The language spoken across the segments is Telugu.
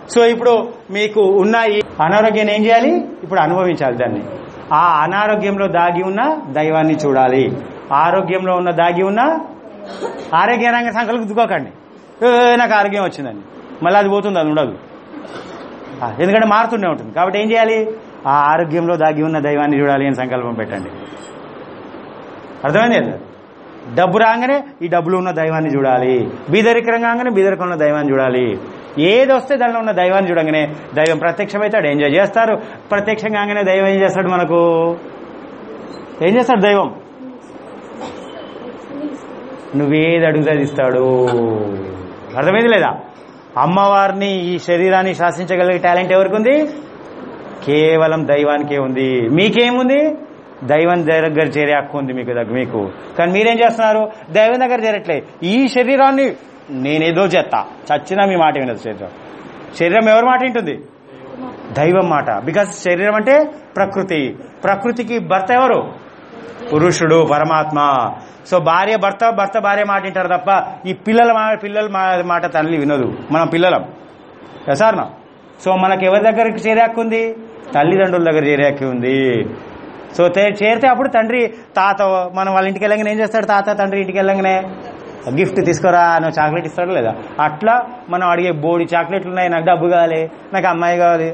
సో ఇప్పుడు మీకు ఉన్న ఈ అనారోగ్యాన్ని ఏం చేయాలి ఇప్పుడు అనుభవించాలి దాన్ని ఆ అనారోగ్యంలో దాగి ఉన్న దైవాన్ని చూడాలి ఆరోగ్యంలో ఉన్న దాగి ఉన్న ఆరోగ్యరంగ సంఖ్యలకు దుక్కోకండి ఏ, నాకు ఆరోగ్యం వచ్చిందండి మళ్ళీ అది పోతుంది అది ఉండదు ఆ, ఎందుకంటే మారుతూనే ఉంటుంది కాబట్టి ఏం చేయాలి ఆ ఆరోగ్యంలో దాగి ఉన్న దైవాన్ని చూడాలి అని సంకల్పం పెట్టండి అర్థమైంది కదా డబ్బు రాగానే ఈ డబ్బులు ఉన్న దైవాన్ని చూడాలి బీదరికరం కాగానే బీదరికం ఉన్న దైవాన్ని చూడాలి ఏది వస్తే దానిలో ఉన్న దైవాన్ని చూడగానే దైవం ప్రత్యక్షమైతాడు ఎంజాయ్ చేస్తారు ప్రత్యక్షం కాగానే దైవం ఏం చేస్తాడు మనకు ఏం చేస్తాడు దైవం నువ్వేది అడుగుతా ఇస్తాడు అర్థమైంది లేదా అమ్మవారిని ఈ శరీరాన్ని శాసించగలిగే టాలెంట్ ఎవరికి ఉంది కేవలం దైవానికే ఉంది మీకేముంది దైవం దగ్గర చేరే హక్కు ఉంది మీకు దగ్గర మీకు కానీ మీరేం చేస్తున్నారు దైవం దగ్గర చేరట్లే ఈ శరీరాన్ని నేనేదో చేస్తా చచ్చినా మీ మాట వినదు శరీరం శరీరం ఎవరి మాట వింటుంది దైవం మాట బికాస్ శరీరం అంటే ప్రకృతి ప్రకృతికి భర్త ఎవరు పురుషుడు పరమాత్మ సో భార్య భర్త భర్త భార్య మాట వింటారు తప్ప ఈ పిల్లల మా పిల్లల మా- మాట తల్లి వినదు మనం పిల్లలం సార్ సో మనకి ఎవరి దగ్గరికి చేరే హక్కు ఉంది తల్లిదండ్రుల దగ్గర చేరే హక్కు ఉంది సో తే- చేరితే అప్పుడు తండ్రి తాత మనం వాళ్ళ ఇంటికి వెళ్ళగానే ఏం చేస్తాడు తాత తండ్రి ఇంటికి వెళ్ళగానే గిఫ్ట్ తీసుకురా నువ్వు చాక్లెట్ ఇస్తాడు లేదా అట్లా మనం అడిగే బోడి చాక్లెట్లు ఉన్నాయి నాకు డబ్బు కావాలి నాకు అమ్మాయి కావాలి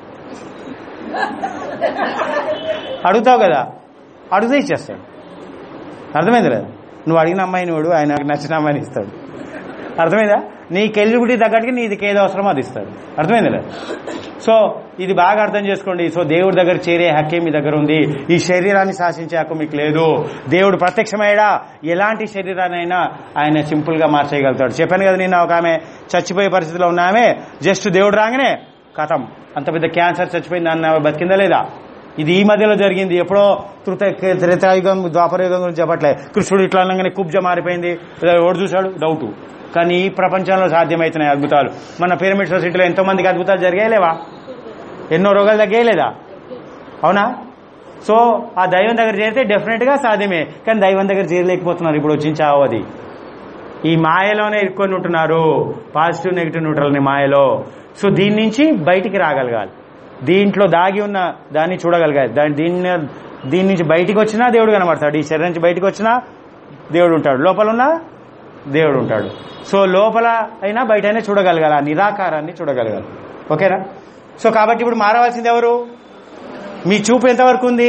అడుగుతావు కదా అడిగితే ఇచ్చేస్తాడు అర్థమైంది లేదా నువ్వు అడిగిన అమ్మాయిని వాడు ఆయన నచ్చిన అమ్మాయిని ఇస్తాడు అర్థమైందా నీ కెలిబిలిటీ తగ్గట్టుగా నీది ఏది అవసరమో అది ఇస్తాడు అర్థమైంది లేదా సో ఇది బాగా అర్థం చేసుకోండి సో దేవుడి దగ్గర చేరే హక్కే మీ దగ్గర ఉంది ఈ శరీరాన్ని శాసించే హక్కు మీకు లేదు దేవుడు ప్రత్యక్షమయ్యాడా ఎలాంటి శరీరాన్నైనా ఆయన సింపుల్ గా మార్చేయగలుగుతాడు చెప్పాను కదా నేను ఒక ఆమె చచ్చిపోయే పరిస్థితిలో ఉన్న ఆమె జస్ట్ దేవుడు రాగానే కథం అంత పెద్ద క్యాన్సర్ చచ్చిపోయింది అన్న ఆమె బతికిందా లేదా ఇది ఈ మధ్యలో జరిగింది ఎప్పుడో తృత త్రేతాయుగం ద్వాపరయుగం గురించి చెప్పట్లే కృష్ణుడు ఇట్లా అనగానే కుబ్జ మారిపోయింది ఓడి చూశాడు డౌట్ కానీ ఈ ప్రపంచంలో సాధ్యమవుతున్నాయి అద్భుతాలు మన పిరమిడ్ సొసైటీలో ఎంతో మందికి అద్భుతాలు జరిగాయి లేవా ఎన్నో రోగాలు తగ్గేయలేదా అవునా సో ఆ దైవం దగ్గర చేరితే డెఫినెట్ గా సాధ్యమే కానీ దైవం దగ్గర చేరలేకపోతున్నారు ఇప్పుడు వచ్చిన చావు అది ఈ మాయలోనే ఇరుక్కొని ఉంటున్నారు పాజిటివ్ నెగిటివ్ న్యూట్రల్ ని మాయలో సో దీని నుంచి బయటికి రాగలగాలి దీంట్లో దాగి ఉన్న దాన్ని చూడగలగాలి దాని దీన్ని దీని నుంచి బయటికి వచ్చినా దేవుడు కనబడతాడు ఈ శరీరం నుంచి బయటికి వచ్చినా దేవుడు ఉంటాడు లోపల ఉన్నా దేవుడు ఉంటాడు సో లోపల అయినా బయట అయినా చూడగలగాలి ఆ నిరాకారాన్ని చూడగలగాలి ఓకేనా సో కాబట్టి ఇప్పుడు మారవలసింది ఎవరు మీ చూపు ఎంతవరకు ఉంది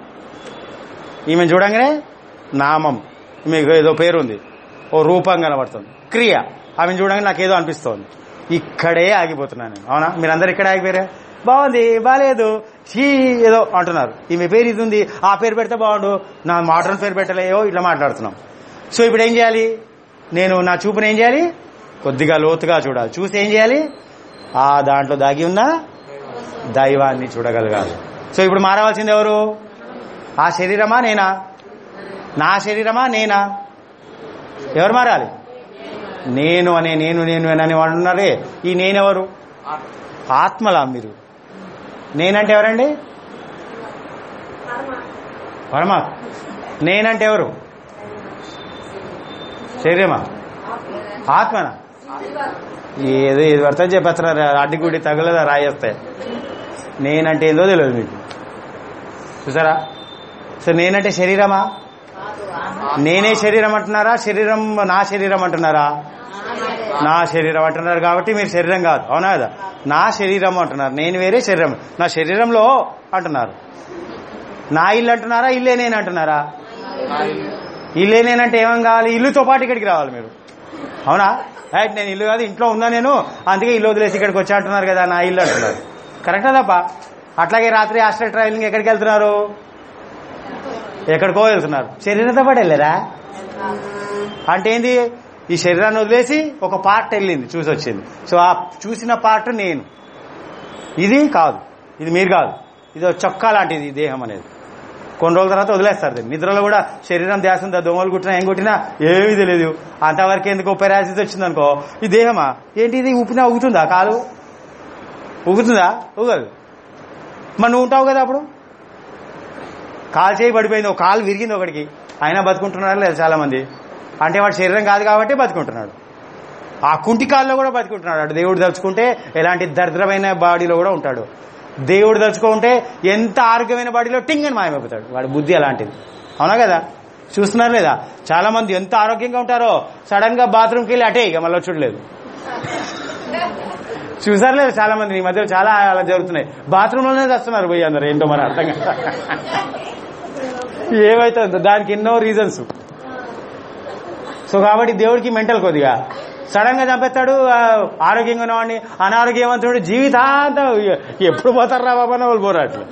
ఈమె చూడంగానే నామం మీకు ఏదో పేరు ఉంది ఓ రూపం కనబడుతుంది క్రియ ఆమెను చూడంగానే నాకు ఏదో అనిపిస్తోంది ఇక్కడే ఆగిపోతున్నాను నేను అవునా మీరందరూ ఇక్కడే ఆగిపోయారా బాగుంది బాగాలేదు చీ ఏదో అంటున్నారు ఈమె పేరు ఇది ఉంది ఆ పేరు పెడితే బాగుండు నా మోడర్న్ పేరు పెట్టలేయో ఇట్లా మాట్లాడుతున్నాం సో ఇప్పుడు ఏం చేయాలి నేను నా చూపుని ఏం చేయాలి కొద్దిగా లోతుగా చూడాలి చూసి ఏం చేయాలి ఆ దాంట్లో దాగి ఉన్న దైవాన్ని చూడగలగాలి సో ఇప్పుడు మారవలసింది ఎవరు ఆ శరీరమా నేనా నా శరీరమా నేనా ఎవరు మారాలి నేను అనే నేను నేను అని వాడు ఉన్నారే ఈ నేనెవరు ఆత్మలా మీరు నేనంటే ఎవరండి పరమాత్మ నేనంటే ఎవరు శరీరమా ఆత్మనా ఏదో ఏది పడితే చెప్పేస్తున్నారు అడ్డిగుడి తగలదా రాయేస్తే నేనంటే ఏందో తెలియదు మీకు చూసారా సో నేనంటే శరీరమా నేనే శరీరం అంటున్నారా శరీరం నా శరీరం అంటున్నారా నా శరీరం అంటున్నారు కాబట్టి మీరు శరీరం కాదు అవునా కదా నా శరీరం అంటున్నారు నేను వేరే శరీరం నా శరీరంలో అంటున్నారు నా ఇల్లు అంటున్నారా ఇల్లే నేను అంటున్నారా ఇల్లే నేనంటే ఏమేం కావాలి ఇల్లుతో పాటు ఇక్కడికి రావాలి మీరు అవునా రైట్ నేను ఇల్లు కాదు ఇంట్లో ఉన్నా నేను అందుకే ఇల్లు వదిలేసి ఇక్కడికి వచ్చి అంటున్నారు కదా నా ఇల్లు అంటున్నారు కరెక్టా తప్ప అట్లాగే రాత్రి హాస్టల్ ట్రావెలింగ్ ఎక్కడికి వెళ్తున్నారు ఎక్కడికో వెళ్తున్నారు శరీరంతో పాటు వెళ్ళారా అంటే ఏంది ఈ శరీరాన్ని వదిలేసి ఒక పార్ట్ వెళ్ళింది చూసి వచ్చింది సో ఆ చూసిన పార్ట్ నేను ఇది కాదు ఇది మీరు కాదు ఇది ఒక చొక్కా లాంటిది ఈ దేహం అనేది కొన్ని రోజుల తర్వాత వదిలేస్తారు దీన్ని నిద్రలో కూడా శరీరం ధ్యాస ఉందా దోమలు కుట్టినా ఏం కుట్టినా ఏమీ తెలియదు అంతవరకు ఎందుకు పెరాసిస్ వచ్చిందనుకో ఈ దేహమా ఏంటి ఇది ఊపినా ఊగుతుందా కాలు ఊగుతుందా ఊగదు మరి నువ్వు ఉంటావు కదా అప్పుడు కాలు చేయి పడిపోయింది ఒక కాలు విరిగింది ఒకడికి అయినా బతుకుంటున్నారు లేదు చాలా మంది అంటే వాడు శరీరం కాదు కాబట్టి బతుకుంటున్నాడు ఆ కుంటికాల్లో కూడా బతికుంటున్నాడు అటు దేవుడు తలుచుకుంటే ఎలాంటి దరిద్రమైన బాడీలో కూడా ఉంటాడు దేవుడు తలుచుకుంటే ఎంత ఆరోగ్యమైన బాడీలో టింగ్ అని మాయమైపోతాడు వాడి బుద్ధి అలాంటిది అవునా కదా చూస్తున్నారు లేదా చాలా మంది ఎంత ఆరోగ్యంగా ఉంటారో సడన్ గా బాత్రూమ్కి వెళ్ళి అటే ఇక మళ్ళీ చూడలేదు చూసారు లేదు చాలా మంది ఈ మధ్య చాలా అలా జరుగుతున్నాయి బాత్రూమ్ లోనే వస్తున్నారు పోయి అందరు ఏంటో మరి అర్థం కాదు ఏమైతుందో దానికి ఎన్నో రీజన్స్ సో కాబట్టి దేవుడికి మెంటల్ కొద్దిగా సడన్ గా చంపేస్తాడు ఆ, ఆరోగ్యంగా ఉన్నవాడిని అనారోగ్యవంతుడు జీవితాంతం ఎప్పుడు పోతారు రా బాబా అని వాళ్ళు పోరు అట్లా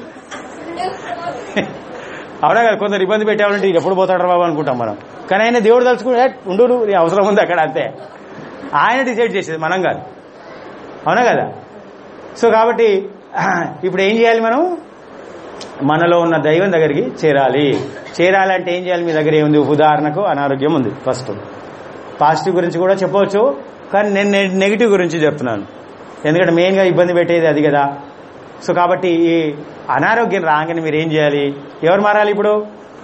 అవునా కదా కొందరు ఇబ్బంది పెట్టామంటే ఎప్పుడు పోతాడు రా బాబు అనుకుంటాం మనం కానీ ఆయన దేవుడు తలుచుకుంటే "ఏ, ఉండు నువ్వు, నీ అవసరం ఉంది అక్కడ అంతే ఆయన డిసైడ్ చేసేది మనం కాదు అవునా కదా సో కాబట్టి ఇప్పుడు ఏం చేయాలి మనం మనలో ఉన్న దైవం దగ్గరికి చేరాలి చేరాలంటే ఏం చేయాలి మీ దగ్గర ఏముంది ఉదాహరణకు అనారోగ్యం ఉంది ఫస్ట్ పాజిటివ్ గురించి కూడా చెప్పవచ్చు కానీ నేను నె- నెగిటివ్ గురించి చెప్తున్నాను ఎందుకంటే మెయిన్గా ఇబ్బంది పెట్టేది అది కదా సో కాబట్టి ఈ అనారోగ్యం రాగానే మీరు ఏం చేయాలి ఎవరు మారాలి ఇప్పుడు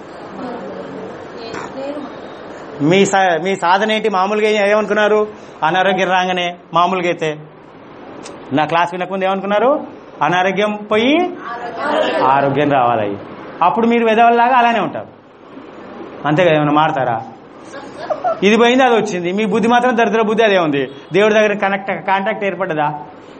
మీ సా- మీ సాధన ఏంటి మామూలుగా ఏ- ఏమనుకున్నారు అనారోగ్యం రాగానే మామూలుగా అయితే నా క్లాస్ వినకముందు ఏమనుకున్నారు అనారోగ్యం పోయి ఆరోగ్యం రావాలి అప్పుడు మీరు వెదవల్లాగా అలానే ఉంటారు అంతే కదా ఏమైనా మారతారా ఇది పోయింది అది వచ్చింది మీ బుద్ధి మాత్రం దరిద్ర బుద్ధి అదే ఉంది దేవుడి దగ్గర కనెక్ట్ కాంటాక్ట్ ఏర్పడ్డదా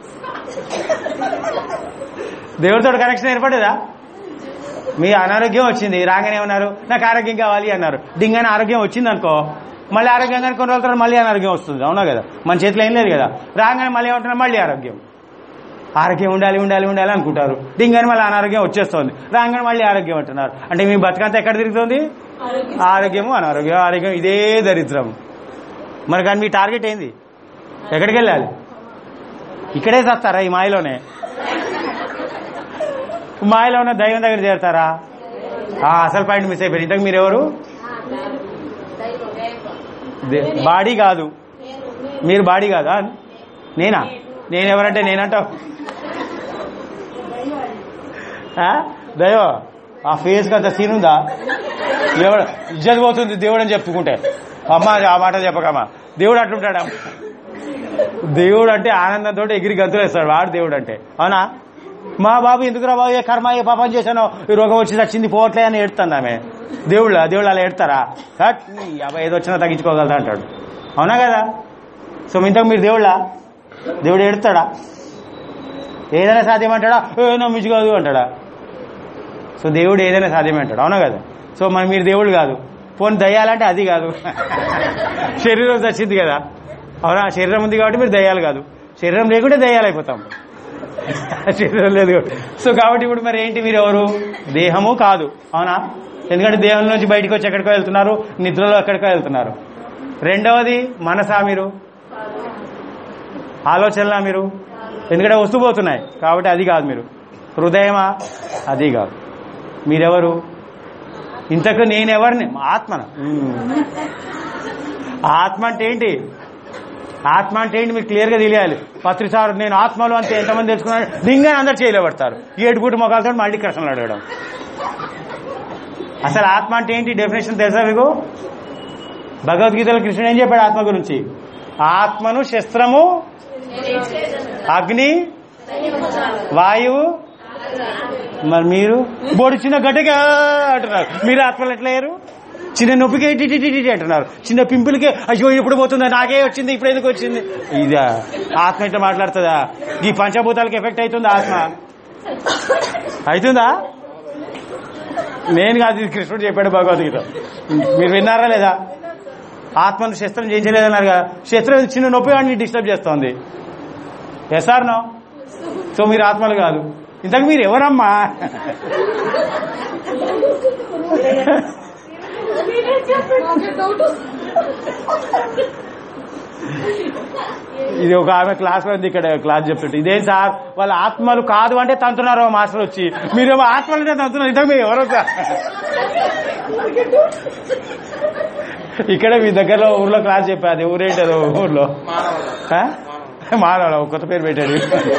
దేవుడితో కనెక్షన్ ఏర్పడ్డదా మీ అనారోగ్యం వచ్చింది రాగానే ఉన్నారు నాకు ఆరోగ్యం కావాలి అన్నారు డింగానే ఆరోగ్యం వచ్చింది అనుకో మళ్ళీ ఆరోగ్యంగా కొన్ని రోజుల తర్వాత మళ్ళీ అనారోగ్యం వస్తుంది అవునా కదా మన చేతిలో ఏం లేదు కదా రాగానే మళ్ళీ ఏమంటున్నారు మళ్ళీ ఆరోగ్యం ఆరోగ్యం ఉండాలి ఉండాలి ఉండాలి అనుకుంటారు డింగానే మళ్ళీ అనారోగ్యం వచ్చేస్తుంది రాగానే మళ్ళీ ఆరోగ్యం అంటున్నారు అంటే మీ బతుకంతా ఎక్కడ తిరుగుతుంది ఆరోగ్యము అనారోగ్యం ఆరోగ్యం ఇదే దరిద్రం మరి కానీ మీ టార్గెట్ ఏంది ఎక్కడికి వెళ్ళాలి ఇక్కడే చస్తారా ఈ మాయలోనే మాయలో ఉన్న దైవం దగ్గర చేరతారా ఆ, అసలు పాయింట్ మిస్ అయిపోయింది ఇంతకు మీరు ఎవరు దే- బాడీ కాదు మీరు బాడీ కాదా నేనా నేను ఎవరంటే నేనంటావు ఆ? దైవం ఆ ఫేస్ అంత సీన్ ఉందా ఎవడు ఇజ్జత్ పోతుంది దేవుడు అని చెప్పుకుంటే అమ్మ ఆ మాట చెప్పకమ్మా దేవుడు అట్లుంటాడా దేవుడు అంటే ఆనందంతో ఎగిరి గంతులు వేస్తాడు వాడు దేవుడు అంటే అవునా మా బాబు ఎందుకురా బాబు ఏ కర్మ ఏ పాపం చేశానో ఈ రోగం వచ్చి వచ్చింది పోవట్లే అని ఏడుతుంది ఆమె దేవుళ్ళ దేవుళ్ళు అలా ఏడతారా హట్, నీ అబ్బాయి ఏదో వచ్చినా తగ్గించుకోగలదా అంటాడు అవునా కదా సో ఇంతకు మీరు దేవుళ్ళ దేవుడు ఏడుతాడా ఏదైనా సాధ్యమంటాడా ఏ నమ్మించు కాదు అంటాడా సో దేవుడు ఏదైనా సాధ్యమే అంటాడు అవునా కదా సో మరి మీరు దేవుడు కాదు పోనీ దయ్యాలంటే అది కాదు శరీరం చచ్చింది కదా అవునా శరీరం ఉంది కాబట్టి మీరు దయ్యాలు కాదు శరీరం లేకుంటే దయ్యాలు అయిపోతాం శరీరం లేదు కాబట్టి. సో కాబట్టి ఇప్పుడు మరి ఏంటి మీరు ఎవరు దేహము కాదు అవునా ఎందుకంటే దేహం నుంచి బయటకు వచ్చి ఎక్కడికో వెళ్తున్నారు నిద్రలో ఎక్కడికో వెళ్తున్నారు రెండవది మనసా మీరు ఆలోచనలా మీరు ఎందుకంటే వస్తూ పోతున్నాయి కాబట్టి అది కాదు మీరు హృదయమా అది కాదు మీరెవరు ఇంతకు నేనెవరిని ఆత్మన ఆత్మ అంటే ఏంటి ఆత్మ అంటే ఏంటి మీకు క్లియర్ గా తెలియాలి పత్రిసారు నేను ఆత్మలు అంతే ఎంతమంది తెలుసుకున్నాను దింగా అందరు చేయలేబడతారు ఏడుగుటి మొగాలతో మళ్ళీ కృష్ణలు అడగడం అసలు ఆత్మ అంటే ఏంటి డెఫినేషన్ తెలుసా మీకు భగవద్గీతలో కృష్ణుడు ఏం చెప్పాడు ఆత్మ గురించి ఆత్మను శస్త్రము అగ్ని వాయువు మరి మీరు బోడి చిన్న గడ్డగా అంటున్నారు మీరు ఆత్మలు ఎట్లా అయ్యారు చిన్న నొప్పికి ఇటు ఇటు ఇటు ఇటు అంటున్నారు చిన్న పింపుల్కి అయ్యో ఇప్పుడు పోతుందా నాకే వచ్చింది ఇప్పుడు ఎందుకు వచ్చింది ఇదా ఆత్మ ఇట్లా మాట్లాడుతుందా ఈ పంచభూతాలకు ఎఫెక్ట్ అవుతుందా ఆత్మ అవుతుందా నేను కాదు ఇది కృష్ణుడు చెప్పాడు భగవద్గీత మీరు విన్నారా లేదా ఆత్మను శస్త్రం చేయించలేదన్నారు కదా శస్త్రం చిన్న నొప్పి వాడిని డిస్టర్బ్ చేస్తోంది ఎస్ ఆర్ నో సో మీరు ఆత్మలు కాదు ఇంతకు మీరు ఎవరమ్మా ఇది ఒక ఆమె క్లాస్ లో ఉంది ఇక్కడ క్లాస్ చెప్తుంటే ఇదేం సార్ వాళ్ళ ఆత్మలు కాదు అంటే తంతున్నారు మాస్టర్ వచ్చి మీరేమో ఆత్మలు అంటే తంతున్నారు ఇంతకు మీరు ఎవరు సార్ ఇక్కడ మీ దగ్గరలో ఊర్లో క్లాస్ చెప్పాది ఊరేంటది ఊర్లో ఆ? మానవుడు కొత్త పేరు పెట్టాడు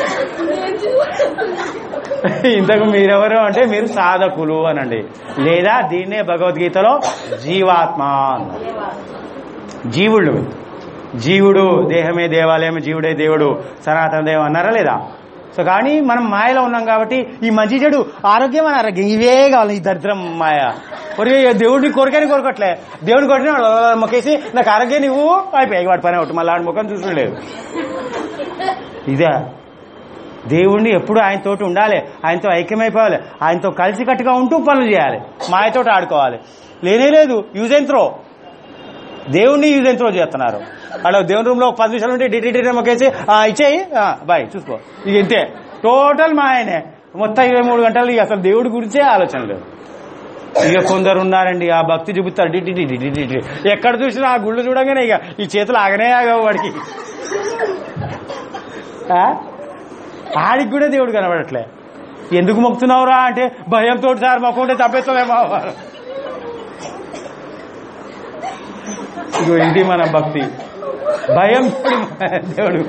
ఇంతకు మీరెవరు అంటే మీరు సాధకులు అనండి లేదా దీన్నే భగవద్గీతలో జీవాత్మ అన్నారు జీవుళ్ళు జీవుడు దేహమే దేవాలయం జీవుడే దేవుడు సనాతన దేవం అన్నారా లేదా సో కానీ మనం మాయలో ఉన్నాం కాబట్టి ఈ మంచి చెడు ఆరోగ్యం అని ఆరోగ్యం ఇవే కావాలి ఈ దరిద్రం మాయ ఒరే దేవుడిని కోరికని కోరకట్లే దేవుడిని కొట్టిన మొక్కేసి నాకు ఆరోగ్యం నువ్వు అయిపోయాయి వాటి పని ఒకటి మళ్ళీ ఆడి ముఖం చూసలేదు ఇదే దేవుణ్ణి ఎప్పుడు ఆయనతోటి ఉండాలి ఆయనతో ఐక్యమైపోవాలి ఆయనతో కలిసి కట్టుగా ఉంటూ పనులు చేయాలి మాయతోటి ఆడుకోవాలి లేనే లేదు యూజ్ అండ్ త్రో దేవుణ్ణి యూజ్ అండ్ త్రో చేస్తున్నారు అలా దేవుని రూమ్ లో ఒక పది నిమిషాలు ఉంటే డిటి మొక్కేసి "ఆ, ఇచ్చేయి ఆ, బాయ్ చూసుకో ఇక ఇంతే టోటల్ మా ఆయనే మొత్తం ఇరవై మూడు గంటలు ఇక అసలు దేవుడి గురించే ఆలోచన లేదు ఇక కొందరు ఉన్నారండి ఆ భక్తి చూపుతారు డిటి డిటి డిటి డిటి. ఎక్కడ చూసినా ఆ గుళ్ళు చూడంగానే ఇక ఈ చేతులు ఆగనే ఆగవు వాడికి ఆ? ఆడికి కూడా దేవుడు కనబడట్లే ఎందుకు మొక్కుతున్నావురా అంటే భయంతో సార్ మొక్కుంటే తప్పేస్తామేమో ఇగో ఇది మన భక్తి భయం దేవుడు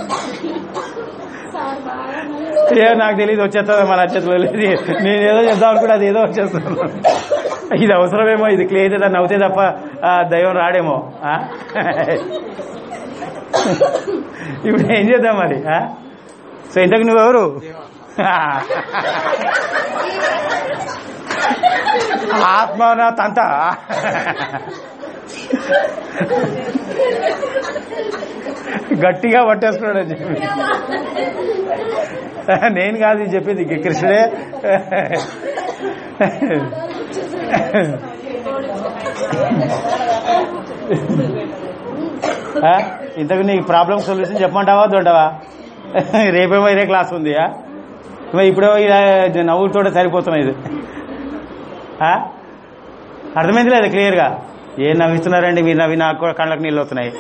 ఏ నాకు తెలియదు వచ్చేస్తుంది మన చేతిలో లేదు నేను ఏదో చేద్దాం అనుకుంటే అది ఏదో వచ్చేస్తాను ఇది అవసరమేమో ఇది క్లియర్ ఏదో నవ్వుతే తప్ప ఆ, దైవం రాడేమో ఆ? ఇప్పుడు ఏం చేద్దాం మరి ఆ? సో ఇంతకు నువ్వెవరు ఆత్మ నా తంత గట్టిగా పట్టేస్తున్నాడు అని చెప్పి నేను కాదు ఇది చెప్పింది ఇంక కృష్ణుడే ఆ? ఇంతకు నీకు ప్రాబ్లం సొల్యూషన్ చెప్పమంటావా దొడ్డవా రేపేమో ఇదే క్లాస్ ఉంది ఆ? మరి ఇప్పుడేమో ఇలా నవ్వులతో సరిపోతున్నాయి ఇది ఆ? అర్థమైంది లేదా క్లియర్గా ఏం నవ్విస్తున్నారండి మీరు నవ్వి నాకు కూడా కళ్ళకి నీళ్ళు వస్తున్నాయి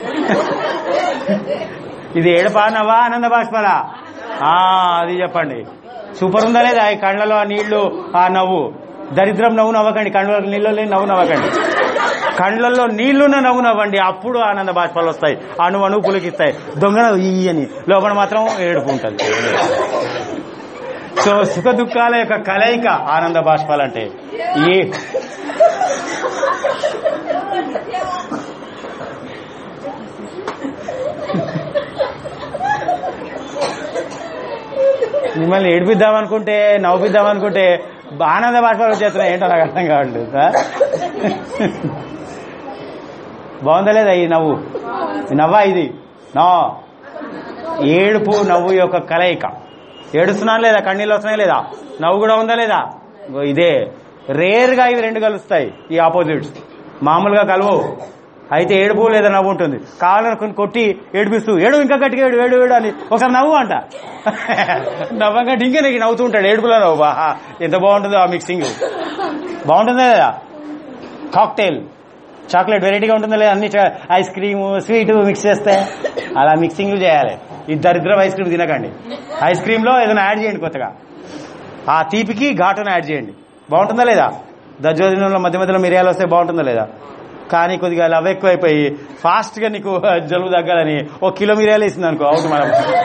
ఇది ఏడపా నవ్వా ఆనంద బాష్పలా ఆ, అది చెప్పండి సూపర్ ఉందా లేదా ఈ కళ్ళలో ఆ నీళ్లు ఆ నవ్వు దరిద్రం నవ్వు నవ్వకండి కళ్ళలో నీళ్ళు లేని నవ్వు నవ్వకండి కళ్ళల్లో నీళ్లున్న నవ్వు నవ్వండి అప్పుడు ఆనంద బాష్పాలు వస్తాయి అణు అణు పులికిస్తాయి దొంగ ఈ అని లోపల మాత్రం ఏడుపు ఉంటుంది సో సుఖ దుఃఖాల యొక్క కలయిక ఆనంద బాష్పాలంటే ఏ మిమ్మల్ని ఏడిపిద్దాం అనుకుంటే నవ్విద్దాం అనుకుంటే ఆనంద బాష్పాలు వచ్చేస్తున్నాయి ఏంటో నాకు అర్థం కావట్లేదు సార్ బాగుందా లేదా ఈ నవ్వు ఈ నవ్వా ఇది నా ఏడుపు నవ్వు యొక్క కలయిక ఏడుస్తున్నాను లేదా కన్నీళ్ళు వస్తున్నాయి లేదా నవ్వు కూడా ఉందా లేదా ఇగో ఇదే రేర్గా ఇవి రెండు కలుస్తాయి ఈ ఆపోజిట్స్ మామూలుగా కలవవు అయితే ఏడుపు లేదా నవ్వు ఉంటుంది కావాలని కొన్ని కొట్టి ఏడిపిస్తూ ఏడు ఇంకా గట్టిగా ఏడు ఏడు ఏడు అని ఒకసారి నవ్వు అంట నవ్వంగా ఇంకా నీకు నవ్వుతూ ఉంటాడు ఏడుపులో నవ్వు బాహా ఎంత బాగుంటుందో ఆ మిక్సింగ్ బాగుంటుందా లేదా కాక్టైల్ చాక్లెట్ వెరైటీగా ఉంటుందా లేదా అన్ని చా- ఐస్ క్రీమ్ స్వీట్ మిక్స్ చేస్తే అలా మిక్సింగ్ చేయాలి ఈ దరిద్రం ఐస్ క్రీమ్ తినకండి ఐస్ క్రీమ్ లో ఏదైనా యాడ్ చేయండి కొత్తగా ఆ తీపికి ఘాటును యాడ్ చేయండి బాగుంటుందా లేదా దజ్జోదినంలో మధ్య మధ్యలో మిరియాలు వస్తే బాగుంటుందా లేదా కానీ కొద్దిగా లవ్ ఎక్కువైపోయి ఫాస్ట్ గా నీకు జలుబు తగ్గాలని ఒక కిలో మిరియాలు వేసింది అనుకో అవుట్ మనం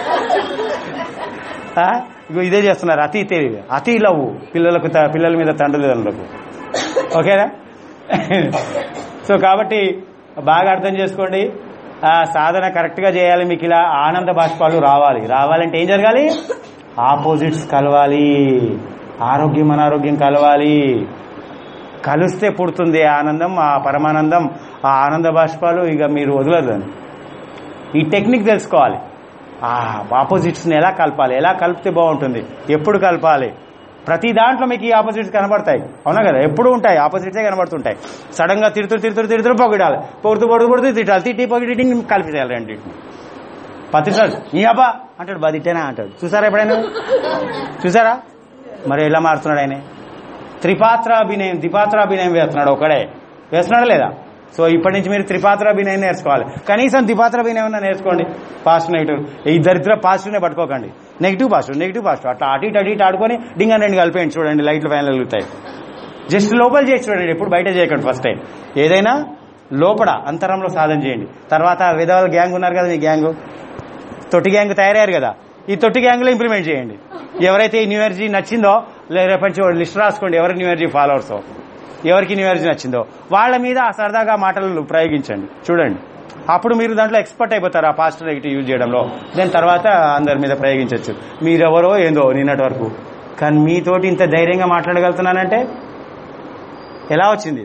ఆ? ఇగో ఇదే చేస్తున్నారు అతి తెలివి అతి లవ్ పిల్లలకు త- పిల్లల మీద తండ్రులకు ఓకేనా సో కాబట్టి బాగా అర్థం చేసుకోండి ఆ సాధన కరెక్ట్ గా చేయాలి మీకు ఇలా ఆనంద బాష్పాలు రావాలి రావాలంటే ఏం జరగాలి ఆపోజిట్స్ కలవాలి ఆరోగ్యం అనారోగ్యం కలవాలి కలిస్తే పుడుతుంది ఆ ఆనందం ఆ పరమానందం ఆ ఆనంద బాష్పాలు ఇక మీరు వదలదని ఈ టెక్నిక్ తెలుసుకోవాలి ఆ ఆపోజిట్స్ని ఎలా కలపాలి ఎలా కలిపితే బాగుంటుంది ఎప్పుడు కలపాలి ప్రతి దాంట్లో మీకు ఈ ఆపోజిట్స్ కనబడతాయి అవునా కదా ఎప్పుడు ఉంటాయి ఆపోజిట్సే కనబడుతుంటాయి సడన్ గా తిడుతూ తిడుతూ తిడుతూ పొగిడాలి పొడుతూ పొడుతూ పొడుతూ తిట్టాలి తిట్టి పొగిడి కలిపితేయాలి రెండింటిని పత్రికాడు ఈ అబ్బా అంటాడు బా తిట్టేనా అంటాడు చూసారా ఎప్పుడైనా చూసారా మరి ఎలా మారుతున్నాడు ఆయన త్రిపాత్రాభినయం ద్విపాత్రాభినయం వేస్తున్నాడు ఒకడే వేస్తున్నాడా లేదా సో ఇప్పటి నుంచి మీరు త్రిపాత్రాభినయం నేర్చుకోవాలి కనీసం ద్విపాత్రాభినయం అన్నా నేర్చుకోండి పాజిటివ్ నెగిటివ్ ఈ దరిద్ర పాజిటివ్నే పట్టుకోకండి నెగిటివ్ పాజిటివ్ నెగిటివ్ పాజిటివ్ అట్లా అటు ఇటు అటు ఇటు ఆడుకొని డింగ్ రెండు కలిపేయండి చూడండి లైట్లు ఫ్యాన్లు వెలుగుతాయి జస్ట్ లోపల చేసి చూడండి ఎప్పుడు బయట చేయకండి ఫస్ట్ టైం ఏదైనా లోపల అంతరంలో సాధన చేయండి తర్వాత విధవాల గ్యాంగ్ ఉన్నారు కదా మీ గ్యాంగ్ తొట్టి గ్యాంగ్ తయారయ్యారు కదా ఈ తొట్టి గ్యాంగ్ లో ఇంప్లిమెంట్ చేయండి ఎవరైతే ఈ న్యూ ఎనర్జీ నచ్చిందో లే- రేపటి నుంచి లిస్ట్ రాసుకోండి ఎవరి న్యూ ఎనర్జీ ఫాలోవర్స్ ఎవరికి న్యూ ఎనర్జీ నచ్చిందో వాళ్ళ మీద ఆ సరదాగా మాటలు ప్రయోగించండి చూడండి అప్పుడు మీరు దాంట్లో ఎక్స్పర్ట్ అయిపోతారు ఆ పాజిటివ్ నెగిటివ్ యూజ్ చేయడంలో దాని తర్వాత అందరి మీద ప్రయోగించవచ్చు మీరెవరో ఏందో నిన్నటి వరకు కానీ మీతోటి ఇంత ధైర్యంగా మాట్లాడగలుగుతున్నానంటే ఎలా వచ్చింది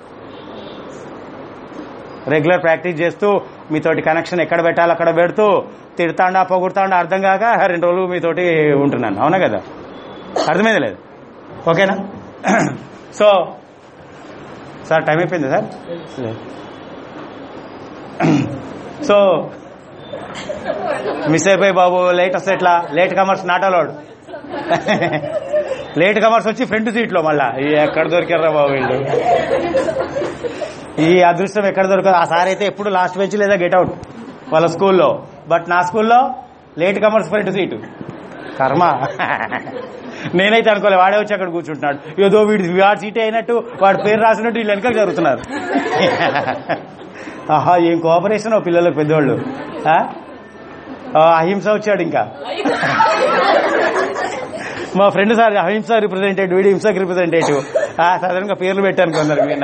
రెగ్యులర్ ప్రాక్టీస్ చేస్తూ మీతోటి కనెక్షన్ ఎక్కడ పెట్టాలో అక్కడ పెడుతూ తిడతాండా పొగుడుతాండా అర్థం కాక రెండు రోజులు మీతోటి ఉంటున్నాను అవునా కదా అర్థమైంది లేదు ఓకేనా సో సార్ టైం అయిపోయింది సార్ సో మిస్ అయిపోయి బాబు లేట్ వస్తే ఎట్లా late comers not allowed late comers వచ్చి ఫ్రంట్ సీట్లో మళ్ళా ఈ ఎక్కడ దొరికారా బాబు వీళ్ళు ఈ అదృష్టం ఎక్కడ దొరకదు ఆ సార్ అయితే ఎప్పుడు లాస్ట్ బెంచ్ లేదా గెట్ అవుట్ వాళ్ళ స్కూల్లో బట్ నా స్కూల్లో లేట్ కమర్స్ ఫ్రంట్ సీటు కర్మ నేనైతే అనుకోలే వాడే వచ్చి అక్కడ కూర్చుంటున్నాడు ఏదో వీడి వాడి సీటే అయినట్టు వాడి పేరు రాసినట్టు వీళ్ళు వెనకాల జరుగుతున్నారు ఆహా ఏం కోఆపరేషన్ పిల్లలకు పెద్దోళ్ళు ఆ? ఆ, అహింస వచ్చాడు ఇంకా మా ఫ్రెండ్ సార్ అహింస రిప్రజెంటేటివ్ వీడి హింసకు రిప్రజెంటేటివ్ సాధారణంగా పేర్లు పెట్టాను కొందరు నిన్న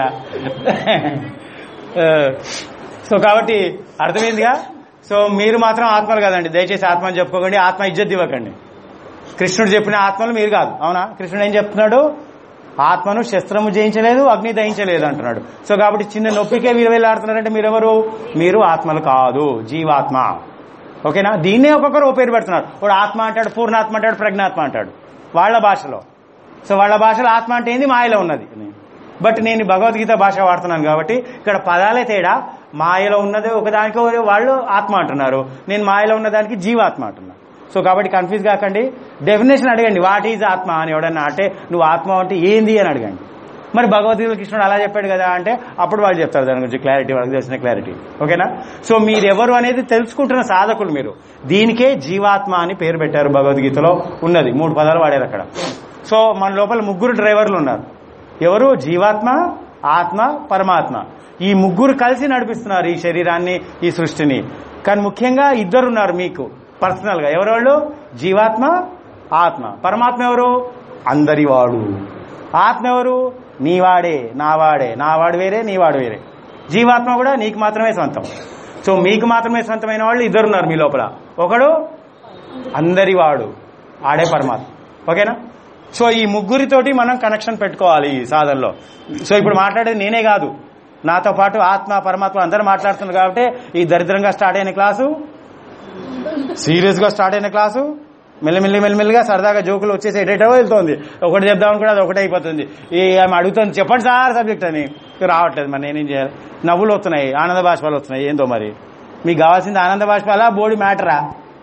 సో కాబట్టి అర్థమైందిగా సో మీరు మాత్రం ఆత్మలు కదండి దయచేసి ఆత్మని చెప్పుకోకండి ఆత్మ ఇజ్జత్ ఇవ్వకండి కృష్ణుడు చెప్పిన ఆత్మలు మీరు కాదు అవునా కృష్ణుడు ఏం చెప్తున్నాడు ఆత్మను శస్త్రము జయించలేదు అగ్ని దహించలేదు అంటున్నాడు సో కాబట్టి చిన్న నొప్పికే మీరు వెళ్ళి ఆడుతున్నారంటే మీరెవరు మీరు ఆత్మలు కాదు జీవాత్మ ఓకేనా దీన్నే ఒక్కొక్కరు ఓ పేరు పెడుతున్నారు వాడు ఆత్మ అంటాడు పూర్ణాత్మ అంటాడు ప్రజ్ఞాత్మ అంటాడు వాళ్ళ భాషలో సో వాళ్ళ భాషలో ఆత్మ అంటే ఏంది మాయలో ఉన్నది బట్ నేను భగవద్గీత భాష వాడుతున్నాను కాబట్టి ఇక్కడ పదాలే తేడా మాయలో ఉన్నది ఒకదానికి వాళ్ళు ఆత్మ అంటున్నారు నేను మాయలో ఉన్నదానికి జీవాత్మ అంటున్నాను సో కాబట్టి కన్ఫ్యూజ్ కాకండి డెఫినేషన్ అడగండి వాట్ ఈజ్ ఆత్మ అని ఎవడన్నా అంటే నువ్వు ఆత్మ అంటే ఏంది అని అడగండి మరి భగవద్గీత కృష్ణుడు అలా చెప్పాడు కదా అంటే అప్పుడు వాళ్ళు చెప్తారు దాని గురించి క్లారిటీ వాళ్ళకి తెలిసిన క్లారిటీ ఓకేనా సో మీరెవరు అనేది తెలుసుకుంటున్న సాధకులు మీరు దీనికే జీవాత్మ అని పేరు పెట్టారు భగవద్గీతలో ఉన్నది మూడు పదాలు వాడారు అక్కడ సో మన లోపల ముగ్గురు డ్రైవర్లు ఉన్నారు ఎవరు జీవాత్మ ఆత్మ పరమాత్మ ఈ ముగ్గురు కలిసి నడిపిస్తున్నారు ఈ శరీరాన్ని ఈ సృష్టిని కానీ ముఖ్యంగా ఇద్దరు ఉన్నారు మీకు పర్సనల్ గా ఎవరు వాళ్ళు జీవాత్మ ఆత్మ పరమాత్మ ఎవరు అందరివాడు ఆత్మ ఎవరు నీవాడే నావాడే నావాడు వేరే నీవాడు వేరే జీవాత్మ కూడా నీకు మాత్రమే సొంతం సో మీకు మాత్రమే సొంతమైన వాళ్ళు ఇద్దరు ఉన్నారు మీ లోపల ఒకడు అందరివాడు ఆడే పరమాత్మ ఓకేనా సో ఈ ముగ్గురితోటి మనం కనెక్షన్ పెట్టుకోవాలి ఈ సాధనలో సో ఇప్పుడు మాట్లాడేది నేనే కాదు నాతో పాటు ఆత్మ పరమాత్మ అందరూ మాట్లాడుతున్నారు కాబట్టి ఈ దరిద్రంగా స్టార్ట్ అయిన క్లాసు సీరియస్ గా స్టార్ట్ అయిన క్లాసు మెల్లిమెల్లి మెల్లిమెల్లిగా సరదాగా జోకులు వచ్చేసి ఎటేటో వెళ్తోంది ఒకటి చెప్దామని కూడా అది ఒకటే అయిపోతుంది ఈ ఆమె అడుగుతుంది చెప్పండి సార్ సబ్జెక్ట్ అని రావట్లేదు మరి నేనేం చేయాలి నవ్వులు వస్తున్నాయి ఆనంద బాష్పాలు వస్తున్నాయి ఏందో మరి మీకు కావాల్సింది ఆనంద బాష్పాలా బోడి మ్యాటరా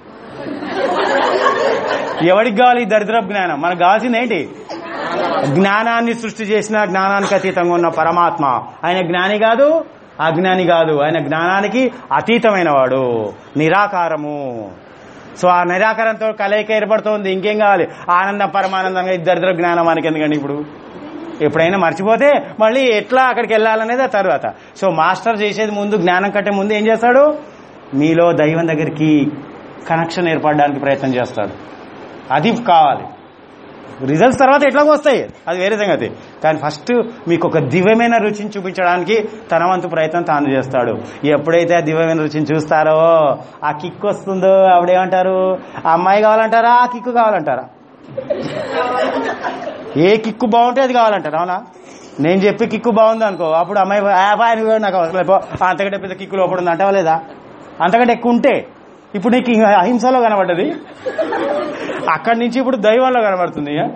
ఎవరికి కావాలి ఈ దరిద్ర జ్ఞానం మనకు కావాల్సింది ఏంటి జ్ఞానాన్ని సృష్టి చేసిన జ్ఞానానికి అతీతంగా ఉన్న పరమాత్మ ఆయన జ్ఞాని కాదు అజ్ఞాని కాదు ఆయన జ్ఞానానికి అతీతమైన వాడు నిరాకారము సో ఆ నిరాకారంతో కలయిక ఏర్పడుతోంది ఇంకేం కావాలి ఆనందం పరమానందంగా ఈ దరిద్ర జ్ఞానం మనకి ఎందుకండి ఇప్పుడు ఎప్పుడైనా మర్చిపోతే మళ్ళీ ఎట్లా అక్కడికి వెళ్ళాలనేది ఆ తర్వాత సో మాస్టర్ చేసేది ముందు జ్ఞానం కంటే ముందు ఏం చేస్తాడు మీలో దైవం దగ్గరికి కనెక్షన్ ఏర్పడడానికి ప్రయత్నం చేస్తాడు అది కావాలి రిజల్ట్స్ తర్వాత ఎట్లాగో వస్తాయి అది వేరే సంగతి కానీ ఫస్ట్ మీకు ఒక దివ్యమైన రుచిని చూపించడానికి తన వంతు ప్రయత్నం తాను చేస్తాడు ఎప్పుడైతే ఆ దివ్యమైన రుచిని చూస్తారో ఆ కిక్ వస్తుందో ఆవిడేమంటారు ఆ అమ్మాయి కావాలంటారా ఆ కిక్కు కావాలంటారా ఏ కిక్కు బాగుంటే అది కావాలంటారు అవునా నేను చెప్పి కిక్కు బాగుంది అనుకో అప్పుడు అమ్మాయి "ఆ, బాయ్ నువ్వు నాకు అవసరం లేదు పో." ఆ, అంతకంటే పెద్ద కిక్కు లోపల ఉంది అంటావా లేదా అంతకంటే ఎక్కువ ఉంటే ఇప్పుడు నీకు ఇంక అహింసలో కనబడ్డది అక్కడి నుంచి ఇప్పుడు దైవంలో కనబడుతుంది ఇక.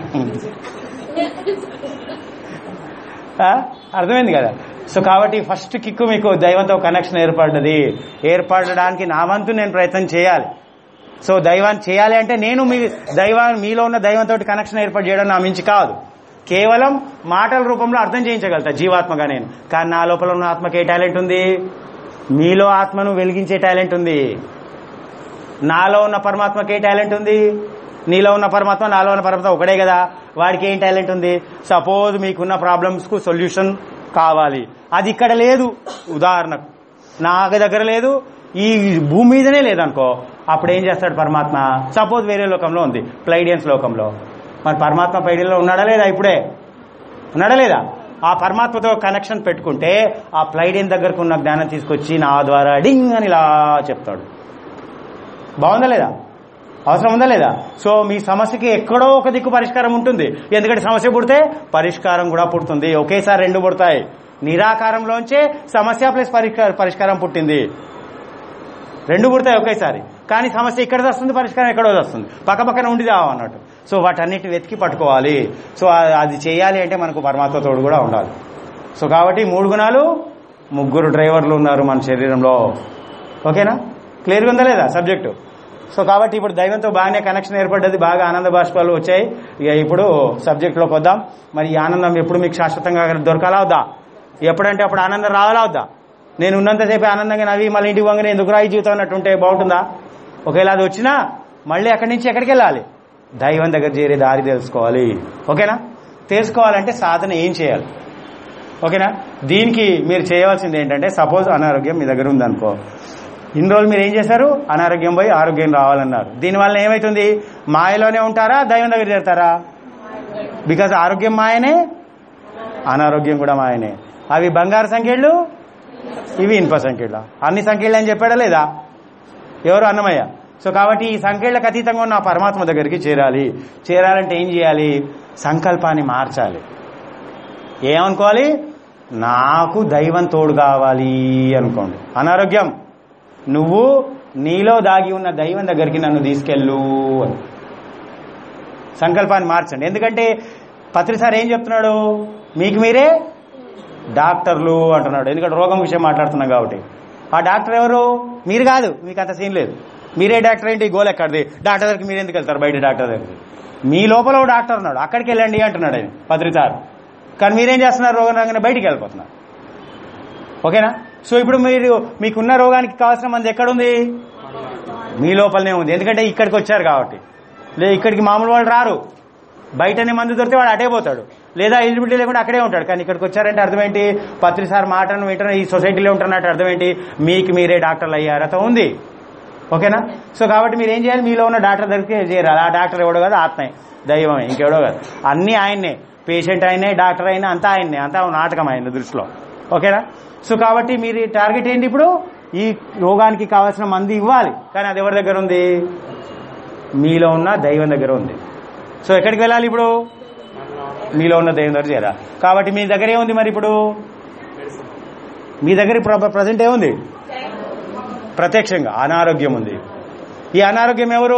ఆ? అర్థమైంది కదా సో కాబట్టి ఫస్ట్ కిక్కు మీకు దైవంతో కనెక్షన్ ఏర్పడ్డది ఏర్పడడానికి నా వంతు నేను ప్రయత్నం చేయాలి సో దైవాన్ని చేయాలి అంటే నేను మీ దైవాన్ని మీలో ఉన్న దైవంతో కనెక్షన్ ఏర్పాటు చేయడం నా మించి కాదు కేవలం మాటల రూపంలో అర్థం చేయించగలుగుతా జీవాత్మగా నేను కానీ నా లోపల ఉన్న ఆత్మకి ఏ టాలెంట్ ఉంది మీలో ఆత్మను వెలిగించే టాలెంట్ ఉంది నాలో ఉన్న పరమాత్మకి ఏ టాలెంట్ ఉంది నీలో ఉన్న పరమాత్మ నాలో ఉన్న పరమాత్మ ఒకడే కదా వాడికి ఏం టాలెంట్ ఉంది సపోజ్ మీకున్న ప్రాబ్లమ్స్ కు సొల్యూషన్ కావాలి అది ఇక్కడ లేదు ఉదాహరణకు నా దగ్గర లేదు ఈ భూమి మీదనే లేదనుకో అప్పుడు ఏం చేస్తాడు పరమాత్మ సపోజ్ వేరే లోకంలో ఉంది ప్లైడియన్స్ లోకంలో మరి పరమాత్మ పైడిలో ఉన్నాడా లేదా ఇప్పుడే ఉన్నాడా లేదా ఆ పరమాత్మతో కనెక్షన్ పెట్టుకుంటే ఆ ప్లైడెన్ దగ్గరకు ఉన్న జ్ఞానం తీసుకొచ్చి నా ద్వారా డింగ్ అని ఇలా చెప్తాడు బాగుందా లేదా అవసరం ఉందా లేదా సో మీ సమస్యకి ఎక్కడో ఒక దిక్కు పరిష్కారం ఉంటుంది ఎందుకంటే సమస్య పుడితే పరిష్కారం కూడా పుడుతుంది ఒకేసారి రెండు పుడతాయి నిరాకారంలోంచే సమస్య ప్లస్ పరిష్కారం పరిష్కారం పుట్టింది రెండు పుడతాయి ఒకేసారి కానీ సమస్య ఇక్కడ వస్తుంది పరిష్కారం ఎక్కడో వస్తుంది పక్క పక్కన ఉండి రావు అన్నట్టు సో వాటన్నిటి వెతికి పట్టుకోవాలి సో ఆ- అది చేయాలి అంటే మనకు పరమాత్మ తోడు కూడా ఉండాలి సో కాబట్టి మూడు గుణాలు ముగ్గురు డ్రైవర్లు ఉన్నారు మన శరీరంలో ఓకేనా క్లియర్గా ఉందా లేదా సబ్జెక్టు సో కాబట్టి ఇప్పుడు దైవంతో బాగానే కనెక్షన్ ఏర్పడ్డది బాగా ఆనంద బాష్పాలు వచ్చాయి ఇక ఇప్పుడు సబ్జెక్టులోకి వద్దాం మరి ఈ ఆనందం ఎప్పుడు మీకు శాశ్వతంగా దొరకాలా వద్దా ఎప్పుడంటే అప్పుడు ఆనందం రావాలా వద్దా నేను ఉన్నంతసేపు ఆనందంగా నవ్వి మళ్ళీ ఇంటికి వంగనే ఎందుకు రాయి జీవితం అన్నట్టు ఉంటే బాగుంటుందా ఒకవేళ అది వచ్చినా మళ్ళీ అక్కడి నుంచి ఎక్కడికి వెళ్ళాలి దైవం దగ్గర చేరే దారి తెలుసుకోవాలి ఓకేనా తెలుసుకోవాలంటే సాధన ఏం చేయాలి ఓకేనా దీనికి మీరు చేయవలసింది ఏంటంటే సపోజ్ అనారోగ్యం మీ దగ్గర ఉందనుకో ఇన్ని రోజులు మీరు ఏం చేశారు అనారోగ్యం పోయి ఆరోగ్యం రావాలన్నారు దీనివల్ల ఏమవుతుంది మాయలోనే ఉంటారా దైవం దగ్గర చేరుతారా బికాజ్ ఆరోగ్యం మాయనే అనారోగ్యం కూడా మాయనే అవి బంగారు సంఖ్యలు ఇవి ఇనుప సంఖ్యలు అన్ని సంఖ్యలు అని చెప్పాడా లేదా ఎవరు అన్నమయ్య సో కాబట్టి ఈ సంఖ్యలకు అతీతంగా ఉన్న ఆ పరమాత్మ దగ్గరికి చేరాలి చేరాలంటే ఏం చేయాలి సంకల్పాన్ని మార్చాలి ఏమనుకోవాలి నాకు దైవం తోడు కావాలి అనుకోండి అనారోగ్యం నువ్వు నీలో దాగి ఉన్న దైవం దగ్గరికి నన్ను తీసుకెళ్ళు అని సంకల్పాన్ని మార్చండి ఎందుకంటే పత్రి సార్ ఏం చెప్తున్నాడు మీకు మీరే డాక్టర్లు అంటున్నాడు ఎందుకంటే రోగం విషయం మాట్లాడుతున్నాం కాబట్టి ఆ డాక్టర్ ఎవరు మీరు కాదు మీకు అంత సీన్ లేదు మీరే డాక్టర్ ఏంటి గోల్ ఎక్కడిది డాక్టర్ దగ్గరికి మీరు ఎందుకు వెళ్తారు బయట డాక్టర్ దగ్గరికి మీ లోపల ఓ డాక్టర్ ఉన్నాడు అక్కడికి వెళ్ళండి అంటున్నాడు ఆయన పత్రిసార్ కానీ మీరేం చేస్తున్నారు రోగం రాగానే బయటికి వెళ్ళిపోతున్నారు ఓకేనా సో ఇప్పుడు మీరు మీకున్న రోగానికి కావాల్సిన మంది ఎక్కడుంది మీ లోపలనే ఉంది ఎందుకంటే ఇక్కడికి వచ్చారు కాబట్టి లేదా ఇక్కడికి మామూలు వాళ్ళు రారు బయటనే మందు దొరికితే వాడు అటే పోతాడు లేదా ఎలిజిబిలిటీ లేకుండా అక్కడే ఉంటాడు కానీ ఇక్కడికి వచ్చారంటే అర్థం ఏంటి పత్రి సార్ మాటను వింటున్న ఈ సొసైటీలో ఉంటున్నట్టు అర్థం ఏంటి మీకు మీరే డాక్టర్లు అయ్యే అర్హత ఉంది ఓకేనా సో కాబట్టి మీరు ఏం చేయాలి మీలో ఉన్న డాక్టర్ దగ్గరికి చేరాలి ఆ డాక్టర్ ఎవడో కాదు ఆత్మే దైవమే ఇంకెవడో కాదు అన్నీ ఆయన్నే పేషెంట్ ఆయనే డాక్టర్ అయినా అంతా ఆయన్నే అంతా నాటకం ఆయన దృష్టిలో ఓకేనా సో కాబట్టి మీరు టార్గెట్ ఏంటి ఇప్పుడు ఈ రోగానికి కావాల్సిన మంది ఇవ్వాలి కానీ అది ఎవరి దగ్గర ఉంది మీలో ఉన్న దైవం దగ్గర ఉంది సో ఎక్కడికి వెళ్ళాలి ఇప్పుడు మీలో ఉన్న దైవం దగ్గర చేరాలి కాబట్టి మీ దగ్గర ఏముంది మరి ఇప్పుడు మీ దగ్గర ఇప్పుడు ప్రజెంట్ ఏముంది ప్రత్యక్షంగా అనారోగ్యం ఉంది ఈ అనారోగ్యం ఎవరు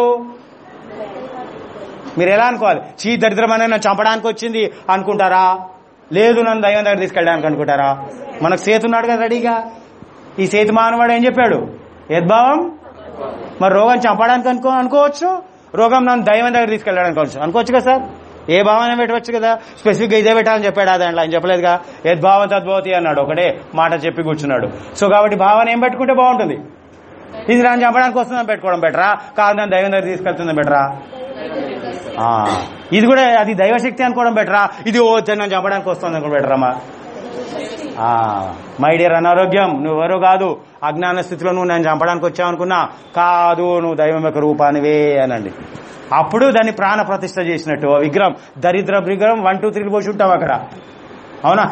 మీరు ఎలా అనుకోవాలి చీ దరిద్రమైన నన్ను చంపడానికి వచ్చింది అనుకుంటారా లేదు నన్ను దైవం దగ్గర తీసుకెళ్ళడానికి అనుకుంటారా మనకు సేతు ఉన్నాడు కదా రెడీగా ఈ సేతు మానవాడు ఏం చెప్పాడు యద్భావం మరి రోగం చంపడానికి అనుకో అనుకోవచ్చు రోగం నన్ను దైవం దగ్గర తీసుకెళ్ళడానికి అనుకోవచ్చు అనుకోవచ్చు కదా సార్ ఏ భావన పెట్టవచ్చు కదా స్పెసిఫిక్గా ఇదే పెట్టాలని చెప్పాడు ఆ దాంట్లో ఆయన చెప్పలేదుగా యద్భావం తద్భవతి అన్నాడు ఒకటే మాట చెప్పి కూర్చున్నాడు సో కాబట్టి భావన ఏం పెట్టుకుంటే బాగుంటుంది ఇది నన్ను చంపడానికి వస్తుందని పెట్టుకోవడం బెటరా కాదు నన్ను దైవం దగ్గర తీసుకెళ్తుంది బెటరా ఆ, ఇది కూడా అది దైవశక్తి అనుకోవడం బెటరా ఇది ఓ నన్ను చంపడానికి వస్తుంది అనుకోవడం బెటరమ్మా మై డియర్ అనారోగ్యం నువ్వెవరో కాదు అజ్ఞాన స్థితిలో నువ్వు నేను చంపడానికి వచ్చావు అనుకున్నా కాదు నువ్వు దైవం యొక్క రూపానివే అనండి అప్పుడు దాన్ని ప్రాణ ప్రతిష్ఠ చేసినట్టు ఆ విగ్రహం దరిద్ర విగ్రహం వన్ టూ త్రీ పోసి ఉంటాం అక్కడ అవునా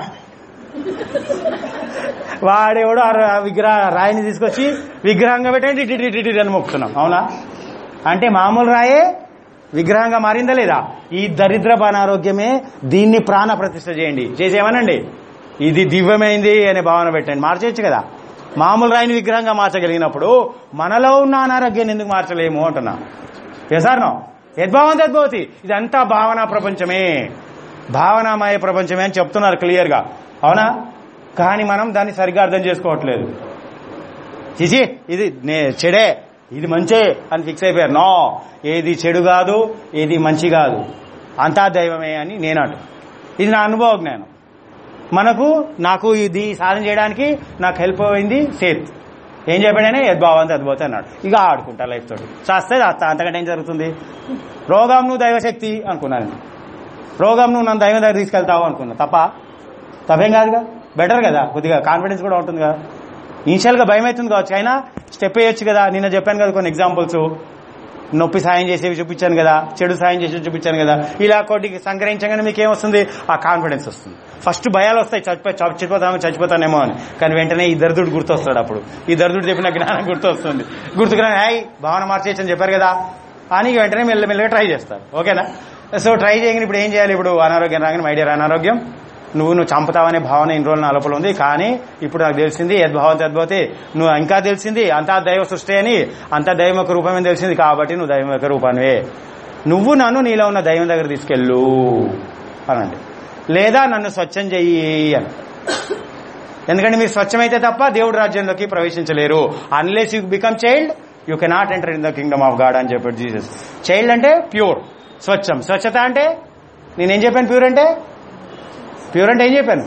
వాడేవాడు ఆ రా- విగ్రహ రాయిని తీసుకొచ్చి విగ్రహంగా పెట్టండి ఇటు ఇటు ఇటు అని మొక్కుతున్నాం అవునా అంటే మామూలు రాయే విగ్రహంగా మారిందా లేదా ఈ దరిద్రపు అనారోగ్యమే దీన్ని ప్రాణ ప్రతిష్ఠ చేయండి చేసేమనండి ఇది దివ్యమైంది అనే భావన పెట్టండి మార్చేయచ్చు కదా మామూలు రాయిని విగ్రహంగా మార్చగలిగినప్పుడు మనలో ఉన్న అనారోగ్యాన్ని ఎందుకు మార్చలేము అంటున్నా ఎసార్నో యద్భావం తద్భవతి ఇదంతా భావనా ప్రపంచమే భావనామయ ప్రపంచమే అని చెప్తున్నారు క్లియర్గా అవునా కానీ మనం దాన్ని సరిగ్గా అర్థం చేసుకోవట్లేదు చిచి ఇది నే చెడే ఇది మంచే అని ఫిక్స్ అయిపోయారు నో ఏది చెడు కాదు ఏది మంచి కాదు అంతా దైవమే అని నేను అంటు ఇది నా అనుభవ జ్ఞానం మనకు నాకు ఇది సాధన చేయడానికి నాకు హెల్ప్ అయింది సేత్ ఏం చెప్పాడనే యద్భావం తద్భవతి అన్నాడు ఇక ఆడుకుంటా లైఫ్ తోటి చేస్తే అత్త అంతకంటే ఏం జరుగుతుంది రోగం నువ్వు దైవశక్తి అనుకున్నాను నేను. రోగం నువ్వు నన్ను దైవం దగ్గర తీసుకెళ్తావు అనుకున్నా తప్ప తప్పేం కాదుగా బెటర్ కదా కొద్దిగా కాన్ఫిడెన్స్ కూడా ఉంటుంది కదా ఇనిషియల్గా భయం అవుతుంది కావచ్చు అయినా స్టెప్ వేయొచ్చు కదా నిన్న చెప్పాను కదా కొన్ని ఎగ్జాంపుల్స్ నొప్పి సాయం చేసేవి చూపించాను కదా చెడు సాయం చేసేవి చూపించాను కదా ఇలా కొద్దిగా సంగ్రహించగానే మీకు ఏమొస్తుంది ఆ కాన్ఫిడెన్స్ వస్తుంది ఫస్ట్ భయాలు వస్తాయి చచ్చిపోయి చచ్చిపోతామో చచ్చిపోతానేమో అని కానీ వెంటనే ఈ దరిద్రుడు గుర్తొస్తాడు అప్పుడు ఈ దరిద్రుడు చెప్పిన జ్ఞానం గుర్తొస్తుంది గుర్తుకురా హాయ్ భావన మార్చేయచ్చని చెప్పారు కదా అని ఇక వెంటనే మెల్లమెల్లగా ట్రై చేస్తారు ఓకేనా సో ట్రై చేయగానే ఇప్పుడు ఏం చేయాలి ఇప్పుడు అనారోగ్యం రాగానే మై డియర్ అనారోగ్యం నువ్వు నువ్వు చంపుతావనే భావన ఇన్ని రోజులు నా లోపల ఉంది కానీ ఇప్పుడు నాకు తెలిసింది యద్భావం తద్భవతి నువ్వు ఇంకా తెలిసింది అంతా దైవ సృష్టి అని అంతా దైవం యొక్క రూపమని తెలిసింది కాబట్టి నువ్వు దైవం యొక్క రూపానివే నువ్వు నన్ను నీలో ఉన్న దైవం దగ్గర తీసుకెళ్ళు అనండి లేదా నన్ను స్వచ్ఛం చెయ్యి అని ఎందుకంటే మీరు స్వచ్ఛమైతే తప్ప దేవుడి రాజ్యంలోకి ప్రవేశించలేరు unless you become child you cannot enter in the kingdom of God అని చెప్పాడు జీసస్ చైల్డ్ అంటే ప్యూర్ స్వచ్ఛం స్వచ్ఛత అంటే నేనేం చెప్పాను ప్యూర్ అంటే ప్యూర్ అంటే ఏం చెప్పాను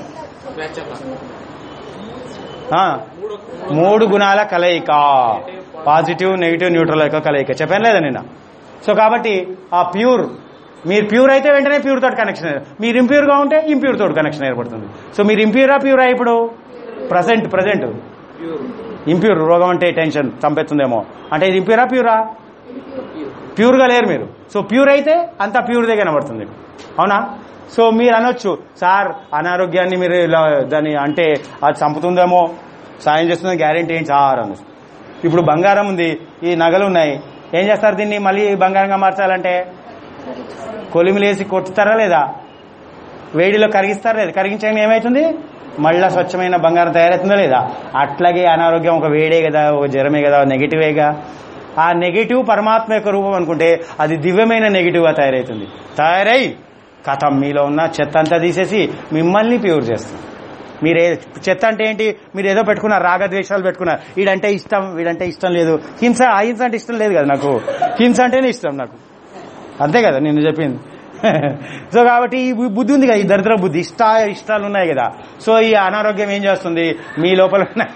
ఆ, మూడు గుణాల కలయిక పాజిటివ్ నెగిటివ్ న్యూట్రల్ యొక్క కలయిక చెప్పాను లేదా నిన్న సో కాబట్టి ఆ ప్యూర్ మీరు ప్యూర్ అయితే వెంటనే ప్యూర్ తోటి కనెక్షన్ మీరు ఇంప్యూర్ గా ఉంటే ఇంప్యూర్ తోటి కనెక్షన్ ఏర్పడుతుంది సో మీరు ఇంప్యూరా ప్యూరా ఇప్పుడు ప్రజెంట్ ప్రజెంట్ ఇంప్యూర్ రోగం అంటే టెన్షన్ చంపేస్తుందేమో అంటే ఇది ఇంప్యూరా ప్యూరా ప్యూర్ గా లేరు మీరు సో ప్యూర్ అయితే అంతా ప్యూర్ దే కనబడుతుంది అవునా సో మీరు అనొచ్చు సార్ అనారోగ్యాన్ని మీరు ఇలా దాన్ని అంటే అది చంపుతుందేమో సాయం చేస్తుందో గ్యారెంటీ ఏంటి సార్ అనొచ్చు ఇప్పుడు బంగారం ఉంది ఈ నగలు ఉన్నాయి ఏం చేస్తారు దీన్ని మళ్ళీ బంగారంగా మార్చాలంటే కొలిమిలేసి కొట్టుతారా లేదా వేడిలో కరిగిస్తారా లేదా కరిగించగానే ఏమవుతుంది మళ్ళా స్వచ్ఛమైన బంగారం తయారవుతుందా లేదా అట్లాగే అనారోగ్యం ఒక వేడే కదా ఒక జ్వరమే కదా నెగిటివేగా ఆ నెగిటివ్ పరమాత్మ యొక్క రూపం అనుకుంటే అది దివ్యమైన నెగిటివ్గా తయారవుతుంది తయారై కథం మీలో ఉన్న చెత్త అంతా తీసేసి మిమ్మల్ని ప్యూర్ చేస్తుంది మీరే చెత్త అంటే ఏంటి మీరు ఏదో పెట్టుకున్నారు రాగద్వేషాలు పెట్టుకున్నారు వీడంటే ఇష్టం వీడంటే ఇష్టం లేదు హింస అహింస అంటే ఇష్టం లేదు కదా నాకు హింస అంటేనే ఇష్టం నాకు అంతే కదా నేను చెప్పింది సో కాబట్టి ఈ బుద్ధి ఉంది కదా ఈ దరిద్ర బుద్ధి ఇష్ట ఇష్టాలు ఉన్నాయి కదా సో ఈ అనారోగ్యం ఏం చేస్తుంది మీ లోపల ఉన్న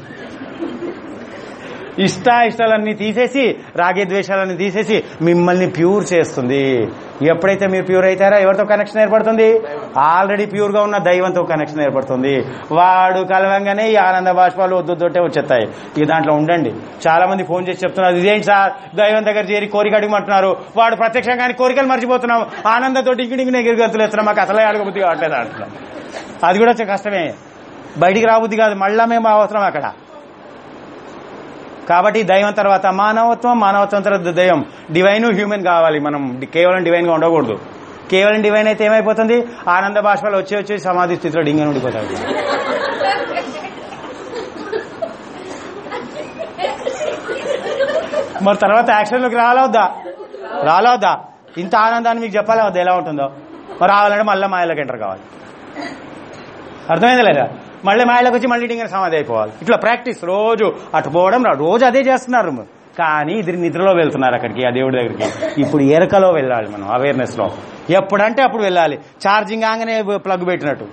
ఇష్ట ఇష్టాలన్నీ తీసేసి రాగద్వేషాలన్నీ తీసేసి మిమ్మల్ని ప్యూర్ చేస్తుంది ఎప్పుడైతే మీరు ప్యూర్ అవుతారో ఎవరితో కనెక్షన్ ఏర్పడుతుంది ఆల్రెడీ ప్యూర్ గా ఉన్న దైవంతో కనెక్షన్ ఏర్పడుతుంది వాడు కలవంగానే ఈ ఆనంద బాష్పాలు వద్దొద్దంటే వచ్చేస్తాయి ఇక దాంట్లో ఉండండి చాలా మంది ఫోన్ చేసి చెప్తున్నారు ఇదేంటి సార్ దైవం దగ్గర చేరి కోరిక అడిగమంటున్నారు వాడు ప్రత్యక్షంగానే కోరికలు మర్చిపోతున్నాం ఆనందంతో ఇంకింటికి ఎగిరి గంతులు వేస్తున్నాం మాకు అసలే అడగబుద్ధి కావట్లేదు అంటున్నాం అది కూడా చ- కష్టమే బయటికి రాబుద్ది కాదు మళ్ళా మేము అవసరం అక్కడ కాబట్టి దైవం తర్వాత మానవత్వం మానవత్వం తర్వాత దైవం డివైన్ హ్యూమన్ కావాలి మనం డి- కేవలం డివైన్ గా ఉండకూడదు కేవలం డివైన్ అయితే ఏమైపోతుంది ఆనంద భాషలో వచ్చి వచ్చి సమాధి స్థితిలో డింగని ఉండిపోతాడు మరి తర్వాత యాక్షన్లోకి రావాలా వద్దా రావాలా వద్దా ఇంత ఆనందాన్ని మీకు చెప్పాలా వద్దా ఎలా ఉంటుందో మరి రావాలంటే మళ్ళీ మాయలోకి ఎంటర్ కావాలి అర్థమైందా లేదా మళ్ళీ మాయలోకి వచ్చి మళ్ళీ డింగన సమాధి అయిపోవాలి ఇట్లా ప్రాక్టీస్ రోజు అటు పోవడం రా- రోజు అదే చేస్తున్నారు కానీ ఇది నిద్రలో వెళ్తున్నారు అక్కడికి ఆ దేవుడి దగ్గరికి ఇప్పుడు ఎరకలో వెళ్ళాలి మనం అవేర్నెస్ లో ఎప్పుడంటే అప్పుడు వెళ్ళాలి ఛార్జింగ్ ఆగానే ప్లగ్ పెట్టినట్టు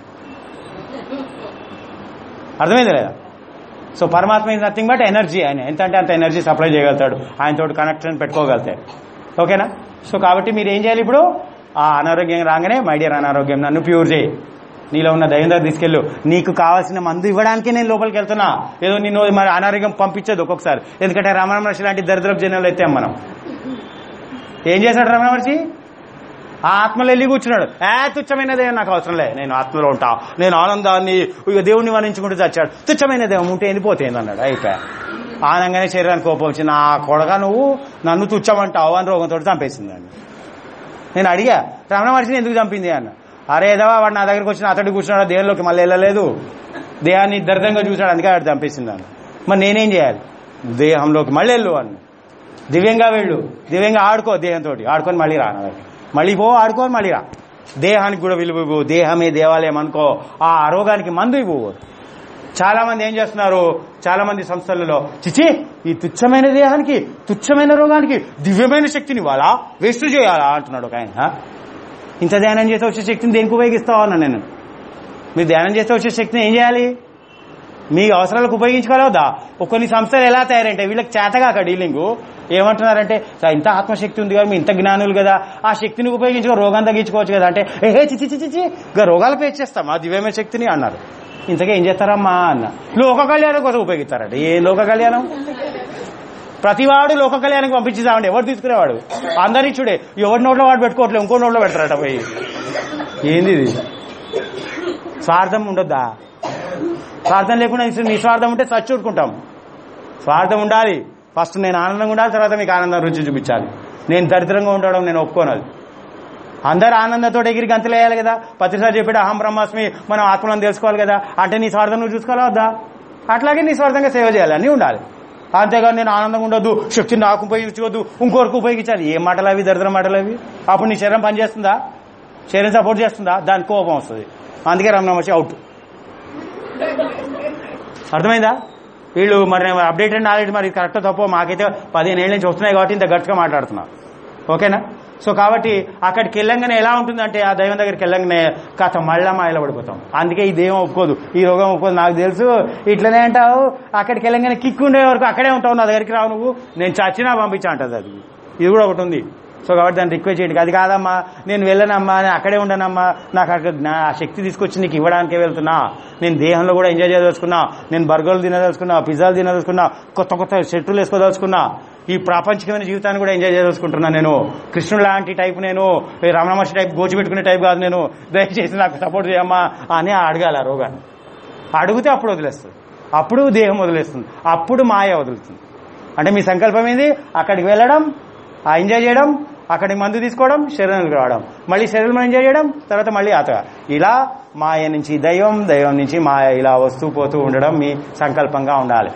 అర్థమైంది లేదా సో పరమాత్మ ఇస్ నథింగ్ బట్ ఎనర్జీ ఆయన ఎంత అంటే అంత ఎనర్జీ సప్లై చేయగలుగుతాడు ఆయనతో కనెక్షన్ పెట్టుకోగలుగుతాయి ఓకేనా సో కాబట్టి మీరు ఏం చేయాలి ఇప్పుడు ఆ అనారోగ్యం రాగానే మై డియర్ అనారోగ్యం నన్ను ప్యూర్ చేయి నీలో ఉన్న దైవం దగ్గర తీసుకెళ్ళు నీకు కావాల్సిన మందు ఇవ్వడానికి నేను లోపలికి వెళ్తున్నా ఏదో నిన్ను మరి అనారోగ్యం పంపించదు ఒక్కొక్కసారి ఎందుకంటే రమణ మహర్షి లాంటి దరిద్రపు జనాలు ఎత్తాం మనం ఏం చేశాడు రమణ మహర్షి ఆ ఆత్మలో వెళ్ళి కూర్చున్నాడు ఏ తుచ్చమైన దేవం నాకు అవసరం లే నేను ఆత్మలో ఉంటా నేను ఆనందాన్ని ఇక దేవుణ్ణి వర్ణించుకుంటూ చచ్చాడు తుచ్చమైన దేవం ఉంటే వెళ్ళిపోతేంది అన్నాడు అయిపోయా ఆనంగానే శరీరానికి కోపం వచ్చి నా కొడక నువ్వు నన్ను తుచ్చమంటావు అని రోగంతో చంపేసిందండి నేను అడిగా రమణ మహర్షిని ఎందుకు చంపింది అన్న అరే ఏదవా వాడు నా దగ్గరికి వచ్చిన అతడు కూర్చున్నాడు దేహంలోకి మళ్ళీ వెళ్ళలేదు దేహాన్ని దర్దంగా చూశాడు అందుకే వాడు చంపేసింది అన్న మరి నేనేం చేయాలి దేహంలోకి మళ్ళీ వెళ్ళు అన్న దివ్యంగా వెళ్ళు దివ్యంగా ఆడుకో దేహంతో ఆడుకొని మళ్ళీ రా నా దగ్గరికి. మళ్ళీ పో ఆడుకొని మళ్ళీ రా దేహానికి కూడా విలువ ఇవ్వు దేహమే దేవాలయం అనుకో ఆ రోగానికి మందు ఇవ్వు చాలా మంది ఏం చేస్తున్నారు చాలా మంది సంస్థలలో చిచి ఈ తుచ్చమైన దేహానికి తుచ్చమైన రోగానికి దివ్యమైన శక్తిని ఇవ్వాలా వేస్ట్ చేయాలా అంటున్నాడు ఒక ఆయన "హ? ఇంత ధ్యానం చేస్తే వచ్చే శక్తిని దేనికి ఉపయోగిస్తావా అన్నా నేను మీరు ధ్యానం చేస్తే వచ్చే శక్తిని ఏం చేయాలి మీ అవసరాలకు ఉపయోగించుకోవాలి వద్దా ఒక కొన్ని సంస్థలు ఎలా తయారంటే వీళ్ళకి చేతగాక డీలింగ్ ఏమంటున్నారంటే "సార్, ఇంత ఆత్మశక్తి ఉంది కదా మీ ఇంత జ్ఞానులు కదా ఆ శక్తిని ఉపయోగించుకో రోగం తగ్గించుకోవచ్చు కదా అంటే ఏ చిచి చిచి చిచి ఇంకా రోగాలు పేరు చేస్తాం ఆ దివ్యమైన శక్తిని అన్నారు ఇంతకే ఏం చేస్తారమ్మా అన్న లోక కళ్యాణం కోసం ఉపయోగిస్తారట ఏ లోక కళ్యాణం ప్రతివాడు లోక కళ్యాణానికి పంపించేదామండి ఎవరు తీసుకునేవాడు అందరి ఇచ్చుడే ఎవరి నోట్లో వాడు పెట్టుకోవట్లేదు ఇంకో నోట్లో పెడతారట పోయి ఏంది ఇది స్వార్థం ఉండొద్దా స్వార్థం లేకుండా నిస్- నిస్వార్థం ఉంటే చచ్చూరుకుంటాం స్వార్థం ఉండాలి ఫస్ట్ నేను ఆనందంగా ఉండాలి తర్వాత మీకు ఆనందం రుచి చూపించాలి నేను దరిద్రంగా ఉండడం నేను ఒప్పుకోను అది అందరు ఆనందంతో ఎగిరి గంతులేయాలి కదా ప్రతిసారి చెప్పాడు అహం బ్రహ్మాస్మి మనం ఆత్మలను తెలుసుకోవాలి కదా అంటే నీ స్వార్థం నువ్వు చూసుకోవాలా వద్దా అట్లాగే నీ స్వార్థంగా సేవ చేయాలి అన్నీ ఉండాలి అంతేగాని నేను ఆనందంగా ఉండొద్దు శక్తిని నాకు ఉపయోగించవద్దు ఇంకొకరికి ఉపయోగించాలి ఏ మాటలు అవి దరిద్ర మాటలు అవి అప్పుడు నీ శరీరం పనిచేస్తుందా శరీరం సపోర్ట్ చేస్తుందా దానికి కోపం వస్తుంది అందుకే రమణమర్చి అవుట్ అర్థమైందా వీళ్ళు మరి అప్డేటెడ్ నాలెడ్జ్ మరి కరెక్ట్ తప్ప మాకైతే పదిహేను ఏళ్ళ నుంచి వస్తున్నాయి కాబట్టి ఇంత గట్టిగా మాట్లాడుతున్నా ఓకేనా సో కాబట్టి అక్కడికి వెళ్ళంగానే ఎలా ఉంటుందంటే ఆ దైవం దగ్గరికి వెళ్ళంగానే కథ మళ్ళా మాయలో పడిపోతాం అందుకే ఈ దైవం ఒప్పుకోదు ఈ రోగం ఒప్పుకోదు నాకు తెలుసు ఇట్లనే అంటావు అక్కడికి వెళ్ళంగానే కిక్ ఉండే వరకు అక్కడే ఉంటావు నా దగ్గరికి రావు నువ్వు నేను చచ్చినా పంపించా అంటది అది ఇది కూడా ఒకటి ఉంది సో కాబట్టి దాన్ని రిక్వెస్ట్ చేయండి అది కాదమ్మా నేను వెళ్ళనమ్మా నేను అక్కడే ఉండనమ్మా నాకు అక్కడ జ్ఞా- ఆ శక్తి తీసుకొచ్చి నీకు ఇవ్వడానికే వెళ్తున్నా నేను దేహంలో కూడా ఎంజాయ్ చేయదలుచుకున్నా నేను బర్గర్లు తినదలుచుకున్నా పిజ్జాలు తినదలుచుకున్నా కొత్త కొత్త షర్టులు వేసుకోదలుచుకున్నా ఈ ప్రాపంచికమైన జీవితాన్ని కూడా ఎంజాయ్ చేయదలుచుకుంటున్నా నేను కృష్ణుడు లాంటి టైప్ నేను ఈ రమణ మహర్షి టైప్ గోచి పెట్టుకునే టైప్ కాదు నేను దయచేసి నాకు సపోర్ట్ చేయమ్మా అని అడగాలి ఆ రోగాన్ని అడిగితే అప్పుడు వదిలేస్తుంది అప్పుడు దేహం వదిలేస్తుంది అప్పుడు మాయ వదులుతుంది అంటే మీ సంకల్పం ఏంది అక్కడికి వెళ్ళడం ఆ ఎంజాయ్ చేయడం అక్కడికి మందు తీసుకోవడం శరీరానికి రావడం మళ్ళీ శరీరం ఎంజాయ్ చేయడం తర్వాత మళ్ళీ అత ఇలా మాయ నుంచి దైవం దైవం నుంచి మాయ ఇలా వస్తూ పోతూ ఉండడం మీ సంకల్పంగా ఉండాలి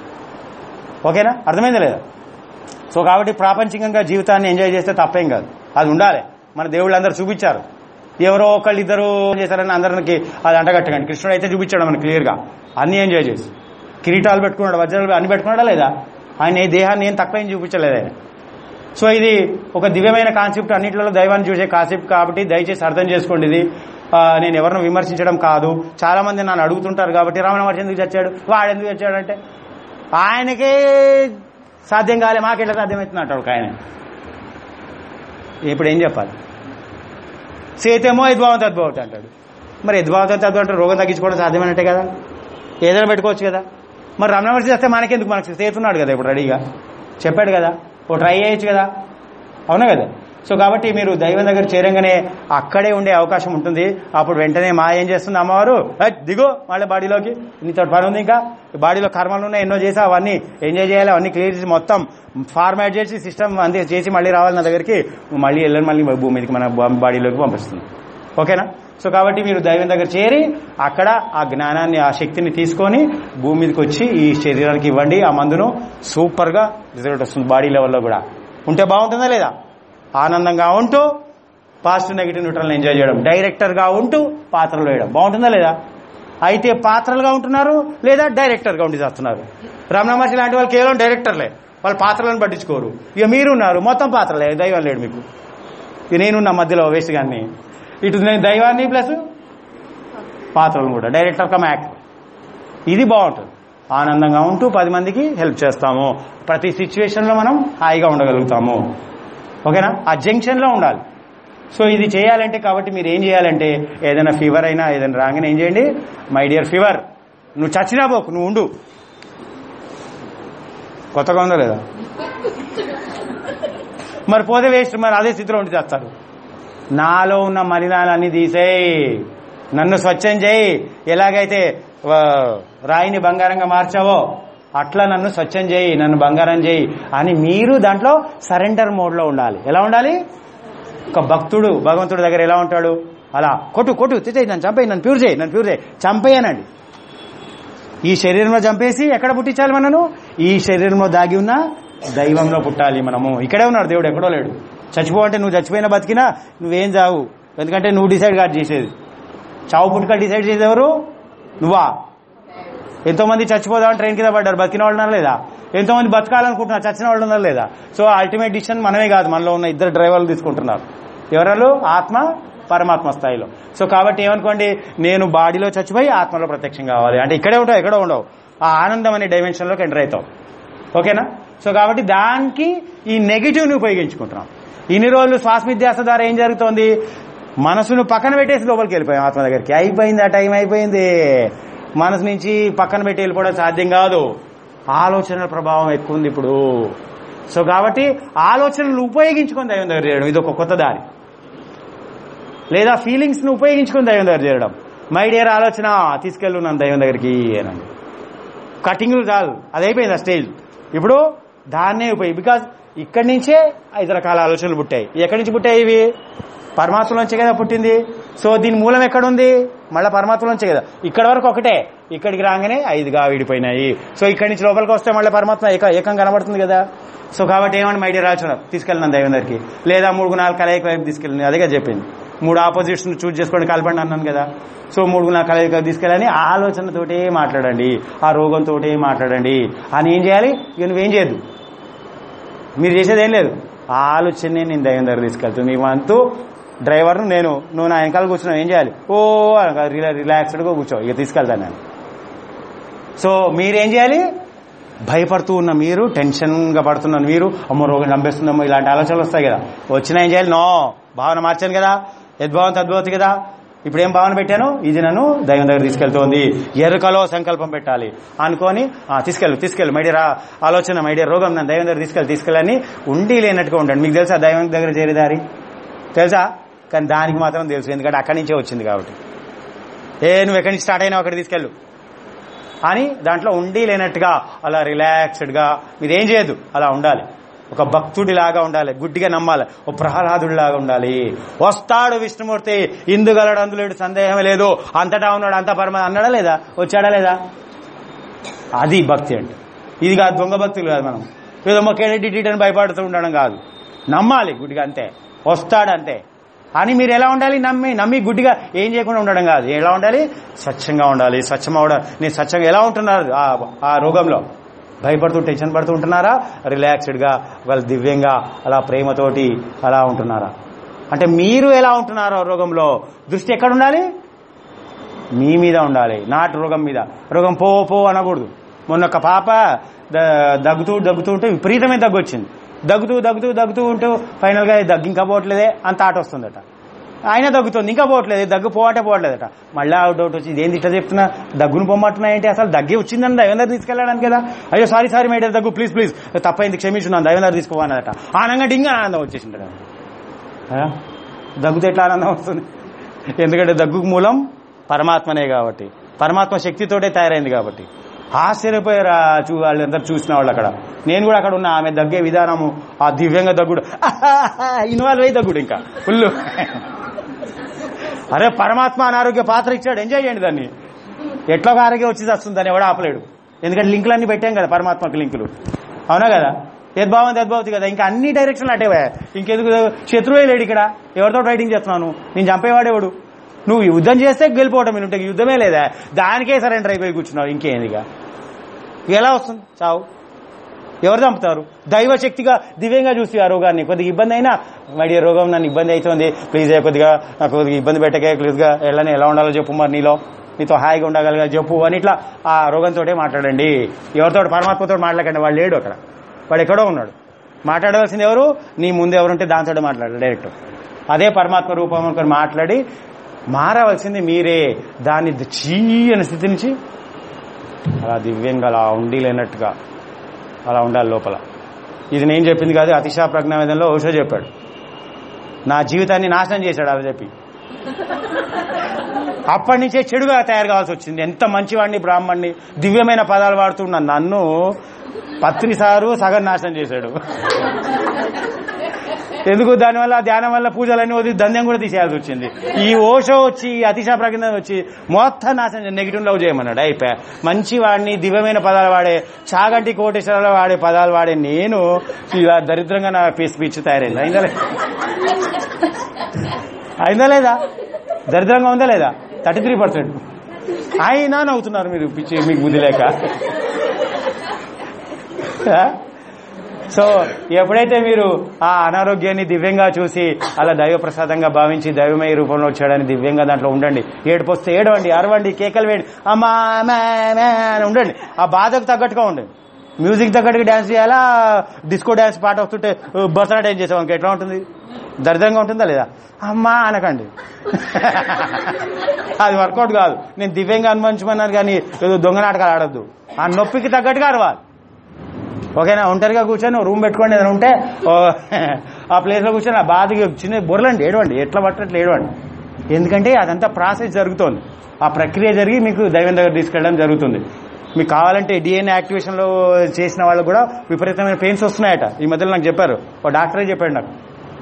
ఓకేనా అర్థమైందా లేదా సో కాబట్టి ప్రాపంచికంగా జీవితాన్ని ఎంజాయ్ చేస్తే తప్పేం కాదు అది ఉండాలి మన దేవుళ్ళు అందరూ చూపించారు ఎవరో ఒకళ్ళు ఇద్దరు చేశారని అందరికి అది అంటగట్టకండి కృష్ణుడు అయితే చూపించాడు మనకి క్లియర్గా అన్ని ఎంజాయ్ చేసి కిరీటాలు పెట్టుకున్నాడు వజ్రాలు అన్ని పెట్టుకున్నాడా లేదా ఆయన ఏ దేహాన్ని ఏం తక్కువ ఏం చూపించలేదు ఆయన సో ఇది ఒక దివ్యమైన కాన్సెప్ట్ అన్నింటిలో దైవాన్ని చూసే కాన్సెప్ట్ కాబట్టి దయచేసి అర్థం చేసుకోండి ఇది ఆ, నేను ఎవరిని విమర్శించడం కాదు చాలా మంది నన్ను అడుగుతుంటారు కాబట్టి రమణ మహర్షి ఎందుకు చచ్చాడు వాడు ఎందుకు చచ్చాడంటే ఆయనకే సాధ్యం కాలే మాకెట్లా సాధ్యమవుతుంది అంటాడు ఒక ఆయన ఇప్పుడు ఏం చెప్పాలి సేతేమో యద్భావం తద్భావం అంటాడు మరి యద్భావం తద్భావం అంటే రోగం తగ్గించుకోవడం సాధ్యమైనట్టే కదా ఏదైనా పెట్టుకోవచ్చు కదా మరి రమణ మహర్షి చేస్తే మనకెందుకు మనకు చేతున్నాడు కదా ఇప్పుడు రెడీగా చెప్పాడు కదా ఓ ట్రై చేయొచ్చు కదా అవునా కదా సో కాబట్టి మీరు దైవం దగ్గర చేరంగానే అక్కడే ఉండే అవకాశం ఉంటుంది అప్పుడు వెంటనే మా ఏం చేస్తుంది అమ్మవారు "ఏయ్, దిగు మళ్ళీ బాడీలోకి నీతో పని ఉంది ఇంకా బాడీలో కర్మలు ఉన్నాయి ఎన్నో చేసి అవన్నీ ఎంజాయ్ చేయాలి అవన్నీ క్లియర్ చేసి మొత్తం ఫార్మాట్ చేసి సిస్టమ్ అంతే చేసి మళ్ళీ రావాలి నా దగ్గరికి మళ్ళీ వెళ్ళని మళ్ళీ భూమి మీదకి మన బాడీలోకి పంపిస్తుంది ఓకేనా సో కాబట్టి మీరు దైవం దగ్గర చేరి అక్కడ ఆ జ్ఞానాన్ని ఆ శక్తిని తీసుకొని భూమి మీదకి వచ్చి ఈ శరీరానికి ఇవ్వండి ఆ మందును సూపర్ గా రిజల్ట్ వస్తుంది బాడీ లెవెల్లో కూడా ఉంటే బాగుంటుందా లేదా ఆనందంగా ఉంటూ పాజిటివ్ నెగిటివ్ న్యూట్రల్ ఎంజాయ్ చేయడం డైరెక్టర్ గా ఉంటూ పాత్రలు వేయడం బాగుంటుందా లేదా అయితే పాత్రలుగా ఉంటున్నారు లేదా డైరెక్టర్ గా ఉండి చేస్తున్నారు రమణ మహర్షి లాంటి వాళ్ళు కేవలం డైరెక్టర్లే వాళ్ళు పాత్రలను పట్టించుకోరు ఇక మీరున్నారు మొత్తం పాత్రలే దైవం లేడు మీకు ఇక నేనున్న మధ్యలో వేస్ట్ గాన్ని ఇటు నేను దైవాన్ని ప్లస్ పాత్రలను కూడా డైరెక్టర్ కమ్ యాక్టర్ ఇది బాగుంటుంది ఆనందంగా ఉంటూ పది మందికి హెల్ప్ చేస్తాము ప్రతి సిచ్యువేషన్లో మనం హాయిగా ఉండగలుగుతాము ఓకేనా ఆ జంక్షన్లో ఉండాలి సో ఇది చేయాలంటే కాబట్టి మీరు ఏం చేయాలంటే ఏదైనా ఫీవర్ అయినా ఏదైనా రాగానే ఏం చేయండి మై డియర్ ఫీవర్ నువ్వు చచ్చినా పోకు నువ్వు ఉండు కొత్తగా ఉందా లేదా మరి పోతే వేస్ట్ మరి అదే స్థితిలో ఉండి చేస్తారు నాలో ఉన్న మలినాలన్నీ తీసేయి నన్ను స్వచ్ఛం చేయి ఎలాగైతే ఆ, రాయిని బంగారంగా మార్చావో అట్లా నన్ను స్వచ్ఛం చేయి నన్ను బంగారం చేయి అని మీరు దాంట్లో సరెండర్ మోడ్లో ఉండాలి ఎలా ఉండాలి ఒక భక్తుడు భగవంతుడి దగ్గర ఎలా ఉంటాడు అలా కొట్టు కొట్టు తెచ్చేయి నన్ను చంపేయి నన్ను ప్యూర్ చేయి నన్ను ప్యూర్ చేయి చంపేయనండి ఈ శరీరంలో చంపేసి ఎక్కడ పుట్టించాలి మనను ఈ శరీరంలో దాగి ఉన్న దైవంలో పుట్టాలి మనము ఇక్కడే ఉన్నాడు దేవుడు ఎక్కడో లేడు చచ్చిపో అంటే నువ్వు చచ్చిపోయినా బతికినా నువ్వేం చావు ఎందుకంటే నువ్వు డిసైడ్ కాదు చేసేది చావు పుట్టుకలు డిసైడ్ చేసేది ఎవరు నువ్వా ఎంతో మంది చచ్చిపోదామని ట్రైన్ కింద పడ్డారు బతికిన వాళ్ళు ఉన్నారు లేదా ఎంతో మంది బతకాలనుకుంటున్నారు చచ్చిన వాళ్ళు ఉన్నారు లేదా సో అల్టిమేట్ డిసిషన్ మనమే కాదు మనలో ఉన్న ఇద్దరు డ్రైవర్లు తీసుకుంటున్నారు ఎవరు ఆత్మ పరమాత్మ స్థాయిలో సో కాబట్టి ఏమనుకోండి నేను బాడీలో చచ్చిపోయి ఆత్మలో ప్రత్యక్షం కావాలి అంటే ఇక్కడే ఉంటావు ఎక్కడో ఉండవు ఆ ఆనందం అనే డైమెన్షన్లోకి ఎంటర్ అవుతావు ఓకేనా సో కాబట్టి దానికి ఈ నెగిటివ్ని ఉపయోగించుకుంటున్నాం ఇన్ని రోజులు శ్వాసమిధ్యాస ద్వారా ఏం జరుగుతోంది మనసును పక్కన పెట్టేసి లోపలికి వెళ్ళిపోయాం ఆత్మ దగ్గరికి అయిపోయింది ఆ టైం అయిపోయింది మనసు నుంచి పక్కన పెట్టి వెళ్ళిపోవడం సాధ్యం కాదు ఆలోచనల ప్రభావం ఎక్కువ ఉంది ఇప్పుడు సో కాబట్టి ఆలోచనలు ఉపయోగించుకొని దైవం దగ్గర చేయడం ఇది ఒక కొత్త దారి లేదా ఫీలింగ్స్ ను ఉపయోగించుకొని దైవం దగ్గర చేరడం మై డియర్ ఆలోచన తీసుకెళ్ళు నన్ను దైవం దగ్గరికి అనండి కటింగ్లు చాలు అది అయిపోయింది ఆ స్టేజ్ ఇప్పుడు దాన్నే ఉపయోగి బికాజ్ ఇక్కడి నుంచే ఐదు రకాల ఆలోచనలు పుట్టాయి ఎక్కడి నుంచి పుట్టాయి ఇవి పరమాత్మలోంచే కదా పుట్టింది సో దీని మూలం ఎక్కడుంది మళ్ళీ పరమాత్మలోంచే కదా ఇక్కడ వరకు ఒకటే ఇక్కడికి రాగానే ఐదుగా విడిపోయినాయి సో ఇక్కడి నుంచి లోపలికి వస్తే మళ్ళీ పరమాత్మ ఏక ఏకం కనబడుతుంది కదా సో కాబట్టి ఏమని మైడియర్ ఆలోచన తీసుకెళ్ళినాను దైవం దగ్గరికి లేదా మూడు గుణాలు కలయిక వైపు తీసుకెళ్ళింది అదే కదా చెప్పింది మూడు ఆపోజిట్స్ చూజ్ చేసుకోండి కలపండి అన్నాను కదా సో మూడు గుణాలు కలయిక తీసుకెళ్ళని ఆ ఆలోచనతోటే మాట్లాడండి ఆ రోగంతోటే మాట్లాడండి అని ఏం చేయాలి ఇక నువ్వేం చేయద్దు మీరు చేసేది ఏం లేదు ఆ ఆలోచననే నేను దైవం దగ్గర తీసుకెళ్తాను నీ వంతు డ్రైవర్ను నేను నువ్వు నా వెనకాల కూర్చున్నావు ఏం చేయాలి ఓ రిలా రిలాక్స్డ్గా కూర్చో ఇక తీసుకెళ్తాను నేను సో మీరేం చేయాలి భయపడుతూ ఉన్న మీరు టెన్షన్గా పడుతున్న మీరు అమ్మో రోగం చంపేస్తుందమ్మో ఇలాంటి ఆలోచనలు వస్తాయి కదా వచ్చినా ఏం చేయాలి నో భావన మార్చాను కదా యద్భావం తద్భవతి కదా ఇప్పుడు ఏం భావన పెట్టాను ఇది నన్ను దైవం దగ్గర తీసుకెళ్తోంది ఎరుకలో సంకల్పం పెట్టాలి అనుకొని ఆ, తీసుకెళ్ళు తీసుకెళ్ళు మైడియర్ ఆలోచన మైడియర్ రోగం నన్ను దైవం దగ్గర తీసుకెళ్ళి తీసుకెళ్ళని ఉండి లేనట్టుగా ఉండండి మీకు తెలుసా దైవం దగ్గర చేరే దారి తెలుసా కానీ దానికి మాత్రం తెలుసు ఎందుకంటే అక్కడి నుంచే వచ్చింది కాబట్టి ఏ నువ్వు ఎక్కడి నుంచి స్టార్ట్ అయినావు అక్కడ తీసుకెళ్ళు అని దాంట్లో ఉండి లేనట్టుగా అలా రిలాక్స్డ్గా మీరు ఏం చేయదు అలా ఉండాలి ఒక భక్తుడిలాగా ఉండాలి గుడ్డిగా నమ్మాలి ఒక ప్రహ్లాదుడిలాగా ఉండాలి వస్తాడు విష్ణుమూర్తి ఇందుగలడు అందులేడు సందేహం లేదు అంతటా ఉన్నాడు అంత పరమ అన్నాడా లేదా వచ్చాడా లేదా అది భక్తి అంటే ఇది కాదు దొంగ భక్తులు కాదు మనం ఏదో మొక్కేడి అని భయపడుతూ ఉండడం కాదు నమ్మాలి గుడ్డిగా అంతే వస్తాడు అంతే అని మీరు ఎలా ఉండాలి నమ్మి నమ్మి గుడ్డిగా ఏం చేయకుండా ఉండడం కాదు ఎలా ఉండాలి స్వచ్ఛంగా ఉండాలి స్వచ్ఛం అవడం నేను స్వచ్ఛంగా ఎలా ఉంటున్నారు ఆ- ఆ రోగంలో భయపడుతూ టెన్షన్ పడుతూ ఉంటున్నారా రిలాక్స్డ్గా వాళ్ళు దివ్యంగా అలా ప్రేమతోటి అలా ఉంటున్నారా అంటే మీరు ఎలా ఉంటున్నారో రోగంలో దృష్టి ఎక్కడ ఉండాలి మీ మీద ఉండాలి నాటు రోగం మీద రోగం పో పో అనకూడదు మొన్న ఒక పాప ద- దగ్గుతూ దగ్గుతూ ఉంటే విపరీతమైన దగ్గు వచ్చింది దగ్గుతూ దగ్గుతూ దగ్గుతూ ఉంటూ ఫైనల్గా దగ్గు ఇంకా పోవట్లేదే అంత ఆట వస్తుందట ఆయన దగ్గుతుంది ఇంకా పోవట్లేదు దగ్గు పోవటే పోవట్లేదట మళ్ళీ ఆ డౌట్ వచ్చి ఇదేంటి ఇట్లా చెప్తున్నా దగ్గును పొమ్మంటున్నా ఏంటి అసలు దగ్గే వచ్చిందని దైవం దగ్గర తీసుకెళ్ళడానికి కదా అయ్యో సారీ సారీ మేడం దగ్గు ప్లీజ్ ప్లీజ్ తప్పైంది క్షమించున్నాను దైవం దగ్గర తీసుకోవాలన్నదట ఆనంగా ఇంకా ఆనందం వచ్చేసింది ఆ? దగ్గుతో ఎట్లా ఆనందం వస్తుంది ఎందుకంటే దగ్గుకు మూలం పరమాత్మనే కాబట్టి పరమాత్మ శక్తితోటే తయారైంది కాబట్టి ఆశ్చర్యపోయారు ఆ చూ వాళ్ళందరూ చూసిన వాళ్ళు అక్కడ నేను కూడా అక్కడ ఉన్న ఆమె దగ్గే విధానము ఆ దివ్యంగా దగ్గుడు ఇన్వాల్వ్ అయ్యి దగ్గుడు ఇంకా ఫుల్ అరే పరమాత్మ అనారోగ్య పాత్ర ఇచ్చాడు ఎంజాయ్ చేయండి దాన్ని ఎట్లా ఒక ఆరోగ్యం వచ్చి వస్తుంది దాన్ని ఎవడ ఆపలేడు ఎందుకంటే లింకులన్నీ పెట్టాం కదా పరమాత్మకి లింకులు అవునా కదా యద్భావం తద్భావతి కదా ఇంకా అన్ని డైరెక్షన్లు అటేవా ఇంకెందుకు శత్రువే లేడు ఇక్కడ ఎవరితో రైటింగ్ చేస్తున్నాను నేను చంపేవాడేవాడు నువ్వు యుద్ధం చేస్తే గెలిపోవటం ఉంటే యుద్ధమే లేదా దానికే సరెండర్ అయిపోయి కూర్చున్నావు ఇంకేందిగా ఎలా వస్తుంది చావు ఎవరు చంపుతారు దైవ శక్తిగా దివ్యంగా చూసి ఆ రోగాన్ని కొద్దిగా ఇబ్బంది అయినా మడి రోగం నన్ను ఇబ్బంది అవుతుంది ప్లీజ్ కొద్దిగా నాకు కొద్దిగా ఇబ్బంది పెట్టకే ప్లీజ్గా వెళ్ళని ఎలా ఉండాలో చెప్పు మరి నీలో నీతో హాయిగా ఉండగలిగా చెప్పు అని ఇట్లా ఆ రోగంతో మాట్లాడండి ఎవరితో పరమాత్మతో మాట్లాడకండి వాడు లేడు అక్కడ వాడు ఎక్కడో ఉన్నాడు మాట్లాడవలసింది ఎవరు నీ ముందు ఎవరుంటే దాంతో మాట్లాడాడు డైరెక్ట్ అదే పరమాత్మ రూపం అనుకొని మాట్లాడి మారవలసింది మీరే దాన్ని చీయని స్థితి నుంచి అలా దివ్యంగా అలా ఉండి లేనట్టుగా అలా ఉండాలి లోపల ఇది నేను చెప్పింది కాదు అతిశా ప్రజ్ఞావేదంలో ఓషో చెప్పాడు నా జీవితాన్ని నాశనం చేశాడు అలా చెప్పి అప్పటి నుంచే చెడుగా తయారు కావాల్సి వచ్చింది ఎంత మంచివాడిని బ్రాహ్మణ్ణి దివ్యమైన పదాలు వాడుతున్న నన్ను పత్రి సారు సగం నాశనం చేశాడు ఎందుకు దానివల్ల ధ్యానం వల్ల పూజలన్నీ వదిలి దంద్యం కూడా తీసేయాల్సి వచ్చింది ఈ ఓషో వచ్చి ఈ అతిశా ప్రజ్ఞ వచ్చి మొత్తం నాశనం నెగిటివ్ లవ్ చేయమన్నాడు అయిపోయా మంచి వాడిని దివ్యమైన పదాలు వాడే చాగంటి కోటేశ్వరాలు వాడే పదాలు వాడే నేను ఇలా దరిద్రంగా నా స్పీచ్ తయారైంది అయిందా లేదా? అయిందా లేదా దరిద్రంగా ఉందా లేదా థర్టీ త్రీ పర్సెంట్ అయినా నవ్వుతున్నారు మీరు పిచ్చి మీకు బుద్ధి లేక ఆ? సో ఎప్పుడైతే మీరు ఆ అనారోగ్యాన్ని దివ్యంగా చూసి అలా దైవ ప్రసాదంగా భావించి దైవమయ రూపంలో వచ్చాడని దివ్యంగా దాంట్లో ఉండండి ఏడుపు వస్తే ఏడవండి అరవండి కేకలు వేయండి అమ్మా మే, మే అని ఉండండి ఆ బాధకు తగ్గట్టుగా ఉండండి మ్యూజిక్ తగ్గట్టుగా డ్యాన్స్ చేయాలా డిస్కో డ్యాన్స్ పాట వస్తుంటే బసన డ్యాన్స్ చేసాం ఇంకా ఎట్లా ఉంటుంది దరిద్రంగా ఉంటుందా లేదా అమ్మా అనకండి అది వర్కౌట్ కాదు నేను దివ్యంగా అనుభవించమన్నాను కానీ ఏదో దొంగ నాటకాలు ఆడద్దు ఆ నొప్పికి తగ్గట్టుగా అరవాలి ఓకేనా ఒంటరిగా కూర్చొని ఓ రూమ్ పెట్టుకోండి ఏదైనా ఉంటే ఓ ఆ ప్లేస్లో కూర్చొని ఆ బాధకి చిన్న బుర్రలండి ఏడవండి ఎట్లా పట్టట్లు ఏడవండి ఎందుకంటే అదంతా ప్రాసెస్ జరుగుతోంది ఆ ప్రక్రియ జరిగి మీకు దైవం దగ్గర తీసుకెళ్ళడం జరుగుతుంది మీకు కావాలంటే డిఎన్ఏ యాక్టివేషన్లో చేసిన వాళ్ళకు కూడా విపరీతమైన పెయిన్స్ వస్తున్నాయట ఈ మధ్యలో నాకు చెప్పారు ఓ డాక్టరే చెప్పాడు నాకు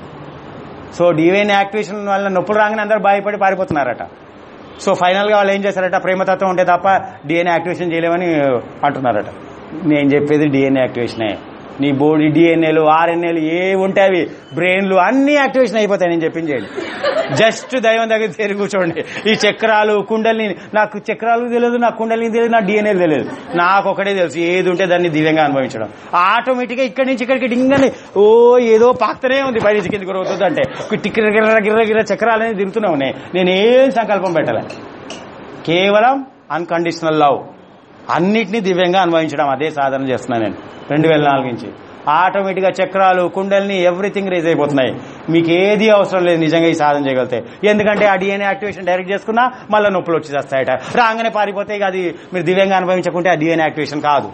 సో డిఎన్ఏ యాక్టివేషన్ వల్ల నొప్పులు రాగానే అందరూ భయపడి పారిపోతున్నారట సో ఫైనల్గా వాళ్ళు ఏం చేశారట ప్రేమతత్వం ఉంటే తప్ప డిఎన్ఏ యాక్టివేషన్ చేయలేమని అంటున్నారట నేను చెప్పేది డిఎన్ఏ యాక్టివేషనే నీ బోడీ డిఎన్ఏలు ఆర్ఎన్ఏలు ఏ ఉంటే అవి బ్రెయిన్లు అన్ని యాక్టివేషన్ అయిపోతాయి నేను చెప్పింది చేయండి జస్ట్ దైవం దగ్గర చేరి కూర్చోండి ఈ చక్రాలు కుండలిని నాకు చక్రాలు తెలియదు నాకు కుండలిని తెలియదు నా డిఎన్ఏ తెలియదు నాకు ఒకటే తెలుసు ఏది ఉంటే దాన్ని దివ్యంగా అనుభవించడం ఆటోమేటిక్గా ఇక్కడి నుంచి ఇక్కడికి డింగని ఓ ఏదో పాక్తనే ఉంది పై నుంచి కిందికి అవుతుంది అంటే గిర్ర గిర్ర గిర్ర గిర్ర చక్రాలు అనేది తిరుగుతూనే ఉన్నాయి నేను ఏం సంకల్పం పెట్టలే కేవలం అన్కండిషనల్ లవ్ అన్నిటినీ దివ్యంగా అనుభవించడం అదే సాధన చేస్తున్నాను నేను రెండు వేల నాలుగు నుంచి ఆటోమేటిక్గా చక్రాలు కుండల్ని ఎవ్రీథింగ్ రేజ్ అయిపోతున్నాయి మీకు ఏది అవసరం లేదు నిజంగా ఈ సాధన చేయగలితే ఎందుకంటే ఆ డిఎన్ఏ యాక్టివేషన్ డైరెక్ట్ చేసుకున్నా మళ్ళీ నొప్పులు వచ్చి చేస్తాయట రాగానే పారిపోతే ఇక అది మీరు దివ్యంగా అనుభవించకుంటే ఆ డిఎన్ఏ యాక్టివేషన్ కాదు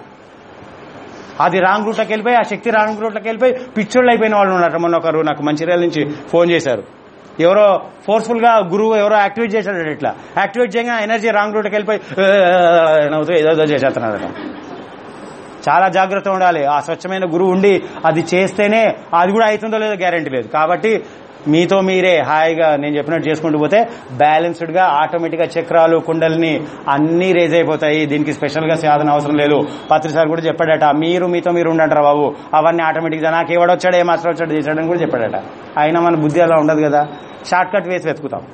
అది రాంగ్ రూట్లోకి వెళ్ళిపోయి ఆ శక్తి రాంగ్ రూట్లోకి వెళ్ళిపోయి పిచ్చోళ్ళు అయిపోయిన వాళ్ళు ఉన్నారు మొన్న ఒకరు నాకు మంచిర్యాల నుంచి ఫోన్ చేశారు ఎవరో ఫోర్స్ఫుల్ గా గురువు ఎవరో యాక్టివేట్ చేశాడు ఇట్లా యాక్టివేట్ చేయగా ఎనర్జీ రాంగ్ రూట్కి వెళ్ళిపోయి "ఏ, నవ్వుతూ ఏదో చేసేస్తున్నాడు చాలా జాగ్రత్త ఉండాలి ఆ స్వచ్ఛమైన గురువు ఉండి అది చేస్తేనే అది కూడా అవుతుందో లేదో గ్యారంటీ లేదు కాబట్టి మీతో మీరే హాయిగా నేను చెప్పినట్టు చేసుకుంటూ పోతే బ్యాలెన్స్డ్ గా ఆటోమేటిక్ గా చక్రాలు కుండల్ని అన్ని రేజ్ అయిపోతాయి దీనికి స్పెషల్ గా సాధన అవసరం లేదు పత్రి సార్ కూడా చెప్పాడట మీరు మీతో మీరు ఉండంటారా బాబు అవన్నీ ఆటోమేటిక్ గా నాకు ఎవడొచ్చాడు ఏ మాస్టర్ వచ్చాడు చేశాడని కూడా చెప్పాడట అయినా మన బుద్ధి అలా ఉండదు కదా షార్ట్ కట్ వేసి వెతుకుతాం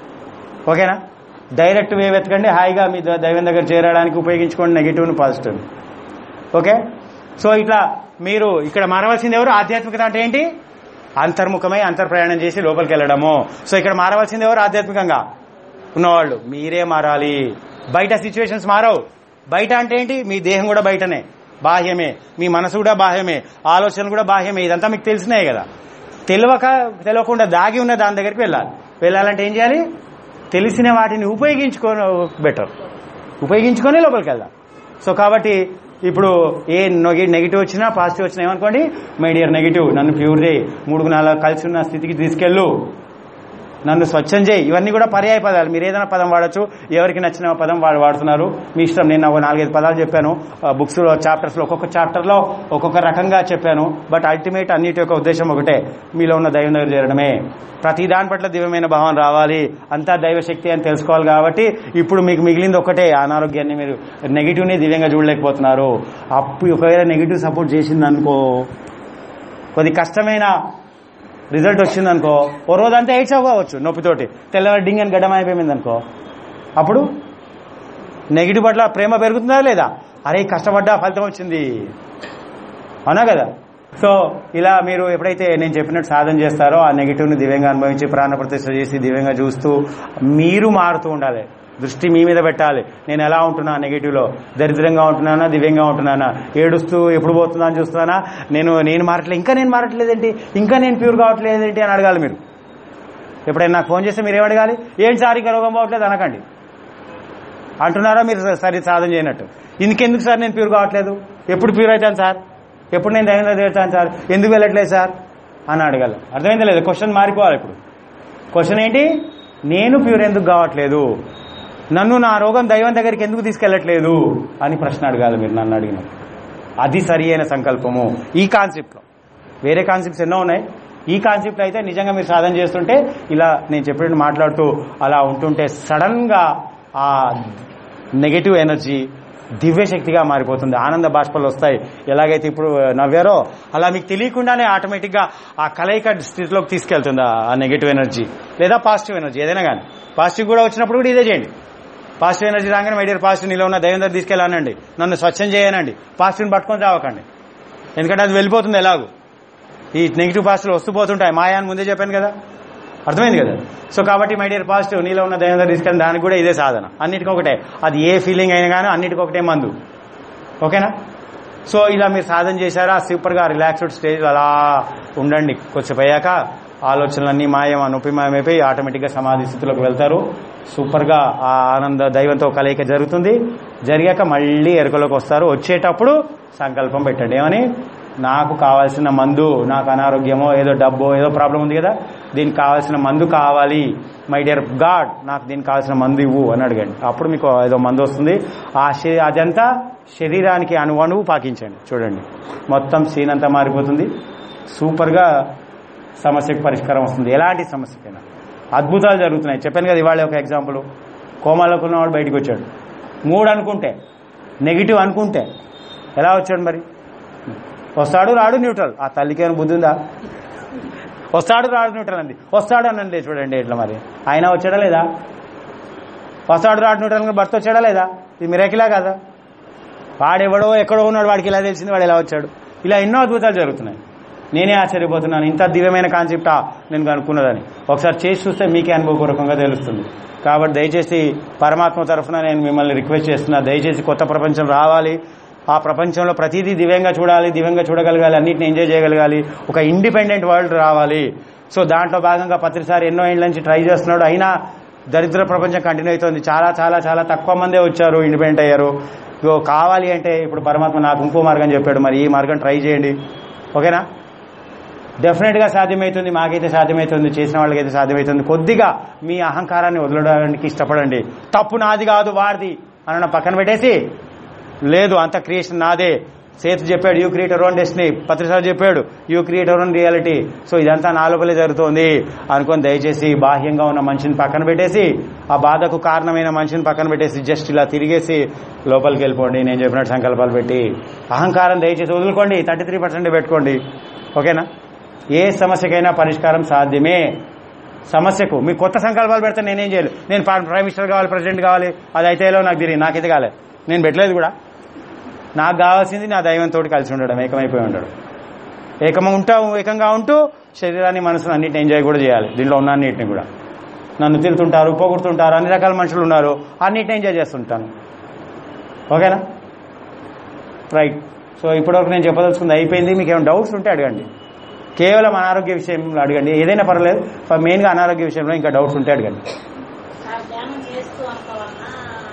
ఓకేనా డైరెక్ట్ వే వెతకండి హాయిగా మీ ద- దైవం దగ్గర చేరడానికి ఉపయోగించుకోండి నెగిటివ్ పాజిటివ్ ఓకే సో ఇట్లా మీరు ఇక్కడ మారవలసింది ఎవరు ఆధ్యాత్మికత అంటే ఏంటి అంతర్ముఖమై అంతర్ప్రయాణం చేసి లోపలికి వెళ్ళడము సో ఇక్కడ మారవలసింది ఎవరు ఆధ్యాత్మికంగా ఉన్నవాళ్ళు మీరే మారాలి బయట సిచ్యువేషన్స్ మారవు బయట అంటే ఏంటి మీ దేహం కూడా బయటనే బాహ్యమే మీ మనసు కూడా బాహ్యమే ఆలోచనలు కూడా బాహ్యమే ఇదంతా మీకు తెలిసినాయి కదా తెలియక తెలియకుండా దాగి ఉన్న దాని దగ్గరికి వెళ్ళాలి వెళ్ళాలంటే ఏం చేయాలి తెలిసిన వాటిని ఉపయోగించుకో బెటర్ ఉపయోగించుకొని లోపలికి వెళ్దాం సో కాబట్టి ఇప్పుడు ఏ నెగిటివ్ వచ్చినా పాజిటివ్ వచ్చినా ఏమనుకోండి మై డియర్ నెగిటివ్ నన్ను ప్యూర్ చేయి మూడు నాలుగు కలిసి ఉన్న స్థితికి తీసుకెళ్ళు నన్ను స్వచ్ఛం చేయి ఇవన్నీ కూడా పర్యాయ పదాలు మీరు ఏదైనా పదం వాడచ్చు ఎవరికి నచ్చిన పదం వాళ్ళు వాడుతున్నారు మీ ఇష్టం నేను ఒక నాలుగైదు పదాలు చెప్పాను బుక్స్ లో చాప్టర్స్ లో ఒక్కొక్క చాప్టర్ లో ఒక్కొక్క రకంగా చెప్పాను బట్ అల్టిమేట్ అన్నిటి యొక్క ఉద్దేశం ఒకటే మీలో ఉన్న దైవం దగ్గర చేరడమే ప్రతి దాని పట్ల దివ్యమైన భావం రావాలి అంతా దైవశక్తి అని తెలుసుకోవాలి కాబట్టి ఇప్పుడు మీకు మిగిలింది ఒకటే అనారోగ్యాన్ని మీరు నెగిటివ్ని దివ్యంగా చూడలేకపోతున్నారు అప్పుడు ఒకవేళ నెగిటివ్ సపోర్ట్ చేసింది అనుకో కొద్ది కష్టమైన రిజల్ట్ వచ్చిందనుకో ఓ రోజంతా ఎయిడ్స్ అవ్వచ్చు నొప్పితోటి తెల్లవారి డింగ్ అని గడ్డం అయిపోయింది అనుకో అప్పుడు నెగిటివ్ పట్ల ప్రేమ పెరుగుతుందా లేదా అరే కష్టపడ్డా ఫలితం వచ్చింది అవునా కదా సో ఇలా మీరు ఎప్పుడైతే నేను చెప్పినట్టు సాధన చేస్తారో ఆ నెగిటివ్ని దివ్యంగా అనుభవించి ప్రాణ ప్రతిష్ఠ చేసి దివ్యంగా చూస్తూ మీరు మారుతూ ఉండాలి దృష్టి మీ మీద పెట్టాలి నేను ఎలా ఉంటున్నా నెగిటివ్లో దరిద్రంగా ఉంటున్నానా దివ్యంగా ఉంటున్నానా ఏడుస్తూ ఎప్పుడు పోతుందా అని చూస్తున్నానా నేను నేను మారట్లేదు ఇంకా నేను మారట్లేదేంటి ఇంకా నేను ప్యూర్ కావట్లేదేంటి అని అడగాలి మీరు ఎప్పుడైనా నాకు ఫోన్ చేస్తే మీరు ఏం అడగాలి ఏంటి సార్ ఇంకా రోగం పోవట్లేదు అనకండి అంటున్నారా మీరు సరి సాధన చేయనట్టు ఇంకెందుకు సార్ నేను ప్యూర్ కావట్లేదు ఎప్పుడు ప్యూర్ అవుతాను సార్ ఎప్పుడు నేను దైనంగా తీరుతాను సార్ ఎందుకు వెళ్ళట్లేదు సార్ అని అడగాలి అర్థమైందా లేదు క్వశ్చన్ మారిపోవాలి ఇప్పుడు క్వశ్చన్ ఏంటి నేను ప్యూర్ ఎందుకు కావట్లేదు నన్ను నా రోగం దైవం దగ్గరికి ఎందుకు తీసుకెళ్ళట్లేదు అని ప్రశ్న అడగాలి మీరు నన్ను అడిగిన అది సరి అయిన సంకల్పము ఈ కాన్సెప్ట్లో వేరే కాన్సెప్ట్స్ ఎన్నో ఉన్నాయి ఈ కాన్సెప్ట్ అయితే నిజంగా మీరు సాధన చేస్తుంటే ఇలా నేను చెప్పినట్టు మాట్లాడుతూ అలా ఉంటుంటే సడన్ గా ఆ నెగటివ్ ఎనర్జీ దివ్యశక్తిగా మారిపోతుంది ఆనంద బాష్పాలు వస్తాయి ఎలాగైతే ఇప్పుడు నవ్వారో అలా మీకు తెలియకుండానే ఆటోమేటిక్ గా ఆ కలయిక స్థితిలోకి తీసుకెళ్తుంది ఆ నెగటివ్ ఎనర్జీ లేదా పాజిటివ్ ఎనర్జీ ఏదైనా కానీ పాజిటివ్ కూడా వచ్చినప్పుడు కూడా ఇదే చేయండి పాజిటివ్ ఎనర్జీ రాగానే మై డియర్ పాజిటివ్ నీలో ఉన్న దైవం దగ్గర తీసుకెళ్ళానండి నన్ను స్వచ్ఛం చేయనండి పాజిటివ్ని పట్టుకొని రావకండి ఎందుకంటే అది వెళ్ళిపోతుంది ఎలాగూ ఈ నెగిటివ్ పాజిటివ్ వస్తూ పోతుంటాయి మాయా అని ముందే చెప్పాను కదా అర్థమైంది కదా సో కాబట్టి మై డియర్ పాజిటివ్ నీలో ఉన్న దైవం దగ్గర తీసుకెళ్ళి దానికి కూడా ఇదే సాధన అన్నిటికీ ఒకటే అది ఏ ఫీలింగ్ అయినా కానీ అన్నిటికీ ఒకటే మందు ఓకేనా సో ఇలా మీరు సాధన చేశారా సూపర్గా రిలాక్స్డ్ స్టేజ్ అలా ఉండండి కొంచెం అయ్యాక ఆలోచనలన్నీ మాయం అనుపమాయమైపోయి ఆటోమేటిక్గా సమాధి స్థితిలోకి వెళ్తారు సూపర్గా ఆ ఆనంద దైవంతో కలయిక జరుగుతుంది జరిగాక మళ్ళీ ఎరుకలోకి వస్తారు వచ్చేటప్పుడు సంకల్పం పెట్టండి ఏమని నాకు కావాల్సిన మందు నాకు అనారోగ్యమో ఏదో డబ్బో ఏదో ప్రాబ్లం ఉంది కదా దీనికి కావాల్సిన మందు కావాలి మై డియర్ గాడ్ నాకు దీనికి కావాల్సిన మందు ఇవ్వు అని అడగండి అప్పుడు మీకు ఏదో మందు వస్తుంది ఆ శరీ అదంతా శరీరానికి అణు అణువు పాకించండి చూడండి మొత్తం సీన్ అంతా మారిపోతుంది సూపర్గా సమస్యకు పరిష్కారం వస్తుంది ఎలాంటి సమస్యకైనా అద్భుతాలు జరుగుతున్నాయి చెప్పాను కదా ఇవాళ ఒక ఎగ్జాంపుల్ కోమాలోకి ఉన్నవాడు బయటకు వచ్చాడు మూడు అనుకుంటే నెగిటివ్ అనుకుంటే ఎలా వచ్చాడు మరి వస్తాడు రాడు న్యూట్రల్ ఆ తల్లికేమైనా బుద్ధి ఉందా వస్తాడు రాడు న్యూట్రల్ అంది వస్తాడు అనండి చూడండి ఎట్లా మరి ఆయన వచ్చాడా లేదా వస్తాడు రాడు న్యూట్రల్ భర్త వచ్చాడా లేదా ఇది మిరకిలా కదా వాడెవడో ఎక్కడో ఉన్నాడు వాడికి ఇలా తెలిసింది వాడు ఎలా వచ్చాడు ఇలా ఎన్నో అద్భుతాలు జరుగుతున్నాయి నేనే ఆశ్చర్యపోతున్నాను ఇంత దివ్యమైన కాన్సెప్టా నేను కనుక్కున్నదని ఒకసారి చేసి చూస్తే మీకే అనుభవపూర్వకంగా తెలుస్తుంది కాబట్టి దయచేసి పరమాత్మ తరఫున నేను మిమ్మల్ని రిక్వెస్ట్ చేస్తున్నా దయచేసి కొత్త ప్రపంచం రావాలి ఆ ప్రపంచంలో ప్రతిదీ దివ్యంగా చూడాలి దివ్యంగా చూడగలగాలి అన్నిటిని ఎంజాయ్ చేయగలగాలి ఒక ఇండిపెండెంట్ వరల్డ్ రావాలి సో దాంట్లో భాగంగా పత్రిసారి ఎన్నో ఏళ్ళ నుంచి ట్రై చేస్తున్నాడు అయినా దరిద్ర ప్రపంచం కంటిన్యూ అవుతుంది చాలా చాలా చాలా తక్కువ మందే వచ్చారు ఇండిపెండెంట్ అయ్యారు ఇగో కావాలి అంటే ఇప్పుడు పరమాత్మ నాకు ఇంకో మార్గం చెప్పాడు మరి ఈ మార్గం ట్రై చేయండి ఓకేనా డెఫినెట్గా సాధ్యమవుతుంది మాకైతే సాధ్యమవుతుంది చేసిన వాళ్ళకైతే సాధ్యమవుతుంది కొద్దిగా మీ అహంకారాన్ని వదలడానికి ఇష్టపడండి తప్పు నాది కాదు వాడిది అన్న పక్కన పెట్టేసి లేదు అంత క్రియేషన్ నాదే సేతు చెప్పాడు యూ క్రియేటర్ ఓన్ డెస్టినీ పత్రిసారి చెప్పాడు you creator own reality so ఇదంతా నా లోపలే జరుగుతోంది అనుకొని దయచేసి బాహ్యంగా ఉన్న మనిషిని పక్కన పెట్టేసి ఆ బాధకు కారణమైన మనిషిని పక్కన పెట్టేసి జస్ట్ ఇలా తిరిగేసి లోపలికి వెళ్ళిపోండి నేను చెప్పినట్టు సంకల్పాలు పెట్టి అహంకారం దయచేసి వదులుకోండి థర్టీ త్రీ పర్సెంట్ పెట్టుకోండి ఓకేనా ఏ సమస్యకైనా పరిష్కారం సాధ్యమే సమస్యకు మీ కొత్త సంకల్పాలు పెడితే నేనేం చేయాలి నేను ప్రైమ్ మినిస్టర్ కావాలి ప్రెసిడెంట్ కావాలి అది అయితే నాకు తిరిగి నాకైతే కాలే నేను పెట్టలేదు కూడా నాకు కావాల్సింది నా దైవంతో కలిసి ఉండడం ఏకమైపోయి ఉండడం ఏకమ ఉంటా ఏకంగా ఉంటూ శరీరాన్ని మనసును అన్నిటిని ఎంజాయ్ కూడా చేయాలి దీంట్లో ఉన్న అన్నిటిని కూడా నన్ను తిరుగుతుంటారు పోగొడుతుంటారు అన్ని రకాల మనుషులు ఉన్నారు అన్నిటిని ఎంజాయ్ చేస్తుంటాను ఓకేనా రైట్ సో ఇప్పటివరకు నేను చెప్పదలుచుకుంది అయిపోయింది మీకు ఏమైనా డౌట్స్ ఉంటే అడగండి కేవలం అనారోగ్య విషయంలో అడగండి ఏదైనా పర్లేదు మెయిన్గా అనారోగ్య విషయంలో ఇంకా డౌట్స్ ఉంటే అడగండి ఆ ధ్యానం చేస్తూ అనుకోవాలన్నా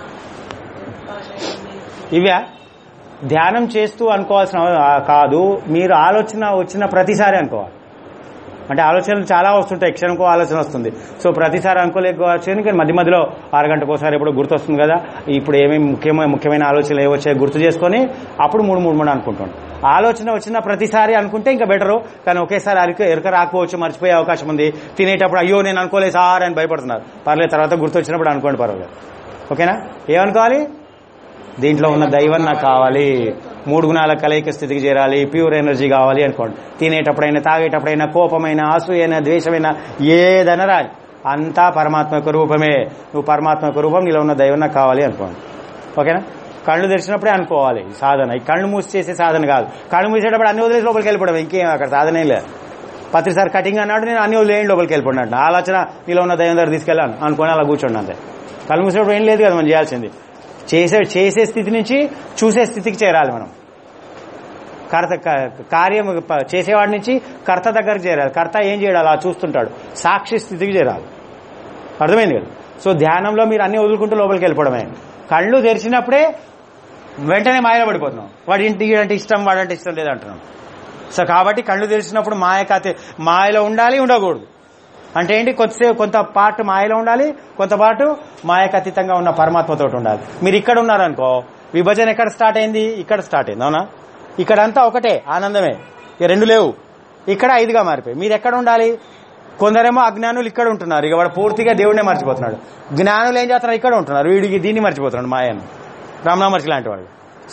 ఇవా ధ్యానం చేస్తూ అనుకోవాల్సిన అవ- కాదు మీరు ఆలోచన వచ్చిన ప్రతిసారి అనుకోవాలి అంటే ఆలోచనలు చాలా వస్తుంటాయి క్షణంకో ఆలోచన వస్తుంది సో ప్రతిసారి అనుకోలేకపోవచ్చు కానీ మధ్య మధ్యలో అరగంటకు ఒకసారి ఎప్పుడు గుర్తొస్తుంది కదా ఇప్పుడు ఏమేమి ముఖ్యమైన ముఖ్యమైన ఆలోచనలు ఏవి వచ్చాయో గుర్తు చేసుకొని అప్పుడు మూడు మూడు మూడు అనుకుంటాం ఆలోచన వచ్చిన ప్రతిసారి అనుకుంటే ఇంకా బెటరు కానీ ఒకేసారి అరిక ఎరుక రాకపోవచ్చు మర్చిపోయే అవకాశం ఉంది తినేటప్పుడు అయ్యో నేను అనుకోలేదు సార్ అని భయపడుతున్నారు పర్లేదు తర్వాత గుర్తొచ్చినప్పుడు అనుకోండి పర్వాలేదు ఓకేనా ఏమనుకోవాలి దీంట్లో ఉన్న దైవం నాకు కావాలి మూడు గుణాల కలయిక స్థితికి చేరాలి ప్యూర్ ఎనర్జీ కావాలి అనుకోండి తినేటప్పుడైనా తాగేటప్పుడైనా కోపమైన అసూయైన ద్వేషమైన ఏదైనా రాలి అంతా పరమాత్మ యొక్క రూపమే నువ్వు పరమాత్మ యొక్క రూపం నీలో ఉన్న దైవం నాకు కావాలి అనుకోండి ఓకేనా కళ్ళు తెరిచినప్పుడే అనుకోవాలి ఈ సాధన ఈ కళ్ళు మూసి చేసే సాధన కాదు కళ్ళు మూసేటప్పుడు అన్ని వదిలేసి లోపలికి వెళ్ళిపోవడం ఇంకేం అక్కడ సాధనే లేదు ప్రతిసారి కటింగ్ అన్నాడు నేను అన్ని వదిలేయండి లోపలికి వెళ్ళిపోయినట్టు ఆలోచన నీలో ఉన్న దైవం దగ్గర తీసుకెళ్ళాను అనుకొని అలా కూర్చోండి అంతే కళ్ళు మూసేటప్పుడు ఏం లేదు కదా మనం చేయాల్సింది చేసే చేసే స్థితి నుంచి చూసే స్థితికి చేరాలి మనం కర్త క- కార్యం ప- చేసేవాడి నుంచి కర్త దగ్గరకు చేరాలి కర్త ఏం చేయడు అలా చూస్తుంటాడు సాక్షి స్థితికి చేరాలి అర్థమైంది కదా సో ధ్యానంలో మీరు అన్ని వదులుకుంటూ లోపలికి వెళ్ళిపోవడమే కళ్ళు తెరిచినప్పుడే వెంటనే మాయలో పడిపోతున్నాం వాడి ఇంటి అంటే ఇష్టం వాడంటే ఇష్టం లేదంటున్నాం సో కాబట్టి కళ్ళు తెరిచినప్పుడు మాయ కథ మాయలో ఉండాలి ఉండకూడదు అంటే ఏంటి కొద్దిసేపు కొంత పార్ట్ మాయలో ఉండాలి కొంత పాటు మాయకు అతీతంగా ఉన్న పరమాత్మతో ఉండాలి మీరు ఇక్కడ ఉన్నారనుకో విభజన ఎక్కడ స్టార్ట్ అయింది ఇక్కడ స్టార్ట్ అయింది అవునా ఇక్కడంతా ఒకటే ఆనందమే ఇక రెండు లేవు ఇక్కడ ఐదుగా మారిపోయి మీరు ఎక్కడ ఉండాలి కొందరేమో అజ్ఞానులు ఇక్కడ ఉంటున్నారు ఇక వాడు పూర్తిగా దేవుడినే మర్చిపోతున్నాడు జ్ఞానులు ఏం చేస్తున్నారు ఇక్కడ ఉంటున్నారు వీడికి దీన్ని మర్చిపోతున్నాడు మాయను రమణ మహర్షి లాంటి వాడు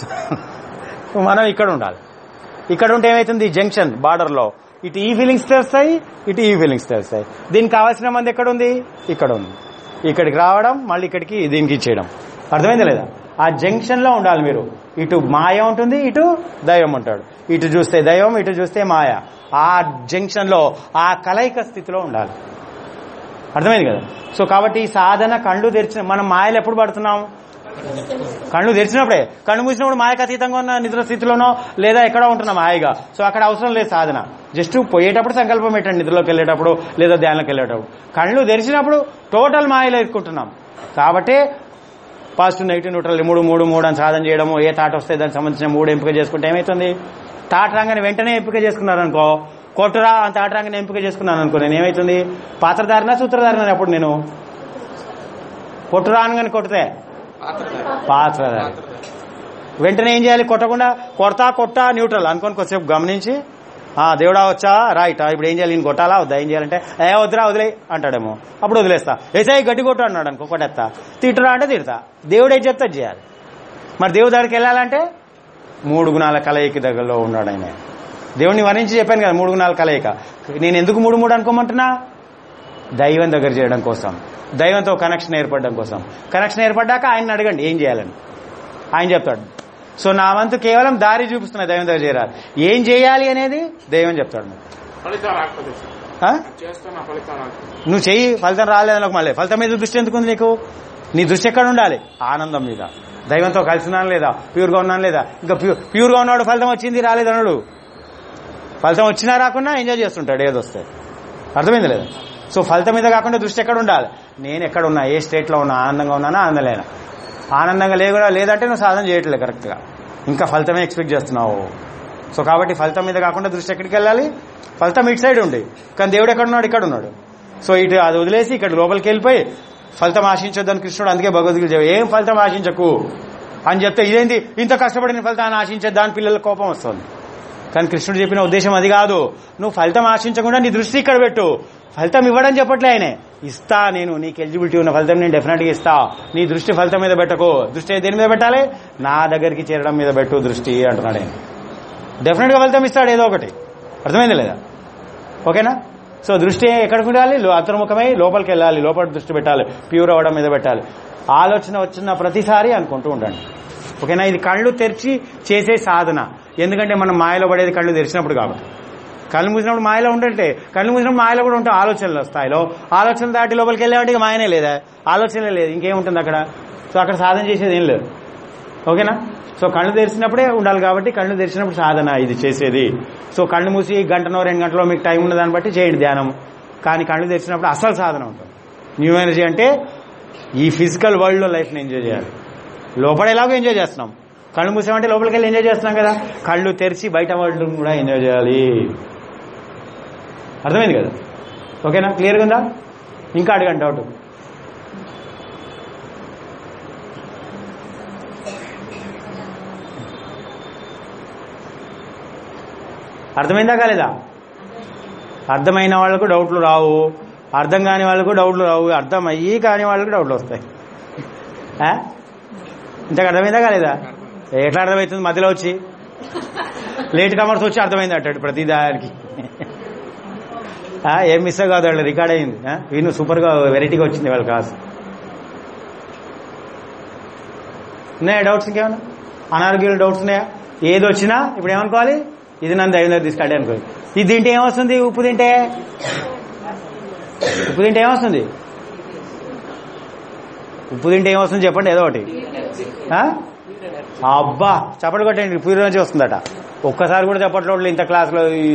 మనం ఇక్కడ ఉండాలి ఇక్కడ ఉంటే ఏమైతుంది జంక్షన్ బార్డర్ లో ఇటు ఈ ఫీలింగ్స్ తెలుస్తాయి ఇటు ఈ ఫీలింగ్స్ తెలుస్తాయి దీనికి కావాల్సిన మంది ఎక్కడ ఉంది ఇక్కడ ఉంది ఇక్కడికి రావడం మళ్ళీ ఇక్కడికి దీనికి ఇచ్చేయడం అర్థమైందా లేదా ఆ జంక్షన్ లో ఉండాలి మీరు ఇటు మాయ ఉంటుంది ఇటు దైవం ఉంటాడు ఇటు చూస్తే దైవం ఇటు చూస్తే మాయ ఆ జంక్షన్ లో ఆ కలయిక స్థితిలో ఉండాలి అర్థమైంది కదా సో కాబట్టి ఈ సాధన కళ్ళు తెరిచిన మనం మాయలు ఎప్పుడు పడుతున్నాం కళ్ళు తెరిచినప్పుడే కళ్ళు మూసినప్పుడు మాయకు అతీతంగా ఉన్న నిద్ర స్థితిలోనో లేదా ఎక్కడో ఉంటున్నాం హాయిగా సో అక్కడ అవసరం లేదు సాధన జస్ట్ పోయేటప్పుడు సంకల్పం పెట్టండి నిద్రలోకి వెళ్ళేటప్పుడు లేదా ధ్యానంలోకి వెళ్ళేటప్పుడు కళ్ళు తెరిచినప్పుడు టోటల్ మాయలో ఎక్కుంటున్నాం కాబట్టి పాజిటివ్ నెగిటివ్ న్యూట్రల్ మూడు మూడు మూడు అని సాధన చేయడము ఏ థాట్ వస్తే దానికి సంబంధించిన మూడు ఎంపిక చేసుకుంటే ఏమవుతుంది థాట్ రాగానే వెంటనే ఎంపిక చేసుకున్నారనుకో కొట్టురా అని థాట్ రాగానే ఎంపిక చేసుకున్నాను అనుకో నేను ఏమవుతుంది పాత్రధారణ సూత్రధారణ అప్పుడు నేను కొట్టురా అనగానే కొడితే పాత్రధారి వెంటనే ఏం చేయాలి కొట్టకుండా కొడతా కొట్టా న్యూట్రల్ అనుకొని కొద్దిసేపు గమనించి ఆ దేవుడా వచ్చా రైట్ ఇప్పుడు ఏం చేయాలి నేను కొట్టాలా వద్దా ఏం చేయాలంటే ఏ వద్దురా వదిలే అంటాడేమో అప్పుడు వదిలేస్తా ఏసాయి గడ్డి కొట్టు అన్నాడు అనుకో కొట్టేస్తా తిట్టురా అంటే తిడతా దేవుడు ఏం చెప్తా చేయాలి మరి దేవుడి దగ్గరికి వెళ్ళాలంటే మూడు గుణాల కలయిక దగ్గరలో ఉన్నాడు ఆయన దేవుడిని వర్ణించి చెప్పాను కదా మూడు గుణాల కలయిక నేను ఎందుకు మూడు మూడు అనుకోమంటున్నా దైవం దగ్గర చేయడం కోసం దైవంతో కనెక్షన్ ఏర్పడడం కోసం కనెక్షన్ ఏర్పడ్డాక ఆయన అడగండి ఏం చేయాలని ఆయన చెప్తాడు సో నా వంతు కేవలం దారి చూపిస్తున్నా దైవం దగ్గర చేరాలి ఏం చేయాలి అనేది దైవం చెప్తాడు నాకు. ఫలితం రాకపోతే సార్ ఆ? చేస్తున్న ఫలితం రాకపోతే నువ్వు చెయ్యి ఫలితం రాలేదు నాకు మళ్ళీ ఫలితం మీద దృష్టి ఎందుకు ఉంది నీకు నీ దృష్టి ఎక్కడ ఉండాలి ఆనందం మీద దైవంతో కలిసి ఉన్నాను లేదా ప్యూర్గా ఉన్నాను లేదా ఇంకా ప్యూర్ ప్యూర్గా ఉన్నాడు ఫలితం వచ్చింది రాలేదు అన్నాడు ఫలితం వచ్చినా రాకున్నా ఎంజాయ్ చేస్తుంటాడు ఏదో వస్తే అర్థమైంది లేదా సో ఫలితం మీద కాకుండా దృష్టి ఎక్కడ ఉండాలి నేను ఎక్కడ ఉన్నా ఏ స్టేట్లో ఉన్నా ఆనందంగా ఉన్నానా ఆనందం లేనా ఆనందంగా లేకుండా లేదంటే నువ్వు సాధన చేయట్లేదు కరెక్ట్గా ఇంకా ఫలితమే ఎక్స్పెక్ట్ చేస్తున్నావు సో కాబట్టి ఫలితం మీద కాకుండా దృష్టి ఎక్కడికి వెళ్ళాలి ఫలితం ఇటు సైడ్ ఉంది కానీ దేవుడు ఎక్కడ ఉన్నాడు ఇక్కడ ఉన్నాడు సో ఇటు అది వదిలేసి ఇక్కడ లోపలికి వెళ్ళిపోయి ఫలితం ఆశించొద్దని కృష్ణుడు అందుకే భగవద్గీత చెప్పాడు, ఏం ఫలితం ఆశించకు అని చెప్తే ఇదేంటి ఇంత కష్టపడిన ఫలితాన్ని ఆశించే దాని పిల్లల కోపం వస్తుంది కానీ కృష్ణుడు చెప్పిన ఉద్దేశం అది కాదు నువ్వు ఫలితం ఆశించకుండా నీ దృష్టి ఇక్కడ పెట్టు ఫలితం ఇవ్వడం చెప్పట్లే ఆయనే ఇస్తా నేను నీకు ఎలిజిబిలిటీ ఉన్న ఫలితం నేను డెఫినెట్ గా ఇస్తా నీ దృష్టి ఫలితం మీద పెట్టకు దృష్టి దేని మీద పెట్టాలి నా దగ్గరికి చేరడం మీద పెట్టు దృష్టి అంటున్నాడు ఆయన డెఫినెట్ గా ఫలితం ఇస్తాడు ఏదో ఒకటి అర్థమైంది లేదా ఓకేనా సో దృష్టి ఎక్కడికి ఉండాలి లో- అంతర్ముఖమై లోపలికి వెళ్ళాలి లోపల దృష్టి పెట్టాలి ప్యూర్ అవ్వడం మీద పెట్టాలి ఆలోచన వచ్చిన ప్రతిసారి అనుకుంటూ ఉండండి ఓకేనా ఇది కళ్ళు తెరిచి చేసే సాధన ఎందుకంటే మనం మాయలో పడేది కళ్ళు తెరిచినప్పుడు కాబట్టి కళ్ళు మూసినప్పుడు మాయలో ఉండంటే కళ్ళు మూసినప్పుడు మాయలో కూడా ఉంటాం ఆలోచనల స్థాయిలో ఆలోచన దాటి లోపలికి వెళ్ళామంటే ఇక మాయనే లేదా ఆలోచనే లేదు ఇంకేముంటుంది అక్కడ సో అక్కడ సాధన చేసేది ఏం లేదు ఓకేనా సో కళ్ళు తెరిచినప్పుడే ఉండాలి కాబట్టి కళ్ళు తెరిచినప్పుడు సాధన ఇది చేసేది సో కళ్ళు మూసి గంటనో రెండు గంటలో మీకు టైం ఉన్న దాన్ని బట్టి చేయండి ధ్యానం కానీ కళ్ళు తెరిచినప్పుడు అసలు సాధన ఉంటుంది న్యూ ఎనర్జీ అంటే ఈ ఫిజికల్ వరల్డ్లో లైఫ్ని ఎంజాయ్ చేయాలి లోపల ఎలాగో ఎంజాయ్ చేస్తున్నాం కళ్ళు మూసామంటే లోపలికి వెళ్ళి ఎంజాయ్ చేస్తున్నాం కదా కళ్ళు తెరిచి బయట వరల్డ్ కూడా ఎంజాయ్ చేయాలి అర్థమైంది కదా ఓకేనా క్లియర్గా ఉందా ఇంకా అడగండి డౌట్ అర్థమైందా కాలేదా అర్థమైన వాళ్ళకు డౌట్లు రావు అర్థం కాని వాళ్ళకు డౌట్లు రావు అర్థం అయ్యి కాని వాళ్ళకు డౌట్లు వస్తాయి ఆ? ఇంతకు అర్థమైందా కాలేదా ఎట్లా అర్థమవుతుంది మధ్యలో వచ్చి లేట్ కమర్స్ వచ్చి అర్థమైంది అంటాడు ప్రతి దానికి ఆ, ఏం మిస్ కాదు వాళ్ళు రికార్డ్ అయింది ఆ? వీళ్ళు సూపర్గా వెరైటీగా వచ్చింది వాళ్ళ క్లాస్ ఉన్నాయా డౌట్స్ ఇంకేమన్నా అనారోగ్యాలు డౌట్స్ ఉన్నాయా ఏది వచ్చినా ఇప్పుడు ఏమనుకోవాలి ఇది నన్ను దైవం దగ్గర తీసుకెళ్ళి అనుకోవాలి ఇది తింటే ఏమొస్తుంది ఉప్పు తింటే ఉప్పు తింటే ఏమొస్తుంది ఉప్పు తింటే ఏమొస్తుంది చెప్పండి ఏదో ఒకటి ఆ? అబ్బా చప్పట్లు కొట్టండి పూరి నుంచి వస్తుందట ఒక్కసారి కూడా చప్పట్లో ఇంత క్లాస్లో ఈ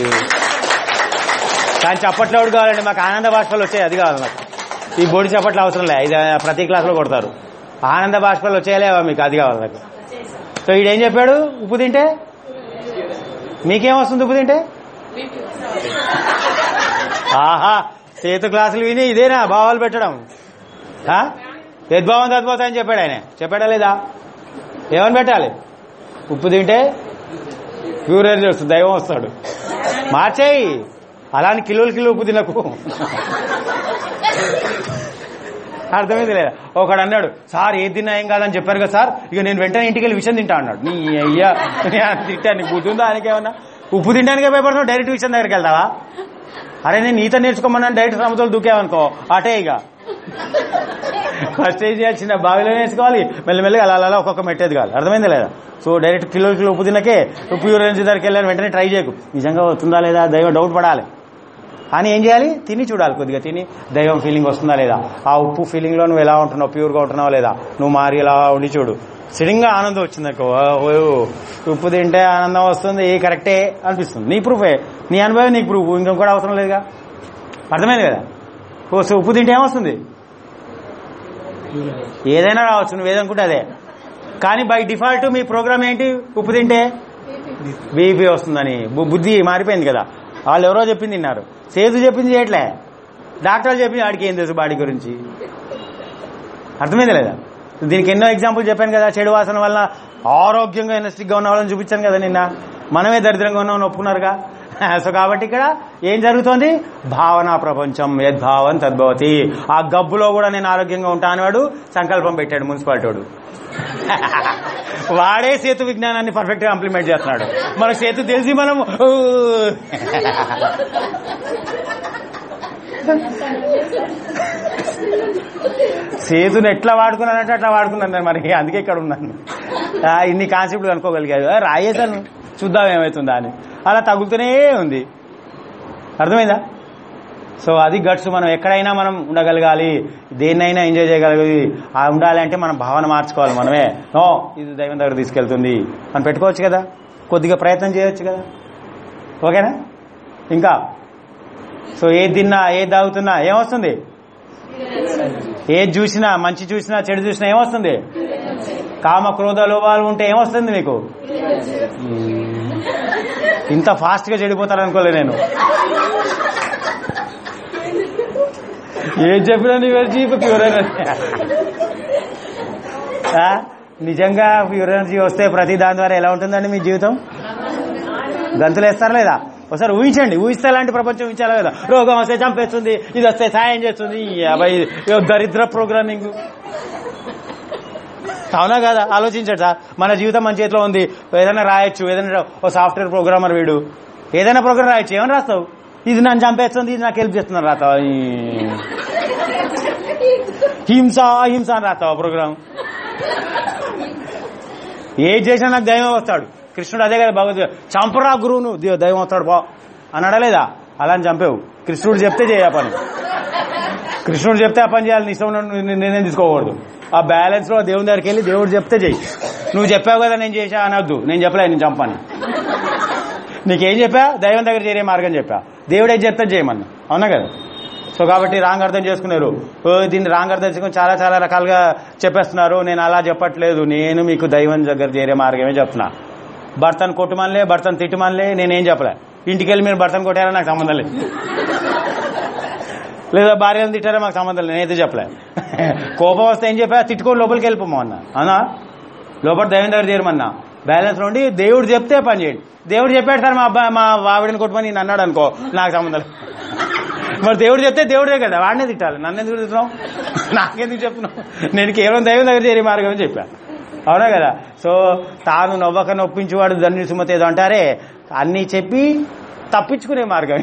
కానీ చప్పట్లో ఒకటి కావాలండి మాకు ఆనంద బాష్పాలు వచ్చాయి అది కావాలి నాకు ఈ బొడి చప్పట్లు అవసరం లే ఇది ప్రతి క్లాస్లో కొడతారు ఆనంద బాష్పాలు వచ్చేయలేవా మీకు అది కావాలి నాకు సో ఈడేం చెప్పాడు ఉప్పు తింటే మీకేం వస్తుంది ఉప్పు తింటే ఆహా చేతు క్లాసులు విని ఇదేనా భావాలు పెట్టడం ఆ? యద్భావం తద్భావం అని చెప్పాడు ఆయన చెప్పాడా లేదా ఏమని పెట్టాలి ఉప్పు తింటే ప్యూర్ ఎనర్జీ వస్తుంది దైవం వస్తాడు మార్చేయి అలాని కిలోలు కిలో ఉప్పు తినకు అర్థమైంది లేదా ఒకడు అన్నాడు సార్ ఏది తిన్నా ఏం కాదని చెప్పారు కదా సార్ ఇక నేను వెంటనే ఇంటికి వెళ్ళి విషయం తింటా అన్నాడు నీ అయ్యా తిట్టా నీకు బుద్ధి ఉందా ఆయనకేమన్నా ఉప్పు తినడానికే భయపడుతున్నావు డైరెక్ట్ విషయం దగ్గరికి వెళ్తావా అరే నేను ఈత నేర్చుకోమన్నాను డైరెక్ట్ సముద్రాలు దూకేవనుకో అటే ఇక ఫస్ట్ ఏం చేయాలి చిన్న బావిలో నేర్చుకోవాలి మెల్లమెల్లగా అలా అలా ఒక్కొక్క మెట్టేది కావాలి అర్థమైందా లేదా సో డైరెక్ట్ కిలో కిలో ఉప్పు తినకే ప్యూర్ ఎనర్జీ దగ్గరికి వెళ్ళాను వెంటనే ట్రై చేయకు నిజంగా వస్తుందా లేదా దైవం డౌట్ పడాలి అని ఏం చేయాలి తిని చూడాలి కొద్దిగా తిని దైవం ఫీలింగ్ వస్తుందా లేదా ఆ ఉప్పు ఫీలింగ్లో నువ్వు ఎలా ఉంటున్నావు ప్యూర్గా ఉంటున్నావు లేదా నువ్వు మారి ఇలా ఉండి చూడు సడన్గా ఆనందం వచ్చింది అనుకో ఓ ఉప్పు తింటే ఆనందం వస్తుంది కరెక్టే అనిపిస్తుంది నీ ప్రూఫే నీ అనుభవం నీకు ప్రూఫ్ ఇంకొకటి అవసరం లేదుగా అర్థమైంది కదా ఓ సో ఉప్పు తింటే ఏమొస్తుంది ఏదైనా రావచ్చు నువ్వు ఏదనుకుంటే అదే కానీ బై డిఫాల్ట్ మీ ప్రోగ్రామ్ ఏంటి ఉప్పు తింటే బీపీ వస్తుందని బు- బుద్ధి మారిపోయింది కదా వాళ్ళు ఎవరో చెప్పింది తిన్నారు సేతు చెప్పింది చేయట్లే డాక్టర్లు చెప్పింది వాడికి ఏం తెలుసు బాడీ గురించి అర్థమైంది లేదా దీనికి ఎన్నో ఎగ్జాంపుల్ చెప్పాను కదా చెడు వాసన వల్ల ఆరోగ్యంగా ఎనర్జిటిక్గా ఉన్న వాళ్ళని చూపించాను కదా నిన్న మనమే దరిద్రంగా ఉన్నామని ఒప్పుకున్నారుగా సో కాబట్టి ఇక్కడ ఏం జరుగుతోంది భావనా ప్రపంచం యద్భావం తద్భవతి ఆ గబ్బులో కూడా నేను ఆరోగ్యంగా ఉంటా అనేవాడు సంకల్పం పెట్టాడు మున్సిపాలిటీ వాడు వాడే సేతు విజ్ఞానాన్ని పర్ఫెక్ట్ గా ఇంప్లిమెంట్ చేస్తున్నాడు మన సేతు తెలిసి మనం ఊ. సేతుని ఎట్లా వాడుకున్నానంటే అట్లా వాడుకున్నాను నేను మరి అందుకే ఇక్కడ ఉన్నాను ఆ, ఇన్ని కాన్సెప్ట్లు అనుకోగలిగాడు ఆ, రాయేశాను చూద్దాం ఏమవుతుందా అని అలా తగులుతూనే ఉంది అర్థమైందా సో అది గట్స్ మనం ఎక్కడైనా మనం ఉండగలగాలి దేన్నైనా ఎంజాయ్ చేయగలగాలి ఆ ఉండాలి అంటే మనం భావన మార్చుకోవాలి మనమే నో ఇది దైవం దగ్గర తీసుకెళ్తుంది అని పెట్టుకోవచ్చు కదా కొద్దిగా ప్రయత్నం చేయొచ్చు కదా ఓకేనా ఇంకా సో ఏది తిన్నా ఏది తాగుతున్నా ఏమొస్తుంది ఏది చూసినా మంచి చూసినా చెడు చూసినా ఏమొస్తుంది కామ క్రోధ లోపాలు ఉంటే ఏమొస్తుంది మీకు ఇంత ఫాస్ట్ గా చెడిపోతారనుకోలే నేను ఏం చెప్పినా నీ ఎనర్జీ ప్యూర్ ఎనర్జీ ఆ? నిజంగా ప్యూర్ ఎనర్జీ వస్తే ప్రతి దాని ద్వారా ఎలా ఉంటుందండి మీ జీవితం గంతులు వేస్తారా లేదా ఒకసారి ఊహించండి ఊహిస్తే అలాంటి ప్రపంచం ఊహించాలా లేదా రోగం వస్తే చంపేస్తుంది ఇది వస్తే సాయం చేస్తుంది ఈ అబ్బాయి ఇదో దరిద్ర ప్రోగ్రామింగ్ అవునా కదా ఆలోచించండి సార్ మన జీవితం మన చేతిలో ఉంది ఏదైనా రాయొచ్చు ఏదైనా ఓ సాఫ్ట్వేర్ ప్రోగ్రామర్ వీడు ఏదైనా ప్రోగ్రామ్ రాయొచ్చు ఏమని రాస్తావు ఇది నన్ను చంపేస్తుంది ఇది నాకు హెల్ప్ చేస్తున్నారు రాస్తావా ఈ హింస హింస అని రాస్తావా ప్రోగ్రామ్ ఏది చేసినా నాకు దైవం వస్తాడు కృష్ణుడు అదే కదా భగవద్గీత చంపరా గురువును దే- దైవం వస్తాడు బా అన్నాడా లేదా అలా అని చంపేవు కృష్ణుడు చెప్తే చేయ ఆ పని కృష్ణుడు చెప్తే ఆ పని చేయాలి నీ ఇష్టం ఉన్నట్టు ని- నిర్ణయం తీసుకోకూడదు ఆ బ్యాలెన్స్ లో దేవుని దగ్గరికి వెళ్ళి దేవుడు చెప్తే చెయ్యి నువ్వు చెప్పావు కదా నేను చేసా అనొద్దు నేను చెప్పలే నేను చంపాను నీకేం చెప్పా దైవం దగ్గర చేరే మార్గం చెప్పా దేవుడు ఏం చెప్తే చేయమన్నా అవునా కదా సో కాబట్టి రాంగ్ అర్థం చేసుకున్నారు ఓ, దీన్ని రాంగ్ అర్థం చేసుకుని చాలా చాలా రకాలుగా చెప్పేస్తున్నారు నేను అలా చెప్పట్లేదు నేను మీకు దైవం దగ్గర చేరే మార్గమే చెప్తున్నా భర్తను కొట్టుమనిలే భర్తను తిట్టుమనిలే నేనేం చెప్పలే ఇంటికి వెళ్ళి మీరు భర్తను కొట్టారో నాకు సంబంధం లేదు లేదా భార్యను తిట్టారో మాకు సంబంధం లేదు నేనైతే చెప్పలే కోపం వస్తే ఏం చెప్పా తిట్టుకొని లోపలికి వెళ్ళిపోమా అన్న అవునా లోపల దైవం దగ్గర చేరమన్నా బ్యాలెన్స్ నుండి దేవుడు చెప్తే పని చేయండి దేవుడు చెప్పాడు సార్ మా అబ్బాయి మా ఆవిడని కొట్టమని నేను అన్నాడు అనుకో నాకు సంబంధం లేదు మరి దేవుడు చెప్తే దేవుడే కదా వాడినే తిట్టాలి నన్ను ఎందుకు తిట్టున్నావు నాకెందుకు చెప్తున్నావు నేను కేవలం దైవం దగ్గర చేరే మార్గం అని చెప్పా అవునా కదా సో తాను నవ్వక నొప్పించేవాడు ధన్యు సుమతి ఏదో అంటారే అన్నీ చెప్పి తప్పించుకునే మార్గం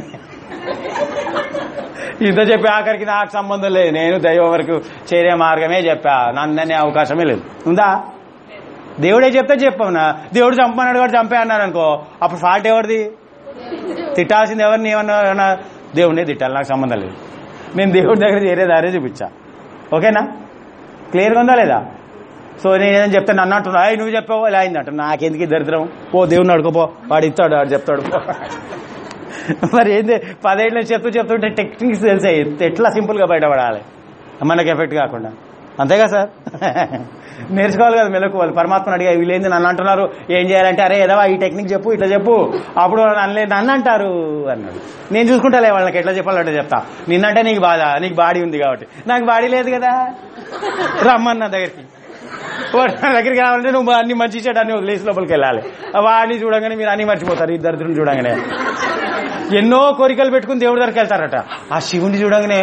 ఇంత చెప్పి ఆఖరికి నాకు సంబంధం లేదు నేను దైవం వరకు చేరే మార్గమే చెప్పా నన్ననే అవకాశమే లేదు ఉందా దేవుడే చెప్తే చెప్పవునా దేవుడు చంపమన్నాడు కూడా చంపే అన్నాడు అనుకో అప్పుడు ఫాల్ట్ ఎవరిది తిట్టాల్సింది ఎవరిని ఏమన్నా ఏమన్నా దేవుడినే తిట్టాలి నాకు సంబంధం లేదు నేను దేవుడి దగ్గర చేరే దారే చూపించా ఓకేనా క్లియర్గా ఉందా లేదా సో నేను ఏదైనా చెప్తే నన్ను అంటున్నా "ఏయ్, నువ్వు చెప్పావు ఇలా అయింది అంటున్నా నాకెందుకు ఈ దరిద్రం ఓ దేవుడిని అడుకోపో వాడు ఇస్తాడు వాడు చెప్తాడు పో. మరి ఏంది పదేళ్ళు చెప్తూ చెప్తుంటే టెక్నిక్స్ తెలిసాయి ఎట్లా సింపుల్గా బయటపడాలి మనకి ఎఫెక్ట్ కాకుండా అంతేగా సార్ నేర్చుకోవాలి కదా మెలకు వాళ్ళు పరమాత్మను అడిగా వీళ్ళేంది నన్ను అంటున్నారు ఏం చేయాలంటే అరే ఏదవా ఈ టెక్నిక్ చెప్పు ఇట్లా చెప్పు అప్పుడు నన్ను నన్ను అంటారు అన్నాడు నేను చూసుకుంటాలే వాళ్ళకి ఎట్లా చెప్పాలంటే చెప్తా నిన్నంటే నీకు బాధ నీకు బాడీ ఉంది కాబట్టి నాకు బాడీ లేదు కదా రమ్మన్న నా దగ్గరికి వాడు నా దగ్గరికి రావాలంటే నువ్వు అన్ని మంచి చెడు అన్ని వదిలేసి లోపలికి వెళ్ళాలి వాడిని చూడగానే మీరు అన్ని మర్చిపోతారు ఈ దరిద్రులు చూడగానే ఎన్నో కోరికలు పెట్టుకుని దేవుడి దగ్గరికి వెళ్తారట ఆ శివుని చూడగానే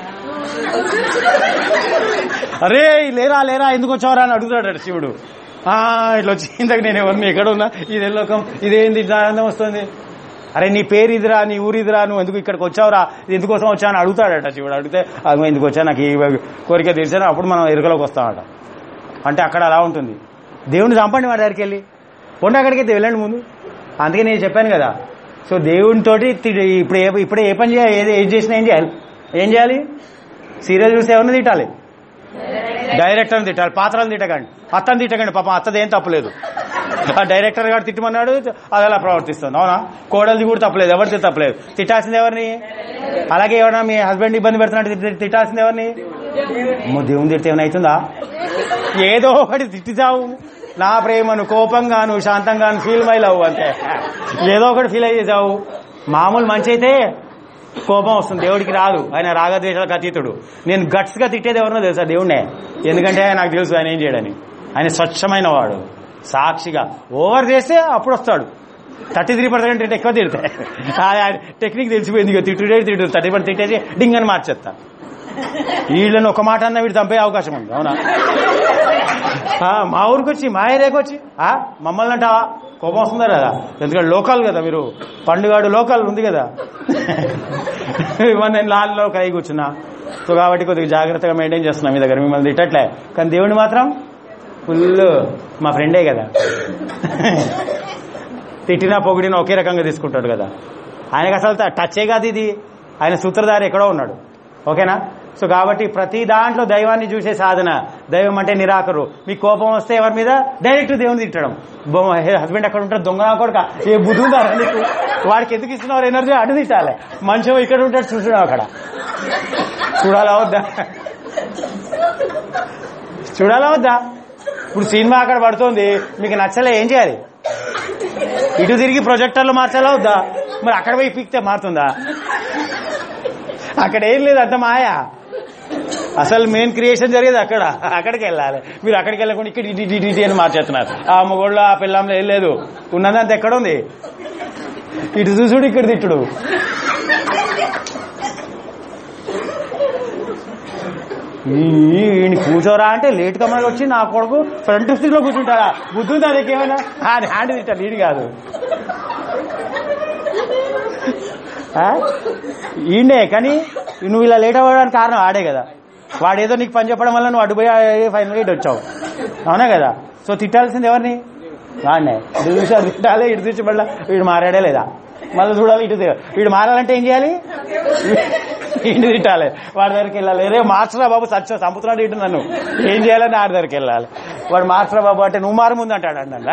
అరే లేరా లేరా ఎందుకు వచ్చావరా అని అడుగుతాడట శివుడు ఆ ఇట్లా వచ్చి ఇంతకు నేను ఎవరిని ఎక్కడ ఉన్నా ఇదే లోకం ఇదేంది ఇట్లా ఆనందం వస్తుంది అరే నీ పేరు ఇదిరా నీ ఊరు ఇదిరా నువ్వు ఎందుకు ఇక్కడికి వచ్చావురా ఇది ఎందుకోసం వచ్చావు అని అడుగుతాడట శివుడు అడిగితే అది ఎందుకు వచ్చా నాకు ఈ కోరిక తీర్చాను అప్పుడు మనం ఎరుకలోకి వస్తామట అంటే అక్కడ అలా ఉంటుంది దేవుని చంపండి వాడి దగ్గరికి వెళ్ళి పొండి అక్కడికి అయితే వెళ్ళండి ముందు అందుకే నేను చెప్పాను కదా సో దేవునితోటి తి- ఇప్పుడు ఏ ఇప్పుడు ఏ పని చేయాలి ఏది ఏది చేసినా ఏం చేయాలి ఏం చేయాలి సీరియల్ చూస్తే ఎవరిని తిట్టాలి డైరెక్టర్ని తిట్టాలి పాత్రలు తిట్టకండి అత్తని తిట్టకండి పాపం అత్తది ఏం తప్పలేదు ఆ డైరెక్టర్ గారు తిట్టమన్నాడు అది అలా ప్రవర్తిస్తుంది అవునా కోడలిది కూడా తప్పలేదు ఎవరిది తప్పలేదు తిట్టాల్సింది ఎవరిని అలాగే ఎవరైనా మీ హస్బెండ్ ఇబ్బంది పెడుతున్నట్టు తిట్టి- తిట్టాల్సింది ఎవరిని అమ్మో దేవుని తిడితే ఏమైనా అవుతుందా ఏదో ఒకటి తిట్టిచావు నా ప్రేమను కోపంగాను శాంతంగాను ఫీల్ మై లవ్ అంతే ఏదో ఒకటి ఫీల్ అయ్యేసావు మామూలు మంచి అయితే కోపం వస్తుంది దేవుడికి రాదు ఆయన రాగద్వేషాలకు అతీతుడు నేను గట్స్ గా తిట్టేది ఎవరినో తెలుసా దేవుణ్ణే ఎందుకంటే నాకు తెలుసు ఆయన ఏం చేయడని ఆయన స్వచ్ఛమైన వాడు సాక్షిగా ఓవర్ చేస్తే అప్పుడు వస్తాడు థర్టీ త్రీ పర్సెంట్ అంటే ఎక్కువ తిడతాయి టెక్నిక్ తెలిసిపోయింది ఇక తిట్టుడే తిట్టు థర్టీ పర్సెంట్ తిట్టేసి డింగ్ అని మార్చేస్తా వీళ్ళని ఒక మాట అన్న వీడు చంపే అవకాశం ఉంది అవునా ఆ, మా ఊరికి వచ్చి మా ఏరియాకి వచ్చి ఆ, మమ్మల్ని అంటావా కోపం వస్తుందా కదా ఎందుకంటే లోకల్ కదా మీరు పండుగాడు లోకల్ ఉంది కదా ఇవన్నీ నేను లాల్లో కై కూర్చున్నా సో కాబట్టి కొద్దిగా జాగ్రత్తగా మెయింటైన్ చేస్తున్నా మీ దగ్గర మిమ్మల్ని తిట్టట్లే కానీ దేవుని మాత్రం ఫుల్ మా ఫ్రెండే కదా తిట్టినా పొగిడినా ఒకే రకంగా తీసుకుంటాడు కదా ఆయనకు అసలు ట- టచ్చే కాదు ఇది ఆయన సూత్రధారి ఎక్కడో ఉన్నాడు ఓకేనా సో కాబట్టి ప్రతి దాంట్లో దైవాన్ని చూసే సాధన దైవం అంటే నిరాకరు మీకు కోపం వస్తే ఎవరి మీద డైరెక్ట్ దేవుని తిట్టడం హస్బెండ్ అక్కడ ఉంటాడు దొంగ నా కొడుక ఏ బుద్ధి ఉందా రా నీకు వాడికి ఎందుకు ఇస్తున్నారు ఎనర్జీ అటు తిట్టాలి మంచం ఇక్కడ ఉంటాడు చూడడం అక్కడ చూడాలా వద్దా చూడాలా వద్దా ఇప్పుడు సినిమా అక్కడ పడుతోంది మీకు నచ్చలే ఏం చేయాలి ఇటు తిరిగి ప్రొజెక్టర్లు మార్చాలా వద్దా మరి అక్కడ పోయి పీక్తే మారుతుందా అక్కడ ఏం లేదు అంత మాయా అసలు మెయిన్ క్రియేషన్ జరిగేది అక్కడ అక్కడికి వెళ్ళాలి మీరు అక్కడికి వెళ్ళకుండా ఇక్కడ ఇటు ఇటు ఇటు ఇటు అని మార్చేస్తున్నారు ఆ మొగోళ్ళు ఆ పిల్లంలో ఏం లేదు ఉన్నదంతా ఎక్కడ ఉంది ఇటు చూసుడు ఇక్కడ తిట్టుడు ఈ- ఈయన కూర్చోరా అంటే లేట్ కమ్మగా వచ్చి నా కొడుకు ఫ్రంట్ సీట్ లో కూర్చుంటాడా బుద్ధి ఉందా నీకేమైనా అది హ్యాండ్ తింటాడు ఈడు కాదు ఆ? ఈయనే కానీ నువ్వు ఇలా లేట్ అవ్వడానికి కారణం ఆడే కదా వాడు ఏదో నీకు పని చెప్పడం వల్ల నువ్వు అడ్డుపోయి ఫైనల్ ఇటు వచ్చావు అవునా కదా సో తిట్టాల్సింది ఎవరిని వాడినే ఇటు చూసి అది తిట్టాలి ఇటు చూసి మళ్ళీ వీడు మారాడే లేదా మళ్ళీ చూడాలి ఇటు తిరగాలి. వీడు మారాలంటే ఏం చేయాలి ఇంటి తిట్టాలి వాడి దగ్గరికి వెళ్ళాలి రే మార్చరా బాబు సత్యం చంపుతున్నాడు ఇటు నన్ను ఏం చేయాలని ఆడి దగ్గరికి వెళ్ళాలి వాడు మార్చరా బాబు అంటే నువ్వు మారు ముందు అంటాడు అన్న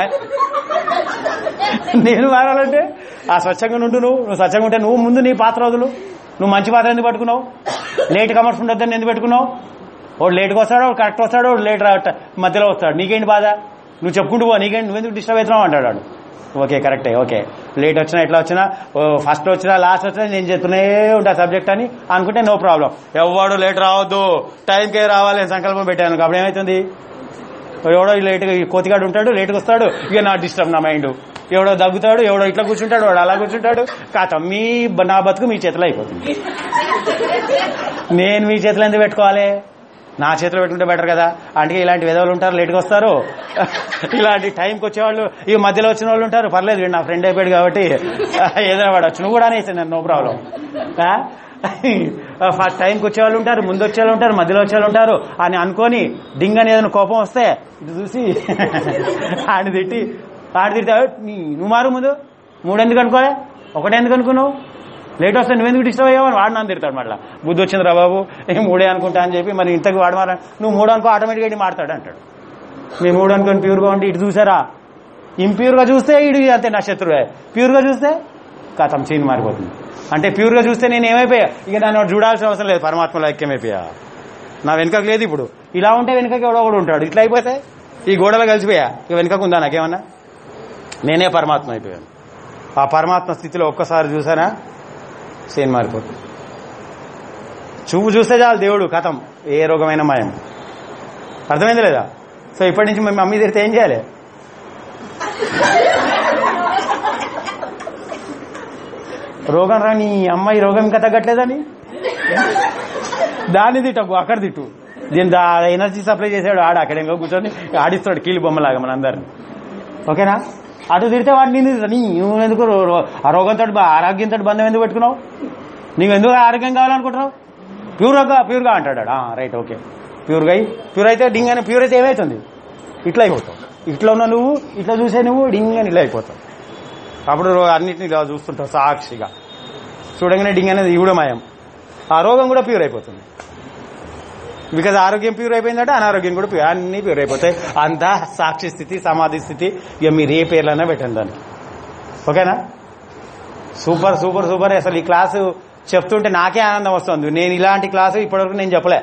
నేను మారాలంటే ఆ స్వచ్ఛంగా ఉండు నువ్వు నువ్వు స్వచ్ఛంగా ఉంటే నువ్వు ముందు నీ పాత్ర వదులు నువ్వు మంచి పాత్ర ఎందుకు పట్టుకున్నావు లేట్ కమర్స్ ఉండొద్దని ఎందుకు పెట్టుకున్నావు వాడు లేట్గా వస్తాడు వాడు కరెక్ట్ వస్తాడు వాడు లేట్ రా- మధ్యలో వస్తాడు నీకేంటి బాధ నువ్వు చెప్పుకుంటూ పో నీకేంటి నువ్వెందుకు డిస్టర్బ్ అవుతున్నావు అంటాడు వాడు ఓకే కరెక్టే ఓకే లేట్ వచ్చినా ఎట్లా వచ్చినా ఫస్ట్ వచ్చినా లాస్ట్ వచ్చినా నేను చెప్తూనే ఉంటా సబ్జెక్ట్ అని అనుకుంటే నో ప్రాబ్లం ఎవడు లేట్ రావద్దు టైంకే రావాలి అని సంకల్పం పెట్టాను కాబట్టి ఏమవుతుంది ఎవడో లేట్గా కోతిగాడు ఉంటాడు లేట్గా వస్తాడు ఇక నా డిస్టర్బ్ నా మైండ్ ఎవడో దగ్గుతాడు ఎవడో ఇట్లా కూర్చుంటాడు వాడు అలా కూర్చుంటాడు కాత మీ బ- నా బతుకు మీ చేతిలో అయిపోతుంది నేను మీ చేతిలో ఎందుకు పెట్టుకోవాలి నా చేతిలో పెట్టుకుంటే బెటర్ కదా అంటే ఇలాంటి విధవులు ఉంటారు లేట్గా వస్తారు ఇలాంటి టైంకి వచ్చేవాళ్ళు ఈ మధ్యలో వచ్చిన వాళ్ళు ఉంటారు పర్లేదు వీడు నా ఫ్రెండ్ అయిపోయాడు కాబట్టి ఏదైనా వాడచ్చు నువ్వు కూడా అనేసి నో ప్రాబ్లం ఫస్ట్ టైంకి వచ్చేవాళ్ళు ఉంటారు ముందు వచ్చేవాళ్ళు ఉంటారు మధ్యలో వచ్చేవాళ్ళు ఉంటారు అని అనుకొని డింగ్ అని ఏదైనా కోపం వస్తే ఇటు చూసి ఆడి తిట్టి ఆడి తిట్టి "నీ- నువ్వు మారు ముందు మూడు ఎందుకు అనుకోలే ఒకటే ఎందుకు అనుకున్నావు లేట్ వస్తే నువ్వెందుకు డిస్టర్బ్ అయ్యావు అని వాడు నన్ను తిడతాడు మళ్ళీ బుద్ధి వచ్చింది రా బాబు ఏ మూడే అనుకుంటా అని చెప్పి మరి ఇంతకు వాడు మారా నువ్వు మూడు అనుకో ఆటోమేటిక్గా ఇటు మారుతాడు అంటాడు మీ మూడు అనుకొని ప్యూర్గా ఉండి ఇటు చూసారా ఇంప్యూర్గా చూస్తే ఇడు అంతే నా శత్రువే ప్యూర్గా చూస్తే కథం చీన్ మారిపోతుంది అంటే ప్యూర్గా చూస్తే నేను ఏమైపోయా ఇక నన్ను చూడాల్సిన అవసరం లేదు పరమాత్మలో ఐక్యమైపోయా నా వెనుకకు లేదు ఇప్పుడు ఇలా ఉంటే వెనుకకి ఎవడో ఒకడు ఉంటాడు ఇట్లా అయిపోతే ఈ గోడలో కలిసిపోయా ఇక వెనుకకు ఉందా నాకేమన్నా నేనే పరమాత్మ అయిపోయాను ఆ పరమాత్మ స్థితిలో ఒక్కసారి చూసానా సేన్ మారిపోతుంది చూపు చూస్తే చాలు దేవుడు కథం ఏ రోగమైన మాయం అర్థమైంది లేదా సో ఇప్పటి నుంచి మీ మమ్మీ తిరిగితే ఏం చేయాలి రోగం రా నీ అమ్మాయి రోగం ఇంకా తగ్గట్లేదని దాన్ని తిట్టకు అక్కడ తిట్టు దీని దా ఎనర్జీ సప్లై చేసాడు ఆడ అక్కడ ఇంకా కూర్చొని ఆడిస్తాడు కీలు బొమ్మలాగా మనందరిని ఓకేనా అటు తిడితే వాడిని నిన్ను తిడతా. నీ నువ్వు ఎందుకు రో- రో- ఆ రోగంతో ఆరోగ్యంతో బంధం ఎందుకు పెట్టుకున్నావు నీవు ఎందుకు ఆరోగ్యం కావాలనుకుంటున్నావు ప్యూర్గా ప్యూర్గా అంటాడు ఆడు. ఆ, రైట్ ఓకే ప్యూర్గా అయి ప్యూర్ అయితే డింగ్ అని ప్యూర్ అయితే ఏమవుతుంది ఇట్లా అయిపోతావు ఇట్లా ఉన్న నువ్వు ఇట్లా చూసే నువ్వు డింగ్ అని ఇట్లా అయిపోతావు అప్పుడు అన్నిటిని ఇలా చూస్తుంటావు సాక్షిగా చూడగానే డింగ్ అనేది ఇది కూడా మాయం ఆ రోగం కూడా ప్యూర్ అయిపోతుంది బికాజ్ ఆరోగ్యం ప్యూర్ అయిపోయిందంటే అనారోగ్యం కూడా ప్యూర్ అన్ని ప్యూర్ అయిపోతాయి అంతా సాక్షి స్థితి సమాధి స్థితి ఇక మీరు ఏ పేర్లైనా పెట్టండి దాన్ని ఓకేనా సూపర్ సూపర్ సూపర్ అసలు ఈ క్లాసు చెప్తుంటే నాకే ఆనందం వస్తుంది నేను ఇలాంటి క్లాసు ఇప్పటివరకు నేను చెప్పలే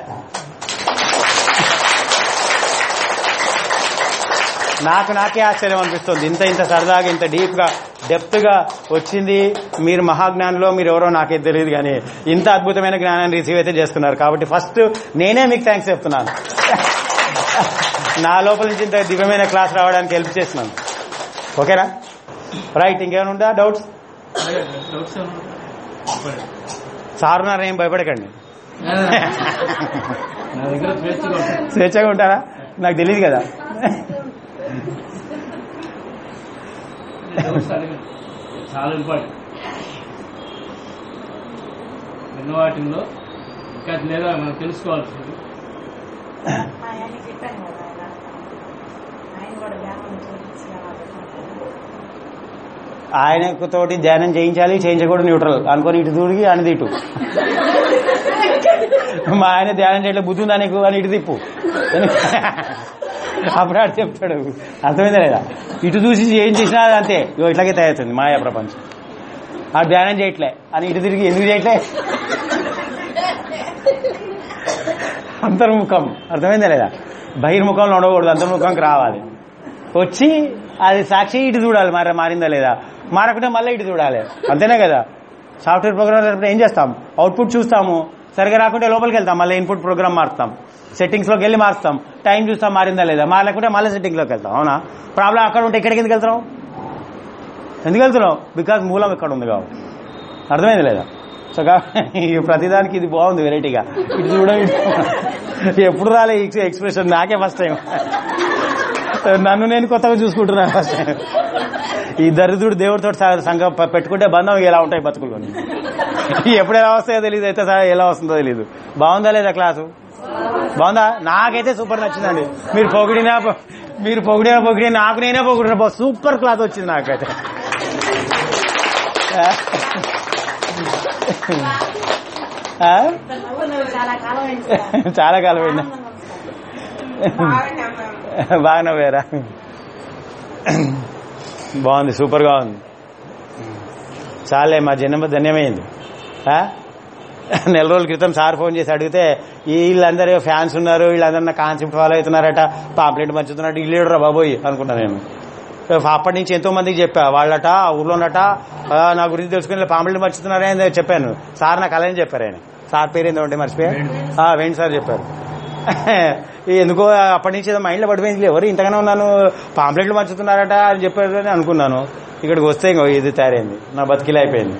నాకు నాకే ఆశ్చర్యం అనిపిస్తుంది ఇంత ఇంత సరదాగా ఇంత డీప్ గా డెప్త్ గా వచ్చింది మీరు మహాజ్ఞానంలో మీరు ఎవరో నాకే తెలియదు కానీ ఇంత అద్భుతమైన జ్ఞానాన్ని రిసీవ్ అయితే చేసుకున్నారు కాబట్టి ఫస్ట్ నేనే మీకు థ్యాంక్స్ చెప్తున్నాను నా లోపల నుంచి ఇంత దివ్యమైన క్లాస్ రావడానికి హెల్ప్ చేస్తున్నాను ఓకేనా రైట్ ఇంకేమైనా ఉందా డౌట్స్ డౌట్స్ సార్ ఉన్నారు ఏం భయపడకండి నా దగ్గర స్వేచ్ఛగా ఉంటుంది. స్వేచ్ఛగా ఉంటారా నాకు తెలియదు కదా డౌట్స్ అడగండి చాలా ఇంపార్టెంట్ విన్న వాటిల్లో ఇంకా లేదా మనం తెలుసుకోవాల్సింది ఆయన చెప్పాను కదా ఆయన ఆయన కూడా జ్ఞానం చూపించాలి ఆయనకు తోటి ధ్యానం చేయించాలి చేయించకూడదు న్యూట్రల్ అనుకొని ఇటు దూడికి అని ఇటు మా ఆయన ధ్యానం చేయట్లే బుద్ధి ఉందా నీకు అని ఇటు తిప్పు అప్పుడు ఆడు చెప్తాడు అర్థమైందా లేదా ఇటు చూసి ఏం చేసినా అది అంతే ఇగో ఇట్లాగే తయారవుతుంది మాయా ప్రపంచం ఆ ధ్యానం చేయట్లే అని ఇటు తిరిగి ఎందుకు చేయట్లే అంతర్ముఖం అర్థమైందా లేదా బహిర్ముఖంలో ఉండకూడదు అంతర్ముఖంకి రావాలి వచ్చి అది సాక్షి ఇటు చూడాలి మరి మారిందా లేదా మారకుంటే మళ్ళీ ఇటు చూడాలి అంతేనే కదా సాఫ్ట్వేర్ ప్రోగ్రామ్ ఏం చేస్తాం అవుట్పుట్ చూస్తాము సరిగా రాకుంటే లోపలికి వెళ్తాం మళ్ళీ ఇన్పుట్ ప్రోగ్రామ్ మారుస్తాం సెట్టింగ్స్ లోకి వెళ్ళి మారుస్తాం టైం చూస్తాం మారిందా లేదా మారలేకుంటే మళ్ళీ సెట్టింగ్ లోకి వెళ్తాం అవునా ప్రాబ్లం అక్కడ ఉంటే ఇక్కడికి ఎందుకు వెళ్తున్నాం ఎందుకు వెళ్తున్నాం బికాజ్ మూలం ఇక్కడ ఉంది కాబట్టి అర్థమైంది లేదా సో కాబట్టి ఈ ప్రతిదానికి ఇది బాగుంది వెరైటీగా ఇటు చూడ ఎప్పుడు రాలే ఈ ఎక్స్ప్రెషన్ నాకే ఫస్ట్ టైం నన్ను నేను కొత్తగా చూసుకుంటున్నాను ఫస్ట్ టైం ఈ దరిద్రుడు దేవుడితో సంఘం ప- పెట్టుకుంటే బంధం ఎలా ఉంటాయి బతుకులు ఎప్పుడు ఎలా వస్తాయో తెలియదు అయితే సరే ఎలా వస్తుందో తెలియదు బాగుందా లేదా క్లాసు బాగుందా నాకైతే సూపర్ నచ్చిందండి మీరు పొగిడినా పొ- మీరు పొగిడినా పొగిడినా నాకు నేనే పొగిడిన సూపర్ క్లాస్ వచ్చింది నాకైతే ఆ? నవ్వు చాలా కాలం అయింది సార్. చాలా కాలం అయిందా ఆనందంగా ఉంది సార్. బాగానే ఉన్నాను. బాగా నవ్వారా బాగుంది సూపర్ గా ఉంది చాలే మా జన్మ ధన్యమైంది ఆ? నెల రోజుల క్రితం సార్ ఫోన్ చేసి అడిగితే వీళ్ళందరూ ఫ్యాన్స్ ఉన్నారు వీళ్ళందరూ నా కాన్సెప్ట్ ఫాలో అవుతున్నారట పాంప్లెట్ పంచుతున్నట్టు వీళ్ళేడురా బాబోయ్ అనుకున్నా నేను అప్పటి నుంచి ఎంతో మందికి చెప్పా వాళ్ళట ఆ ఊర్లోనట ఆ, నా గురించి తెలుసుకుని పాంప్లెట్ పంచుతున్నారే అని చెప్పాను సార్ నాకు అలానే చెప్పారు ఆయన సార్ పేరు ఏందో ఉంటే మర్చిపోయా ఆ, వేణు సార్ చెప్పారు ఈ ఎందుకో అప్పటి నుంచి ఏదో మైండ్లో పడిపోయింది ఎవరు ఇంతగానే ఉన్నాను పాంప్లెట్లు పంచుతున్నారట అని చెప్పారు అని అనుకున్నాను ఇక్కడికి వస్తే ఇంకో ఇది తయారైంది నా బతికిలా అయిపోయింది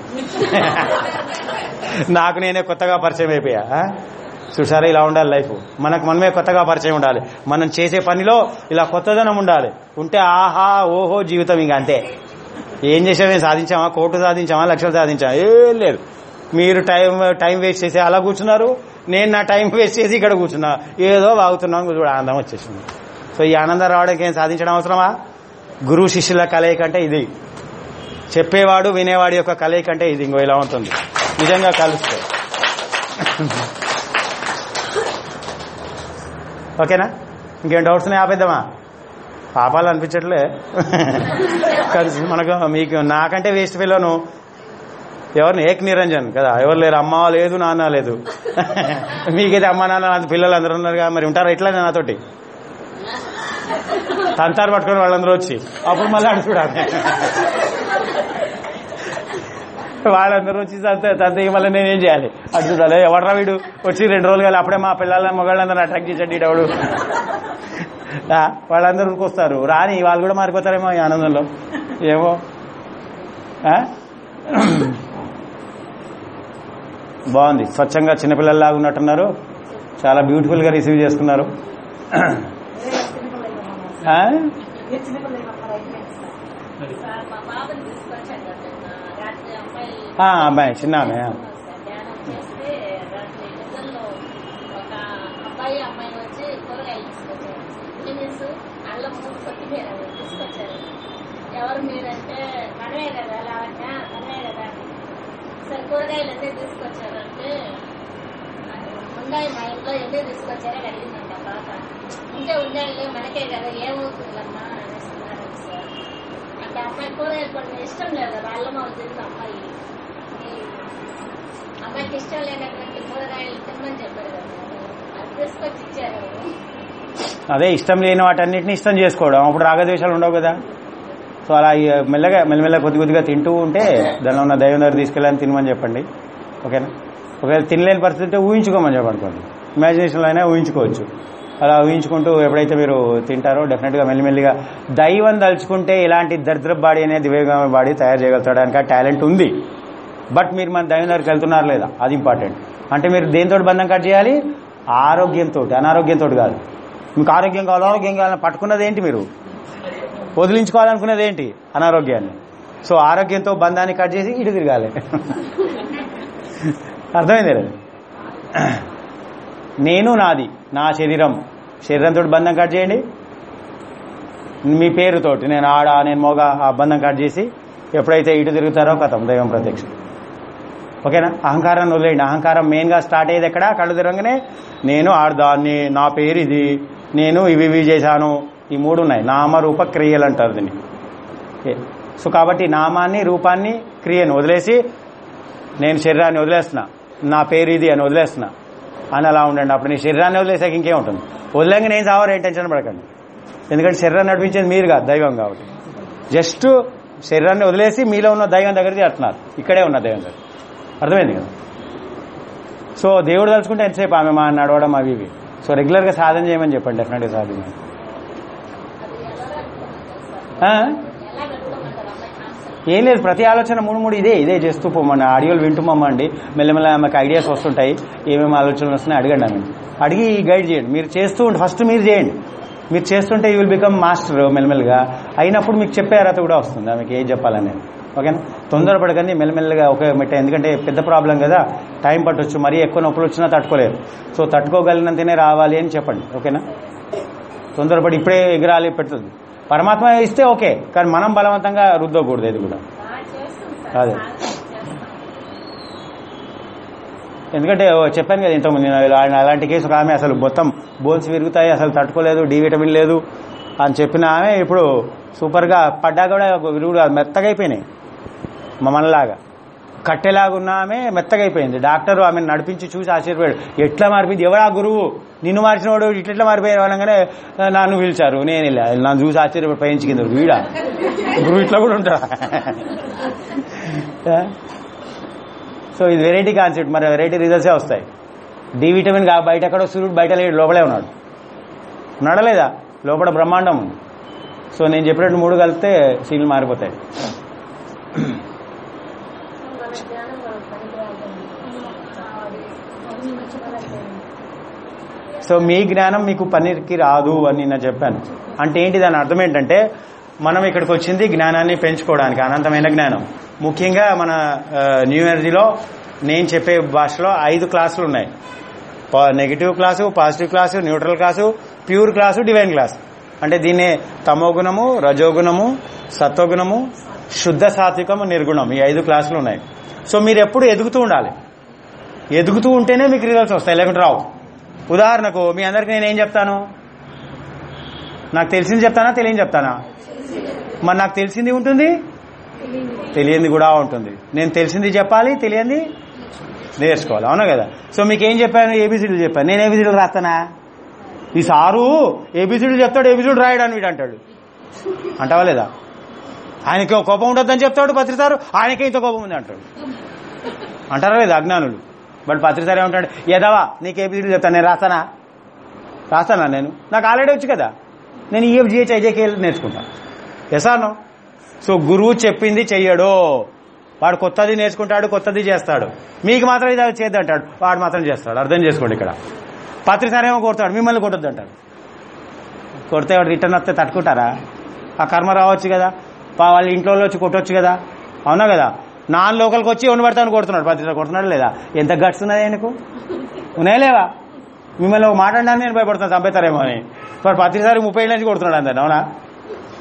నాకు నేనే కొత్తగా పరిచయం అయిపోయా ఆ? చూసారా ఇలా ఉండాలి లైఫ్ మనకు మనమే కొత్తగా పరిచయం ఉండాలి మనం చేసే పనిలో ఇలా కొత్తదనం ఉండాలి ఉంటే ఆహా ఓహో జీవితం ఇంక అంతే ఏం చేసామేం సాధించామా కోట్లు సాధించామా లక్షలు సాధించామా ఏం లేదు మీరు టైం టైం వేస్ట్ చేసి అలా కూర్చున్నారు నేను నా టైం వేస్ట్ చేసి ఇక్కడ కూర్చున్నా ఏదో వాగుతున్నాను చూడ ఆనందం వచ్చేసింది సో ఈ ఆనందం రావడానికి ఏం సాధించడం అవసరమా గురువు శిష్యుల కలయిక అంటే ఇది చెప్పేవాడు వినేవాడి యొక్క కలయిక అంటే ఇది ఇంకో ఇలా ఉంటుంది నిజంగా కలుస్తే ఓకేనా ఇంకేం డౌట్స్ ఉన్నాయి ఆపేద్దామా పాపాలు అనిపించట్లే కలిసి మనకు మీకు నాకంటే వేస్ట్ ఫీలోను ఎవరిని ఏక్ నిరంజన్ కదా ఎవరు లేరు అమ్మ లేదు నాన్న లేదు మీకైతే అమ్మ నాన్న అంత పిల్లలు అందరూ ఉన్నారు కదా మరి ఉంటారా ఇట్లా నాతోటి తంతారు పట్టుకొని వాళ్ళందరూ వచ్చి అప్పుడు మళ్ళీ అడు చూడాలి వాళ్ళందరూ వచ్చి తంత తంతకి మళ్ళీ నేనేం చేయాలి అటు చూడాలి ఎవడరా వీడు వచ్చి రెండు రోజులు కానీ అప్పుడే మా పిల్లల మొగాళ్ళందరూ అటాక్ చేసండి ఎవడు ఆ, వాళ్ళందరూ వస్తారు రాని వాళ్ళు కూడా మారిపోతారేమో ఈ ఆనందంలో ఏమో ఆ? బాగుంది స్వచ్ఛంగా చిన్నపిల్లల్లాగా ఉన్నట్టున్నారు చాలా బ్యూటిఫుల్ గా రిసీవ్ చేసుకున్నారు వేరే చిన్నపిల్లలు ఉన్నారు ఆ? సార్. మీరు చిన్నపిల్లలు ఉన్నారు అయిపోయింది సార్. మరి సార్ మా బాబుని తీసుకొచ్చాను కదా నిన్న. రాత్రి అమ్మాయి ఆ, అమ్మాయి చిన్న ఆమె ఆ. ధ్యానం చేస్తే రాత్రి నిద్రలో ఒక అబ్బాయి అమ్మాయి వచ్చి కూరగాయలు తీసుకొచ్చారు చిన్నీసు అల్లం కొత్తిమీర తీసుకొచ్చారు ఎవరు మీరంటే మనమే కదా లావణ్య మనమే కదా సరే కూరగాయలు ఎన్ని తీసుకొచ్చారంటే ఉన్నాయి మా ఇంట్లో ఎన్ని తీసుకొచ్చారని అడిగిందంట పాప ఉంటే ఉండాలి మనకే కదా ఏమవుతుందమ్మా అనేస్తున్నారు సార్ అంటే అమ్మాయి కూరగాయలు కొన్ని ఇష్టం లేదు కదా అల్లం అవుతుంది అమ్మాయి ఈ అమ్మాయికి ఇష్టం లేనటువంటి కూరగాయలు తినమని చెప్పారు కదా అది తీసుకొచ్చి ఇచ్చారు అదే ఇష్టం లేని వాటన్నిటిని ఇష్టం చేసుకోవడం అప్పుడు రాగద్వేషాలు ఉండవు కదా సో అలా ఈ మెల్లగా మెల్లమెల్ల కొద్ది కొద్దిగా తింటూ ఉంటే దానిలో ఉన్న దైవం దగ్గర తీసుకెళ్ళని తినమని చెప్పండి ఓకేనా ఒకవేళ తినలేని పరిస్థితి ఉంటే ఊహించుకోమని చెప్పనుకోండి ఇమాజినేషన్లో అయినా ఊహించుకోవచ్చు అలా ఊహించుకుంటూ ఎప్పుడైతే మీరు తింటారో డెఫినెట్గా మెల్లిమెల్లిగా దైవం తలుచుకుంటే ఇలాంటి దరిద్ర బాడీ అనేది దివ్యగామ బాడీ తయారు చేయగలుగుతాడానికి ఆ టాలెంట్ ఉంది బట్ మీరు మన దైవం దగ్గరికి వెళ్తున్నారు లేదా అది ఇంపార్టెంట్ అంటే మీరు దేనితో బంధం కట్ చేయాలి ఆరోగ్యంతో అనారోగ్యంతో కాదు మీకు ఆరోగ్యం కావాలి ఆరోగ్యం కావాలని పట్టుకున్నది ఏంటి మీరు వదిలించుకోవాలనుకున్నది ఏంటి అనారోగ్యాన్ని సో ఆరోగ్యంతో బంధాన్ని కట్ చేసి ఇటు తిరగాలి అర్థమైంది కదా నేను నాది నా శరీరం శరీరంతో బంధం కట్ చేయండి మీ పేరుతోటి నేను ఆడ నేను మొగ ఆ బంధం కట్ చేసి ఎప్పుడైతే ఇటు తిరుగుతారో కథం దైవం ప్రత్యక్షం ఓకేనా అహంకారాన్ని వదిలేయండి అహంకారం మెయిన్గా స్టార్ట్ అయ్యేది ఎక్కడ కళ్ళు తిరగనే నేను ఆడదాన్ని నా పేరు ఇది నేను ఇవి ఇవి చేశాను ఈ మూడు ఉన్నాయి నామరూప క్రియలు అంటారు దీన్ని ఏ. సో కాబట్టి నామాన్ని రూపాన్ని క్రియను వదిలేసి నేను శరీరాన్ని వదిలేస్తున్నా నా పేరు ఇది అని వదిలేస్తున్నా అని అలా ఉండండి అప్పుడు నీ శరీరాన్ని వదిలేసాక ఇంకేం ఉంటుంది వదిలేక నేను చావరు ఏం టెన్షన్ పడకండి ఎందుకంటే శరీరాన్ని నడిపించేది మీరు కాదు దైవం కాబట్టి జస్ట్ శరీరాన్ని వదిలేసి మీలో ఉన్న దైవం దగ్గర చేస్తున్నారు ఇక్కడే ఉన్న దైవం దగ్గర అర్థమైంది కదా సో దేవుడు తలుచుకుంటే ఎంతసేపు ఆమె మా నడవడం అవి ఇవి సో రెగ్యులర్గా సాధన చేయమని చెప్పండి డెఫినెట్గా సాధన చేయండి. అది ఎలా కట్టుకోమంటారు సార్ ఆ? ఎలా కట్టుకోమంటారు అమ్మాయి కాన్సెప్ట్ ఏం లేదు ప్రతి ఆలోచన మూడు మూడు ఇదే ఇదే చేస్తూ పోమండి ఆడియోలు వింటున్నామండి మెల్లమెల్ల ఆమెకు ఐడియాస్ వస్తుంటాయి ఏమేమి ఆలోచనలు వస్తున్నాయి అడగండి ఆమె అడిగి గైడ్ చేయండి మీరు చేస్తూ ఉంటే ఫస్ట్ మీరు చేయండి మీరు చేస్తుంటే యూ విల్ బికమ్ మాస్టర్ మెల్లమెల్లగా అయినప్పుడు మీకు చెప్పే అర్హత కూడా వస్తుంది ఆమెకి ఏం చెప్పాలనేది ఓకేనా తొందరపడకండి మెల్లమెల్లగా ఒకే మెట్ట ఎందుకంటే పెద్ద ప్రాబ్లం కదా టైం పట్టొచ్చు మరీ ఎక్కువ నొప్పులు వచ్చినా తట్టుకోలేరు సో తట్టుకోగలిగినంతనే రావాలి అని చెప్పండి ఓకేనా తొందరపడి ఇప్పుడే ఎగరాలి పెడుతుంది పరమాత్మ ఇస్తే ఓకే కానీ మనం బలవంతంగా రుద్దకూడదు ఇది కూడా బాగా చేస్తుంది సార్ అదే. సాధన చేస్తాం ఎందుకంటే ఓ చెప్పాను కదా ఇంతకుముందు నేను ఇలా- అలాంటి కేసు ఒక ఆమె అసలు మొత్తం బోన్స్ విరుగుతాయి అసలు తట్టుకోలేదు డి విటమిన్ లేదు అని చెప్పిన ఆమె ఇప్పుడు సూపర్గా పడ్డా కూడా ఒక విరుగుడు కాదు, మెత్తగా అయిపోయినాయి మా మనలాగా కట్టెలాగా ఉన్న ఆమె మెత్తగా అయిపోయింది డాక్టర్ ఆమె నడిపించి చూసి ఆశ్చర్యపోయాడు ఎట్లా మారిపోయింది ఎవరా గురువు నిన్ను మార్చినవాడు ఇట్లా మారిపోయిన వాళ్ళగానే నన్ను పిలిచారు నేను వెళ్ళా నన్ను చూసి ఆశ్చర్యపడి పయించి కింద వీడా గురువు ఇట్లా కూడా ఉంటాడా సో ఇది వెరైటీ కాన్సెప్ట్ మరి వెరైటీ రిజల్ట్సే వస్తాయి డి విటమిన్ గా బయట ఎక్కడో సూర్యుడు బయట లేడు లోపలే ఉన్నాడు ఉన్నాడా లేదా లోపల బ్రహ్మాండం ఉంది సో నేను చెప్పినట్టు మూడు కలిపితే సీన్లు మారిపోతాయి మన జ్ఞానం మనం పనికిరాదు సో మీ జ్ఞానం మీకు పన్నీర్కి రాదు అని నేను చెప్పాను అంటే ఏంటి దాని అర్థం ఏంటంటే మనం ఇక్కడికి వచ్చింది జ్ఞానాన్ని పెంచుకోవడానికి అనంతమైన జ్ఞానం ముఖ్యంగా మన ఆ, న్యూ ఎనర్జీలో నేను చెప్పే భాషలో ఐదు క్లాసులు ఉన్నాయి పా- negative class positive class neutral class pure class divine class అంటే దీన్నే తమోగుణము రజోగుణము సత్వగుణము శుద్ధ సాత్వికము నిర్గుణం ఈ ఐదు క్లాసులు ఉన్నాయి సో మీరు ఎప్పుడు ఎదుగుతూ ఉండాలి ఎదుగుతూ ఉంటేనే మీకు రిజల్ట్స్ వస్తాయి లేకుంటే రావు ఉదాహరణకు మీ అందరికి నేను ఏం చెప్తాను నాకు తెలిసింది చెప్తానా తెలియని చెప్తానా మరి నాకు తెలిసింది ఉంటుంది తెలియంది కూడా ఉంటుంది నేను తెలిసింది చెప్పాలి తెలియంది నేర్చుకోవాలి అవునా కదా సో మీకు ఏం చెప్పాను ఏబిసిడీలు చెప్పాను నేను ఏబిసిడీలు రాస్తానా ఈ సారు ఏబిసిడీలు చెప్తాడు ఏబిసిడీలు రాయడానికి వీడు అంటాడు అంటావా లేదా ఆయనకి ఒక కోపం ఉండొద్దని చెప్తాడు పత్రిసారు ఆయనకే ఇంత కోపం ఉంది అంటాడు అంటారా లేదా అజ్ఞానులు బట్ పత్రిసారు ఏమంటాడు ఎదవా నీకు ఏబిసిడీలు చెప్తాను నేను రాస్తానా రాస్తానా నేను నాకు ఆల్రెడీ వచ్చు కదా నేను ఈఎఫ్ జిహెచ్ ఐజేకే నేర్చుకుంటాను ఎసాను సో గురువు చెప్పింది చెయ్యడు వాడు కొత్తది నేర్చుకుంటాడు కొత్తది చేస్తాడు మీకు మాత్రం ఇది చేద్దంటాడు వాడు మాత్రం చేస్తాడు అర్థం చేసుకోండి ఇక్కడ పత్రిసారి ఏమో కొడతాడు మిమ్మల్ని కొట్టద్దు అంటాడు కొడితే వాడు రిటర్న్ వస్తే తట్టుకుంటారా ఆ కర్మ రావచ్చు కదా పా- వాళ్ళ ఇంట్లో వాళ్ళు వచ్చి కొట్టొచ్చు కదా అవునా కదా నాన్ లోకల్కి వచ్చి ఎవరిని పడతాను కొడుతున్నాడు పత్రిక కొడుతున్నాడు లేదా ఎంత గట్స్ ఉన్నది ఆయనకు ఉన్నాయా లేవా మిమ్మల్ని ఒక మాట అనడానికి నేను భయపడుతాను చంపేతారేమో అని మరి పత్రిసారి ముప్పై ఏళ్ళ నుంచి కొడుతున్నాడు అందరు అవునా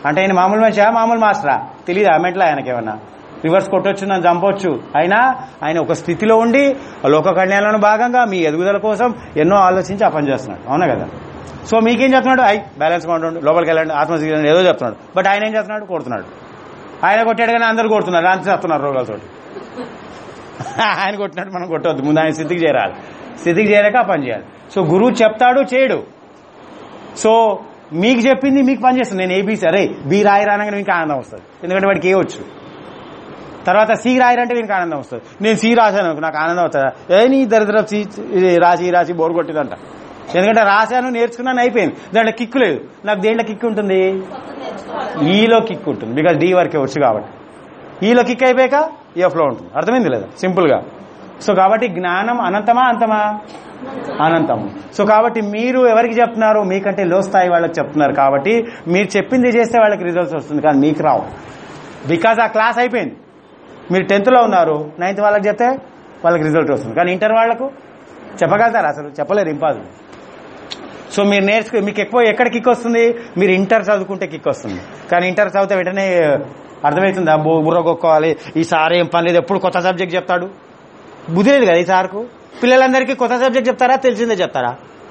అంటే ఆయన మామూలు మనిషా మామూలు మాస్టరా తెలియదా మెంటలా ఆయనకేమన్నా రివర్స్ కొట్టొచ్చు నన్ను చంపొచ్చు అయినా ఆయన ఒక స్థితిలో ఉండి లోక కళ్యాణంలో భాగంగా మీ ఎదుగుదల కోసం ఎన్నో ఆలోచించి ఆ పని చేస్తున్నాడు అవునా కదా సో మీకేం చెప్తున్నాడు ఐ బ్యాలెన్స్ ఉండండి లోపలికి వెళ్ళండి ఆత్మశక్తి ఏదో చెప్తున్నాడు బట్ ఆయన ఏం చెప్తున్నాడు కొడుతున్నాడు ఆయన కొట్టాడు కానీ అందరు కొడుతున్నారు అంత చెప్తున్నారు రోగాలతో ఆయన కొట్టినట్టు మనం కొట్టవద్దు ముందు ఆయన స్థితికి చేరాలి స్థితికి చేరాక ఆ పని చేయాలి సో గురువు చెప్తాడు చేయడు సో మీకు చెప్పింది మీకు పని చేస్తుంది నేను ఏబీసీ అరే బి రాయి రానగానే మీకు ఆనందం వస్తుంది ఎందుకంటే వాడికి ఏ వచ్చు తర్వాత సి రాయరంటే వీనికి ఆనందం వస్తుంది నేను సి రాశాను అనుకో, నాకు ఆనందం అవుతుందా ఏ నీ దరిద్ర సి ఇది రాసి రాసి బోర్ కొట్టిందంట ఎందుకంటే రాశాను నేర్చుకున్నాను అయిపోయింది దాంట్లో కిక్కు లేదు నాకు దేంట్లో కిక్ ఉంటుంది ఈలో కిక్ ఉంటుంది బికాస్ డి వరకే వచ్చు కాబట్టి ఈలో కిక్ అయిపోయాక ఎఫ్లో ఉంటుంది అర్థమైంది లేదా సింపుల్ గా సో కాబట్టి జ్ఞానం అనంతమా అంతమా అనంతము సో కాబట్టి మీరు ఎవరికి చెప్తున్నారు మీకంటే లో స్థాయి వాళ్ళకి చెప్తున్నారు కాబట్టి మీరు చెప్పింది చేస్తే వాళ్ళకి రిజల్ట్స్ వస్తుంది కానీ మీకు రావు బికాజ్ ఆ క్లాస్ అయిపోయింది మీరు టెన్త్లో ఉన్నారు నైన్త్ వాళ్ళకి చెప్తే వాళ్ళకి రిజల్ట్ వస్తుంది కానీ ఇంటర్ వాళ్ళకు చెప్పగలుగుతారు అసలు చెప్పలేరు ఇంపాసిబుల్ సో మీరు నేర్చుకో మీకు ఎక్కువ ఎక్కడ కిక్ వస్తుంది మీరు ఇంటర్ చదువుకుంటే కిక్ వస్తుంది కానీ ఇంటర్ చదివితే వెంటనే అర్థమవుతుందా బో బుర్ర కొక్కోవాలి ఈ సార్ ఏం పని లేదు ఎప్పుడు కొత్త సబ్జెక్ట్ చెప్తాడు బుద్ధి లేదు కదా ఈ సార్కు పిల్లలందరికీ కొత్త సబ్జెక్ట్ చెప్తారా తెలిసిందే చెప్తారా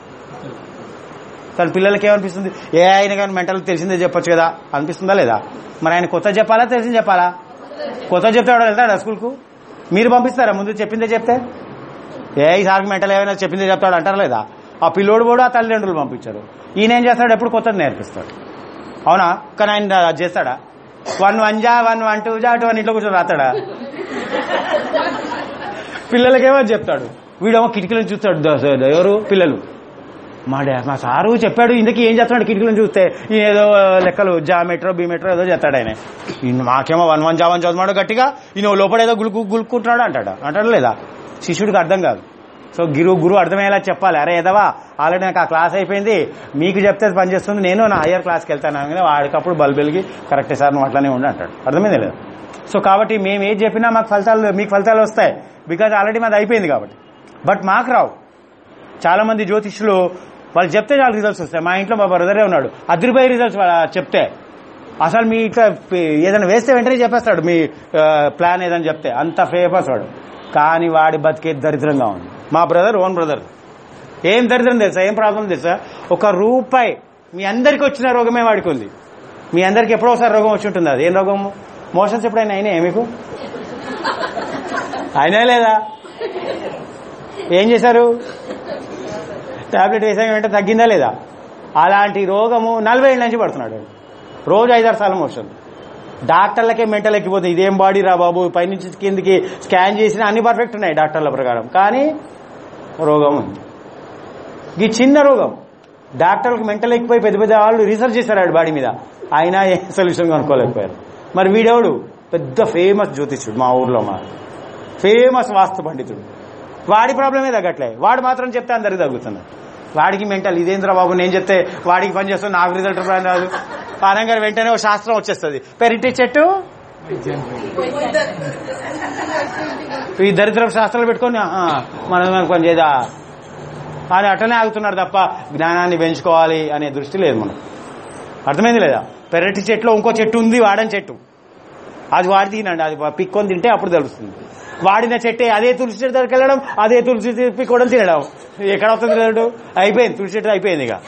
కానీ పిల్లలకి ఏమనిపిస్తుంది ఏ అయినా కానీ మెంటల్ తెలిసిందే చెప్పొచ్చు కదా అనిపిస్తుందా లేదా మరి ఆయన కొత్త చెప్పాలా తెలిసింది చెప్పాలా కొత్త చెప్తే వాడు వెళ్తాడా స్కూల్కు మీరు పంపిస్తారా ముందు చెప్పిందే చెప్తే ఏ ఈ సార్కి మెంటల్ ఏమైనా చెప్పిందే చెప్తాడు అంటారా లేదా ఆ పిల్లోడు కూడా ఆ తల్లిదండ్రులు పంపించారు ఈయన ఏం చేస్తాడు ఎప్పుడు కొత్తది నేర్పిస్తాడు అవునా కానీ ఆయన అది చేస్తాడా వన్ వన్ జా వన్ వన్ టూ జా టూ వన్ ఇంట్లో కూర్చొని రాస్తాడా పిల్లలకేమో చెప్తాడు వీడేమో కిటికీలను చూస్తాడు ద- ద- ఎవరు పిల్లలు మా డా మా సారు చెప్పాడు ఇందుకు ఏం చేస్తున్నాడు కిటికీలను చూస్తే ఈయన ఏదో లెక్కలు జా మెట్రో బి మెట్రో ఏదో చేస్తాడు ఆయన ఈయన మాకేమో వన్ వన్ జా వన్ చదువుతున్నాడు గట్టిగా ఈయన లోపల ఏదో గులుకు గులుక్కుంటున్నాడు అంటాడు అంటాడు లేదా శిష్యుడికి అర్థం కాదు సో గురువు గురువు అర్థమయ్యేలా చెప్పాలి అరే ఏదవా ఆల్రెడీ నాకు ఆ క్లాస్ అయిపోయింది మీకు చెప్తే అది పనిచేస్తుంది నేను నా హయ్యర్ క్లాస్కి వెళ్తాను అనగానే వాడికప్పుడు బల్బ్ వెలిగి కరెక్టే సార్ నువ్వు అట్లానే ఉండి అంటాడు అర్థమైంది లేదా సో కాబట్టి మేము ఏది చెప్పినా మాకు ఫలితాలు మీకు ఫలితాలు వస్తాయి బికాజ్ ఆల్రెడీ మాది అయిపోయింది కాబట్టి బట్ మాకు రావు చాలా మంది జ్యోతిష్యులు వాళ్ళు చెప్తే చాలా రిజల్ట్స్ వస్తాయి మా ఇంట్లో మా బ్రదరే ఉన్నాడు అదిరిపోయే రిజల్ట్స్ చెప్తే అసలు మీ ఇట్లా పే- ఏదైనా వేస్తే వెంటనే చెప్పేస్తాడు మీ ఆ, ప్లాన్ ఏదని చెప్తే అంత ఫేమస్ వాడు కానీ వాడి బతికే దరిద్రంగా ఉంది మా బ్రదర్ ఓన్ బ్రదర్ ఏం దరిద్రం తెలుసా ఏం ప్రాబ్లం తెలుసా ఒక రూపాయి మీ అందరికి వచ్చిన రోగమే వాడికి ఉంది మీ అందరికి ఎప్పుడో ఒకసారి రోగం వచ్చి ఉంటుంది అది ఏం రోగము మోషన్స్ ఎప్పుడైనా అయినాయా మీకు అయినా లేదా ఏం చేశారు టాబ్లెట్ వేసాక వెంటనే తగ్గిందా లేదా అలాంటి రోగము నలభై ఏళ్ళ నుంచి పడుతున్నాడు వాడు. రోజు ఐదారు సార్లు మోషన్ డాక్టర్లకే మెంటల్ ఎక్కిపోతుంది ఇదేం బాడీ రా బాబు పైనుంచి కిందికి స్కాన్ చేసినా అన్ని పర్ఫెక్ట్ ఉన్నాయి డాక్టర్ల ప్రకారం కానీ రోగం ఉంది ఈ చిన్న రోగం డాక్టర్లకు మెంటల్ ఎక్కిపోయి పెద్ద పెద్ద వాళ్ళు రీసెర్చ్ చేశారు ఆడు బాడీ మీద అయినా ఏ సొల్యూషన్ కనుక్కోలేకపోయారు మరి వీడెవడు పెద్ద ఫేమస్ జ్యోతిష్యుడు మా ఊర్లో మా ఫేమస్ వాస్తు పండితుడు వాడి ప్రాబ్లమే తగ్గట్లే వాడు మాత్రం చెప్తే అందరికి తగ్గుతుంది వాడికి మెంటల్ ఇదేంద్ర బాబు నేను చెప్తే వాడికి పని చేస్తాను నాకు రిజల్ట్ రాదు అనగానే వెంటనే ఒక శాస్త్రం వచ్చేస్తుంది పెరిటి చెట్టు ఈ దరిద్ర శాస్త్రాలు పెట్టుకొని "ఆ, మనం మనకు పని చేయదా అని అట్లనే ఆగుతున్నారు తప్ప జ్ఞానాన్ని పెంచుకోవాలి అనే దృష్టి లేదు మనం అర్థమైంది లేదా పెరటి చెట్లో ఇంకో చెట్టు ఉంది వాడని చెట్టు అది వాడి తినండి అది పిక్కొని తింటే అప్పుడు తెలుస్తుంది వాడిన చెట్టే అదే తులసి చెట్టు దగ్గరికి వెళ్ళడం అదే తులసి చెట్టు పిక్కోవడం తినడం ఎక్కడ వస్తుంది రిజల్ట్ అయిపోయింది తులసి చెట్టు అయిపోయింది ఇక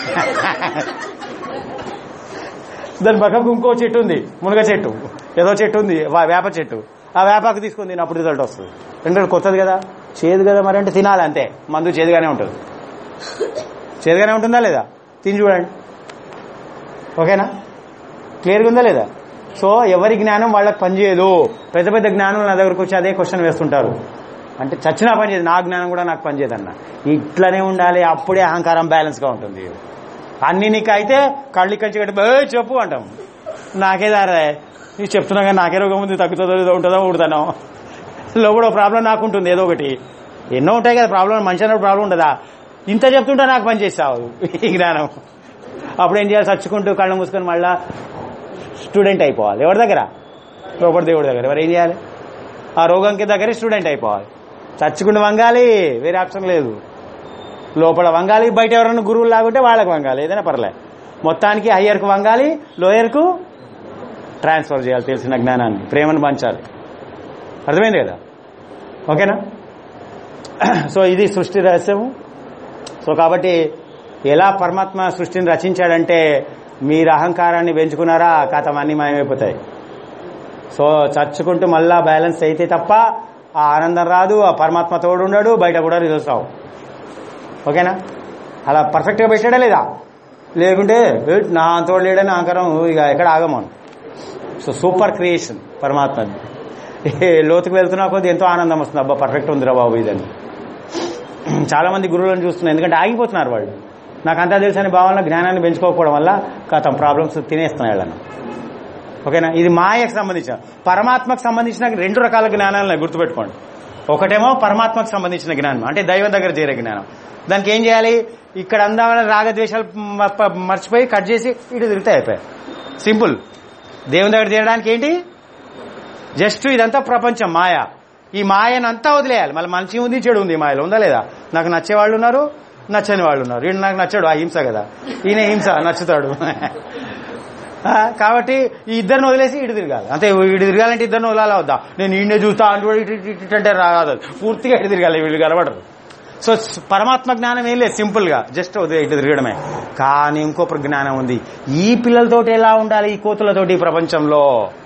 దాని పక్కకు ఇంకో చెట్టు ఉంది మునగ చెట్టు ఏదో చెట్టు ఉంది వా- వేప చెట్టు ఆ వేపాకు తీసుకొని తిని అప్పుడు రిజల్ట్ వస్తుంది ఎందుకంటే కొత్తది కదా చేదు కదా మరి అంటే తినాలి అంతే మందు చేదుగానే ఉంటుంది చేదుగానే ఉంటుందా లేదా తిని చూడండి ఓకేనా క్లియర్గా ఉందా లేదా సో ఎవరి జ్ఞానం వాళ్ళకి పనిచేయదు పెద్ద పెద్ద జ్ఞానం నా దగ్గరకు వచ్చి అదే క్వశ్చన్ వేస్తుంటారు అంటే చచ్చినా పనిచేయదు నా జ్ఞానం కూడా నాకు పనిచేయదు అన్న ఇట్లనే ఉండాలి అప్పుడే అహంకారం బ్యాలెన్స్ గా ఉంటుంది అన్ని నీకు అయితే కళ్ళు కంచి కట్టి "ఏయ్, చెప్పు అంటాం నాకే దారే నీకు చెప్తున్నా కానీ నాకే రోగం ఉంది తగ్గుతుందో ఏదో ఉంటుందో ఊడుతాను లోపల ప్రాబ్లం నాకు ఉంటుంది ఏదో ఒకటి ఎన్నో ఉంటాయి కదా ప్రాబ్లం మనిషి అన్నప్పుడు ప్రాబ్లం ఉండదా ఇంత చెప్తుంటే నాకు పని చేస్తావు ఈ జ్ఞానం అప్పుడు ఏం చేయాలి చచ్చుకుంటూ కళ్ళు మూసుకొని మళ్ళా స్టూడెంట్ అయిపోవాలి ఎవరి దగ్గర లోపల దేవుడి దగ్గర ఎవరు ఏం చేయాలి ఆ రోగంకి దగ్గరే స్టూడెంట్ అయిపోవాలి చచ్చుకుంటూ వంగాలి వేరే ఆప్షన్ లేదు లోపల వంగాలి బయట ఎవరైనా గురువులు లాగుంటే వాళ్ళకి వంగాలి ఏదైనా పర్లే మొత్తానికి హయ్యర్కు వంగాలి లోయర్కు ట్రాన్స్ఫర్ చేయాలి తెలిసిన జ్ఞానాన్ని ప్రేమను పంచాలి అర్థమైంది కదా ఓకేనా సో ఇది సృష్టి రహస్యము సో కాబట్టి ఎలా పరమాత్మ సృష్టిని రచించాడంటే మీరు అహంకారాన్ని పెంచుకున్నారా కథం అన్ని మాయమైపోతాయి సో చచ్చుకుంటూ మళ్ళా బ్యాలెన్స్ అయితే తప్ప ఆ ఆనందం రాదు ఆ పరమాత్మ తోడు ఉండడు బయట కూడా రిజల్ట్స్ రావు ఓకేనా అలా పర్ఫెక్ట్గా పెట్టాడా లేదా లేకుంటే "ఏ, నా తోడు లేడని అహంకారం ఇక ఎక్కడ ఆగమను సో సూపర్ క్రియేషన్ పరమాత్మ ఏ లోతుకు వెళ్తున్నా కొద్ది ఎంతో ఆనందం వస్తుంది అబ్బా పర్ఫెక్ట్ ఉందిరా బాబు ఇదని చాలా మంది గురువులను చూస్తున్నారు ఎందుకంటే ఆగిపోతున్నారు వాళ్ళు నాకు అంతా తెలుసు అనే భావన జ్ఞానాన్ని పెంచుకోకపోవడం వల్ల కథం ప్రాబ్లమ్స్ తినేస్తున్నాయి వాళ్ళని ఓకేనా ఇది మాయకు సంబంధించిన పరమాత్మకు సంబంధించిన రెండు రకాల జ్ఞానాలను గుర్తుపెట్టుకోండి ఒకటేమో పరమాత్మకు సంబంధించిన జ్ఞానం అంటే దైవం దగ్గర చేరే జ్ఞానం దానికి ఏం చేయాలి ఇక్కడ అందామైన రాగద్వేషాలు మ- ప- మర్చిపోయి కట్ చేసి ఇటు తిరిగితే అయిపోయాయి సింపుల్ దేవుని దగ్గర చేరడానికి ఏంటి జస్ట్ ఇదంతా ప్రపంచం మాయ ఈ మాయను అంతా వదిలేయాలి మళ్ళీ మంచి ఉంది చెడు ఉంది ఈ మాయలో ఉందా లేదా నాకు నచ్చే వాళ్ళు ఉన్నారు నచ్చని వాళ్ళు ఉన్నారు ఈయన నాకు నచ్చాడు ఆ హింస కదా ఈయన హింస నచ్చుతాడు ఆ, కాబట్టి ఈ ఇద్దరిని వదిలేసి ఇటు తిరగాలి అంతే ఇటు తిరగాలంటే ఇద్దరిని వదలాలా వద్దా నేను ఈయనే చూస్తా అంటూ ఇటు ఇటు ఇటు అంటే రాదు పూర్తిగా ఇటు తిరగాలి వీళ్ళు కలబడరు సో స్- పరమాత్మ జ్ఞానం ఏం లేదు సింపుల్ గా జస్ట్ వదిలే ఇటు తిరగడమే కానీ ఇంకో ప్ర- జ్ఞానం ఉంది ఈ పిల్లలతోటి ఎలా ఉండాలి ఈ కోతులతోటి ఈ ప్రపంచంలో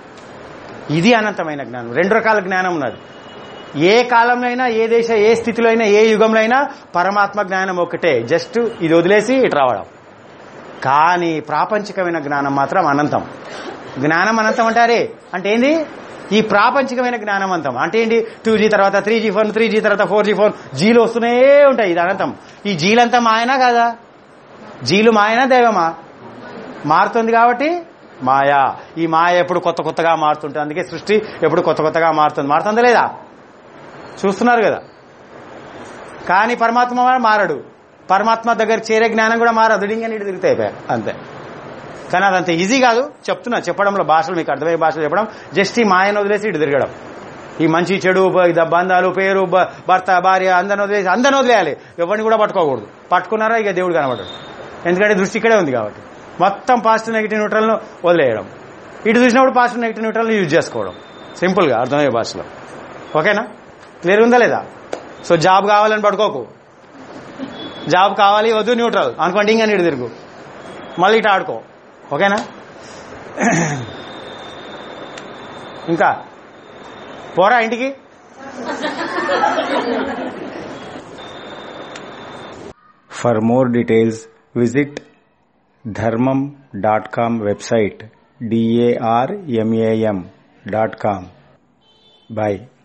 ఇది అనంతమైన జ్ఞానం రెండు రకాల జ్ఞానం ఉన్నది ఏ కాలంలో అయినా ఏ దేశ ఏ స్థితిలో అయినా ఏ యుగంలో అయినా పరమాత్మ జ్ఞానం ఒకటే జస్ట్ ఇది వదిలేసి ఇటు రావడం కానీ ప్రాపంచికమైన జ్ఞానం మాత్రం అనంతం జ్ఞానం అనంతం అంటారే అంటే ఏంది ఈ ప్రాపంచికమైన జ్ఞానం అంతం అంటే ఏంటి టూ జీ తర్వాత three G phone three G తర్వాత ఫోర్ జీ ఫోన్ జీలు వస్తూనే ఉంటాయి ఇది అనంతం ఈ జీలంతా మాయనా కాదా జీలు మాయనా దైవమా మారుతుంది కాబట్టి మాయా ఈ మాయ ఎప్పుడు కొత్త కొత్తగా మారుతుంటుంది అందుకే సృష్టి ఎప్పుడు కొత్త కొత్తగా మారుతుంది మారుతుందా లేదా చూస్తున్నారు కదా కానీ పరమాత్మ మారడు పరమాత్మ దగ్గర చేరే జ్ఞానం కూడా మారదు డింగ్ అని ఇటు తిరిగితే అయిపోయా అంతే కానీ అదంత ఈజీ కాదు చెప్తున్నా చెప్పడంలో భాషలు మీకు అర్థమయ్యే భాషలు చెప్పడం జస్ట్ ఈ మాయను వదిలేసి ఇటు తిరగడం ఈ మంచి చెడు బ- ఇద- బంధాలు పేరు బ- భర్త భార్య అందరిని వదిలేసి అందరిని వదిలేయాలి ఎవరిని కూడా పట్టుకోకూడదు పట్టుకున్నారా ఇక దేవుడు కనబడడు ఎందుకంటే దృష్టి ఇక్కడే ఉంది కాబట్టి మొత్తం పాజిటివ్ నెగిటివ్ న్యూట్రల్ను వదిలేయడం ఇటు చూసినప్పుడు పాజిటివ్ నెగిటివ్ న్యూట్రల్ని యూజ్ చేసుకోవడం సింపుల్గా అర్థమయ్యే భాషలో ఓకేనా క్లియర్ ఉందా లేదా సో జాబ్ కావాలని పడుకోకు జాబ్ కావాలి వద్దు న్యూట్రల్ అనుకోండి ఇంకా నీడు తిరుగు మళ్ళీ ఇటు ఆడుకో ఓకేనా ఇంకా పోరా ఇంటికి for more details visit Dharmam dot com website D A R M A M dot com bye